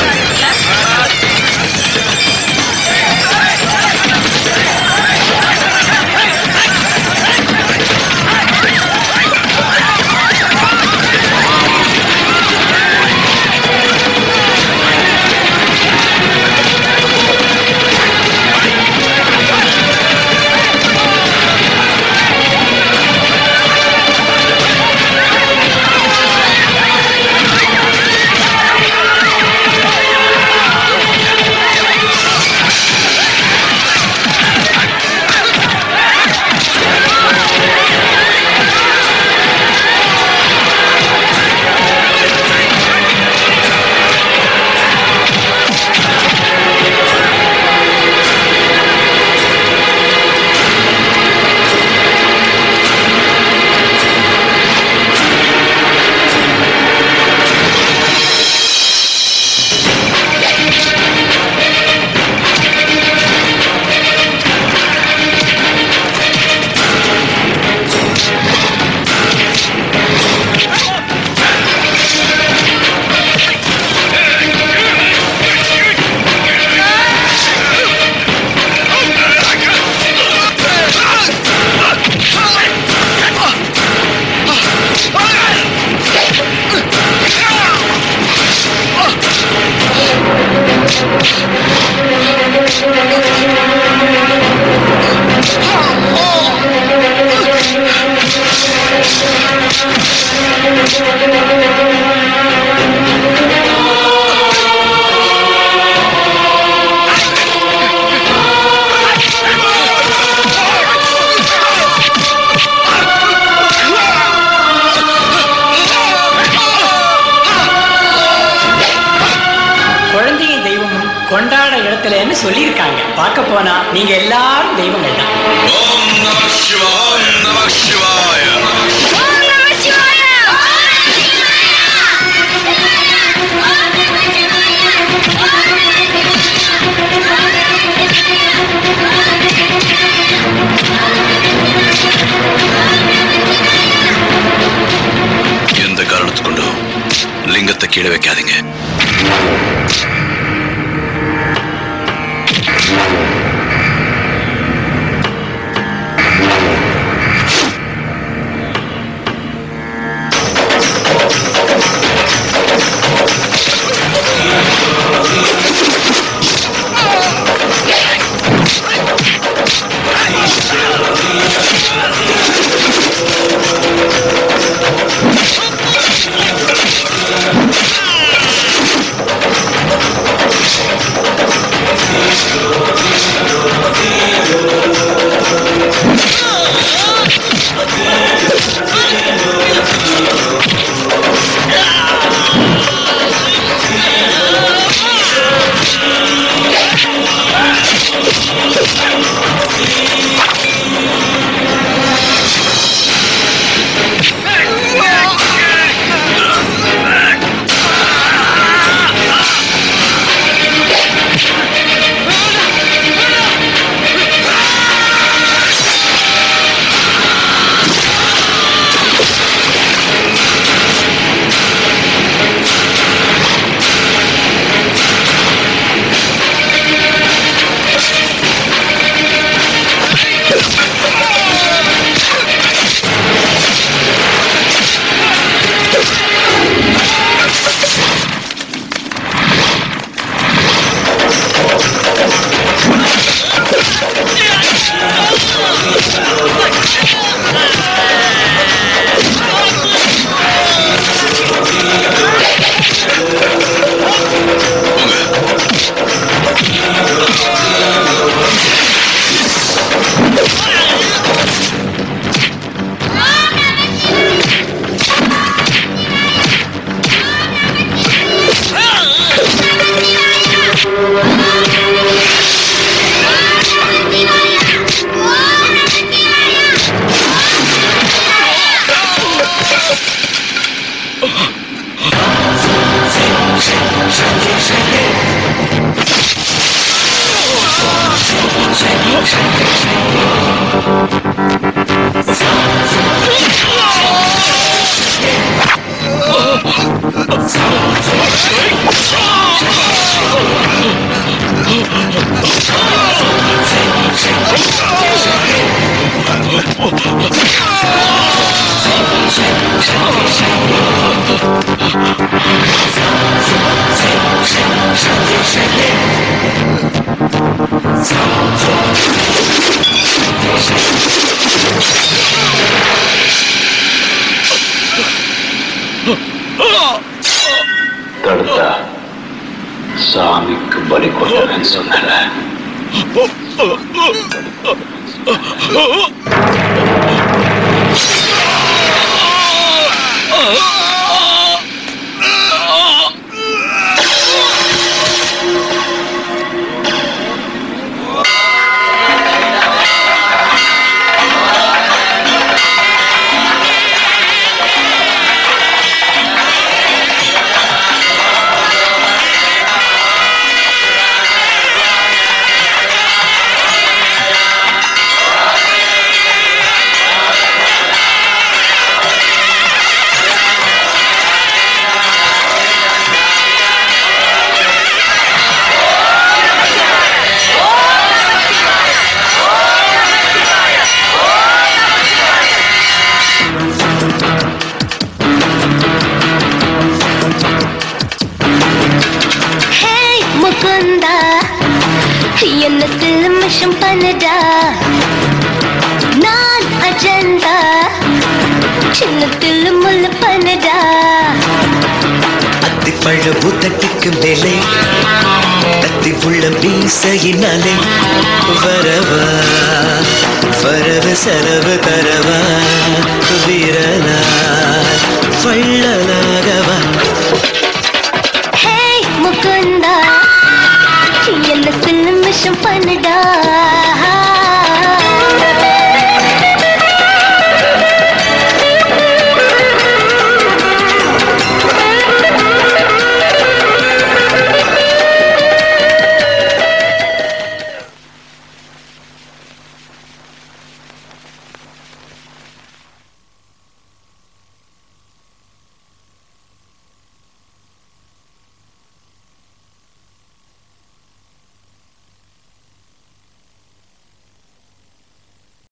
குழந்தையும் தெய்வமும் கொண்டாட இடத்துலன்னு சொல்லியிருக்காங்க பார்க்க போனா நீங்க எல்லாரும் தெய்வங்கள் தான் எந்த காரணத்து கொண்டும் லிங்கத்தை கீழே வைக்காதீங்க Ah! தடுத்தா சாமிக்கு பலி கொடுத்தவன் சொன்னல ஹே முகுந்தா என்ன சிலுமிஷம் பண்ணுடா நான் அஜந்தா சின்ன தில்லு முள்ளு பண்ணுடா அத்திப்பழ ஊத்தட்டிக்கு மேலே கத்தி உள்ள மீசையினாலே வரவா வரவ சரவ தரவா வீரலா வள்ளலாகவா ஹே முகுந்தா என்ன சிலுமிஷம் பண்ணுடா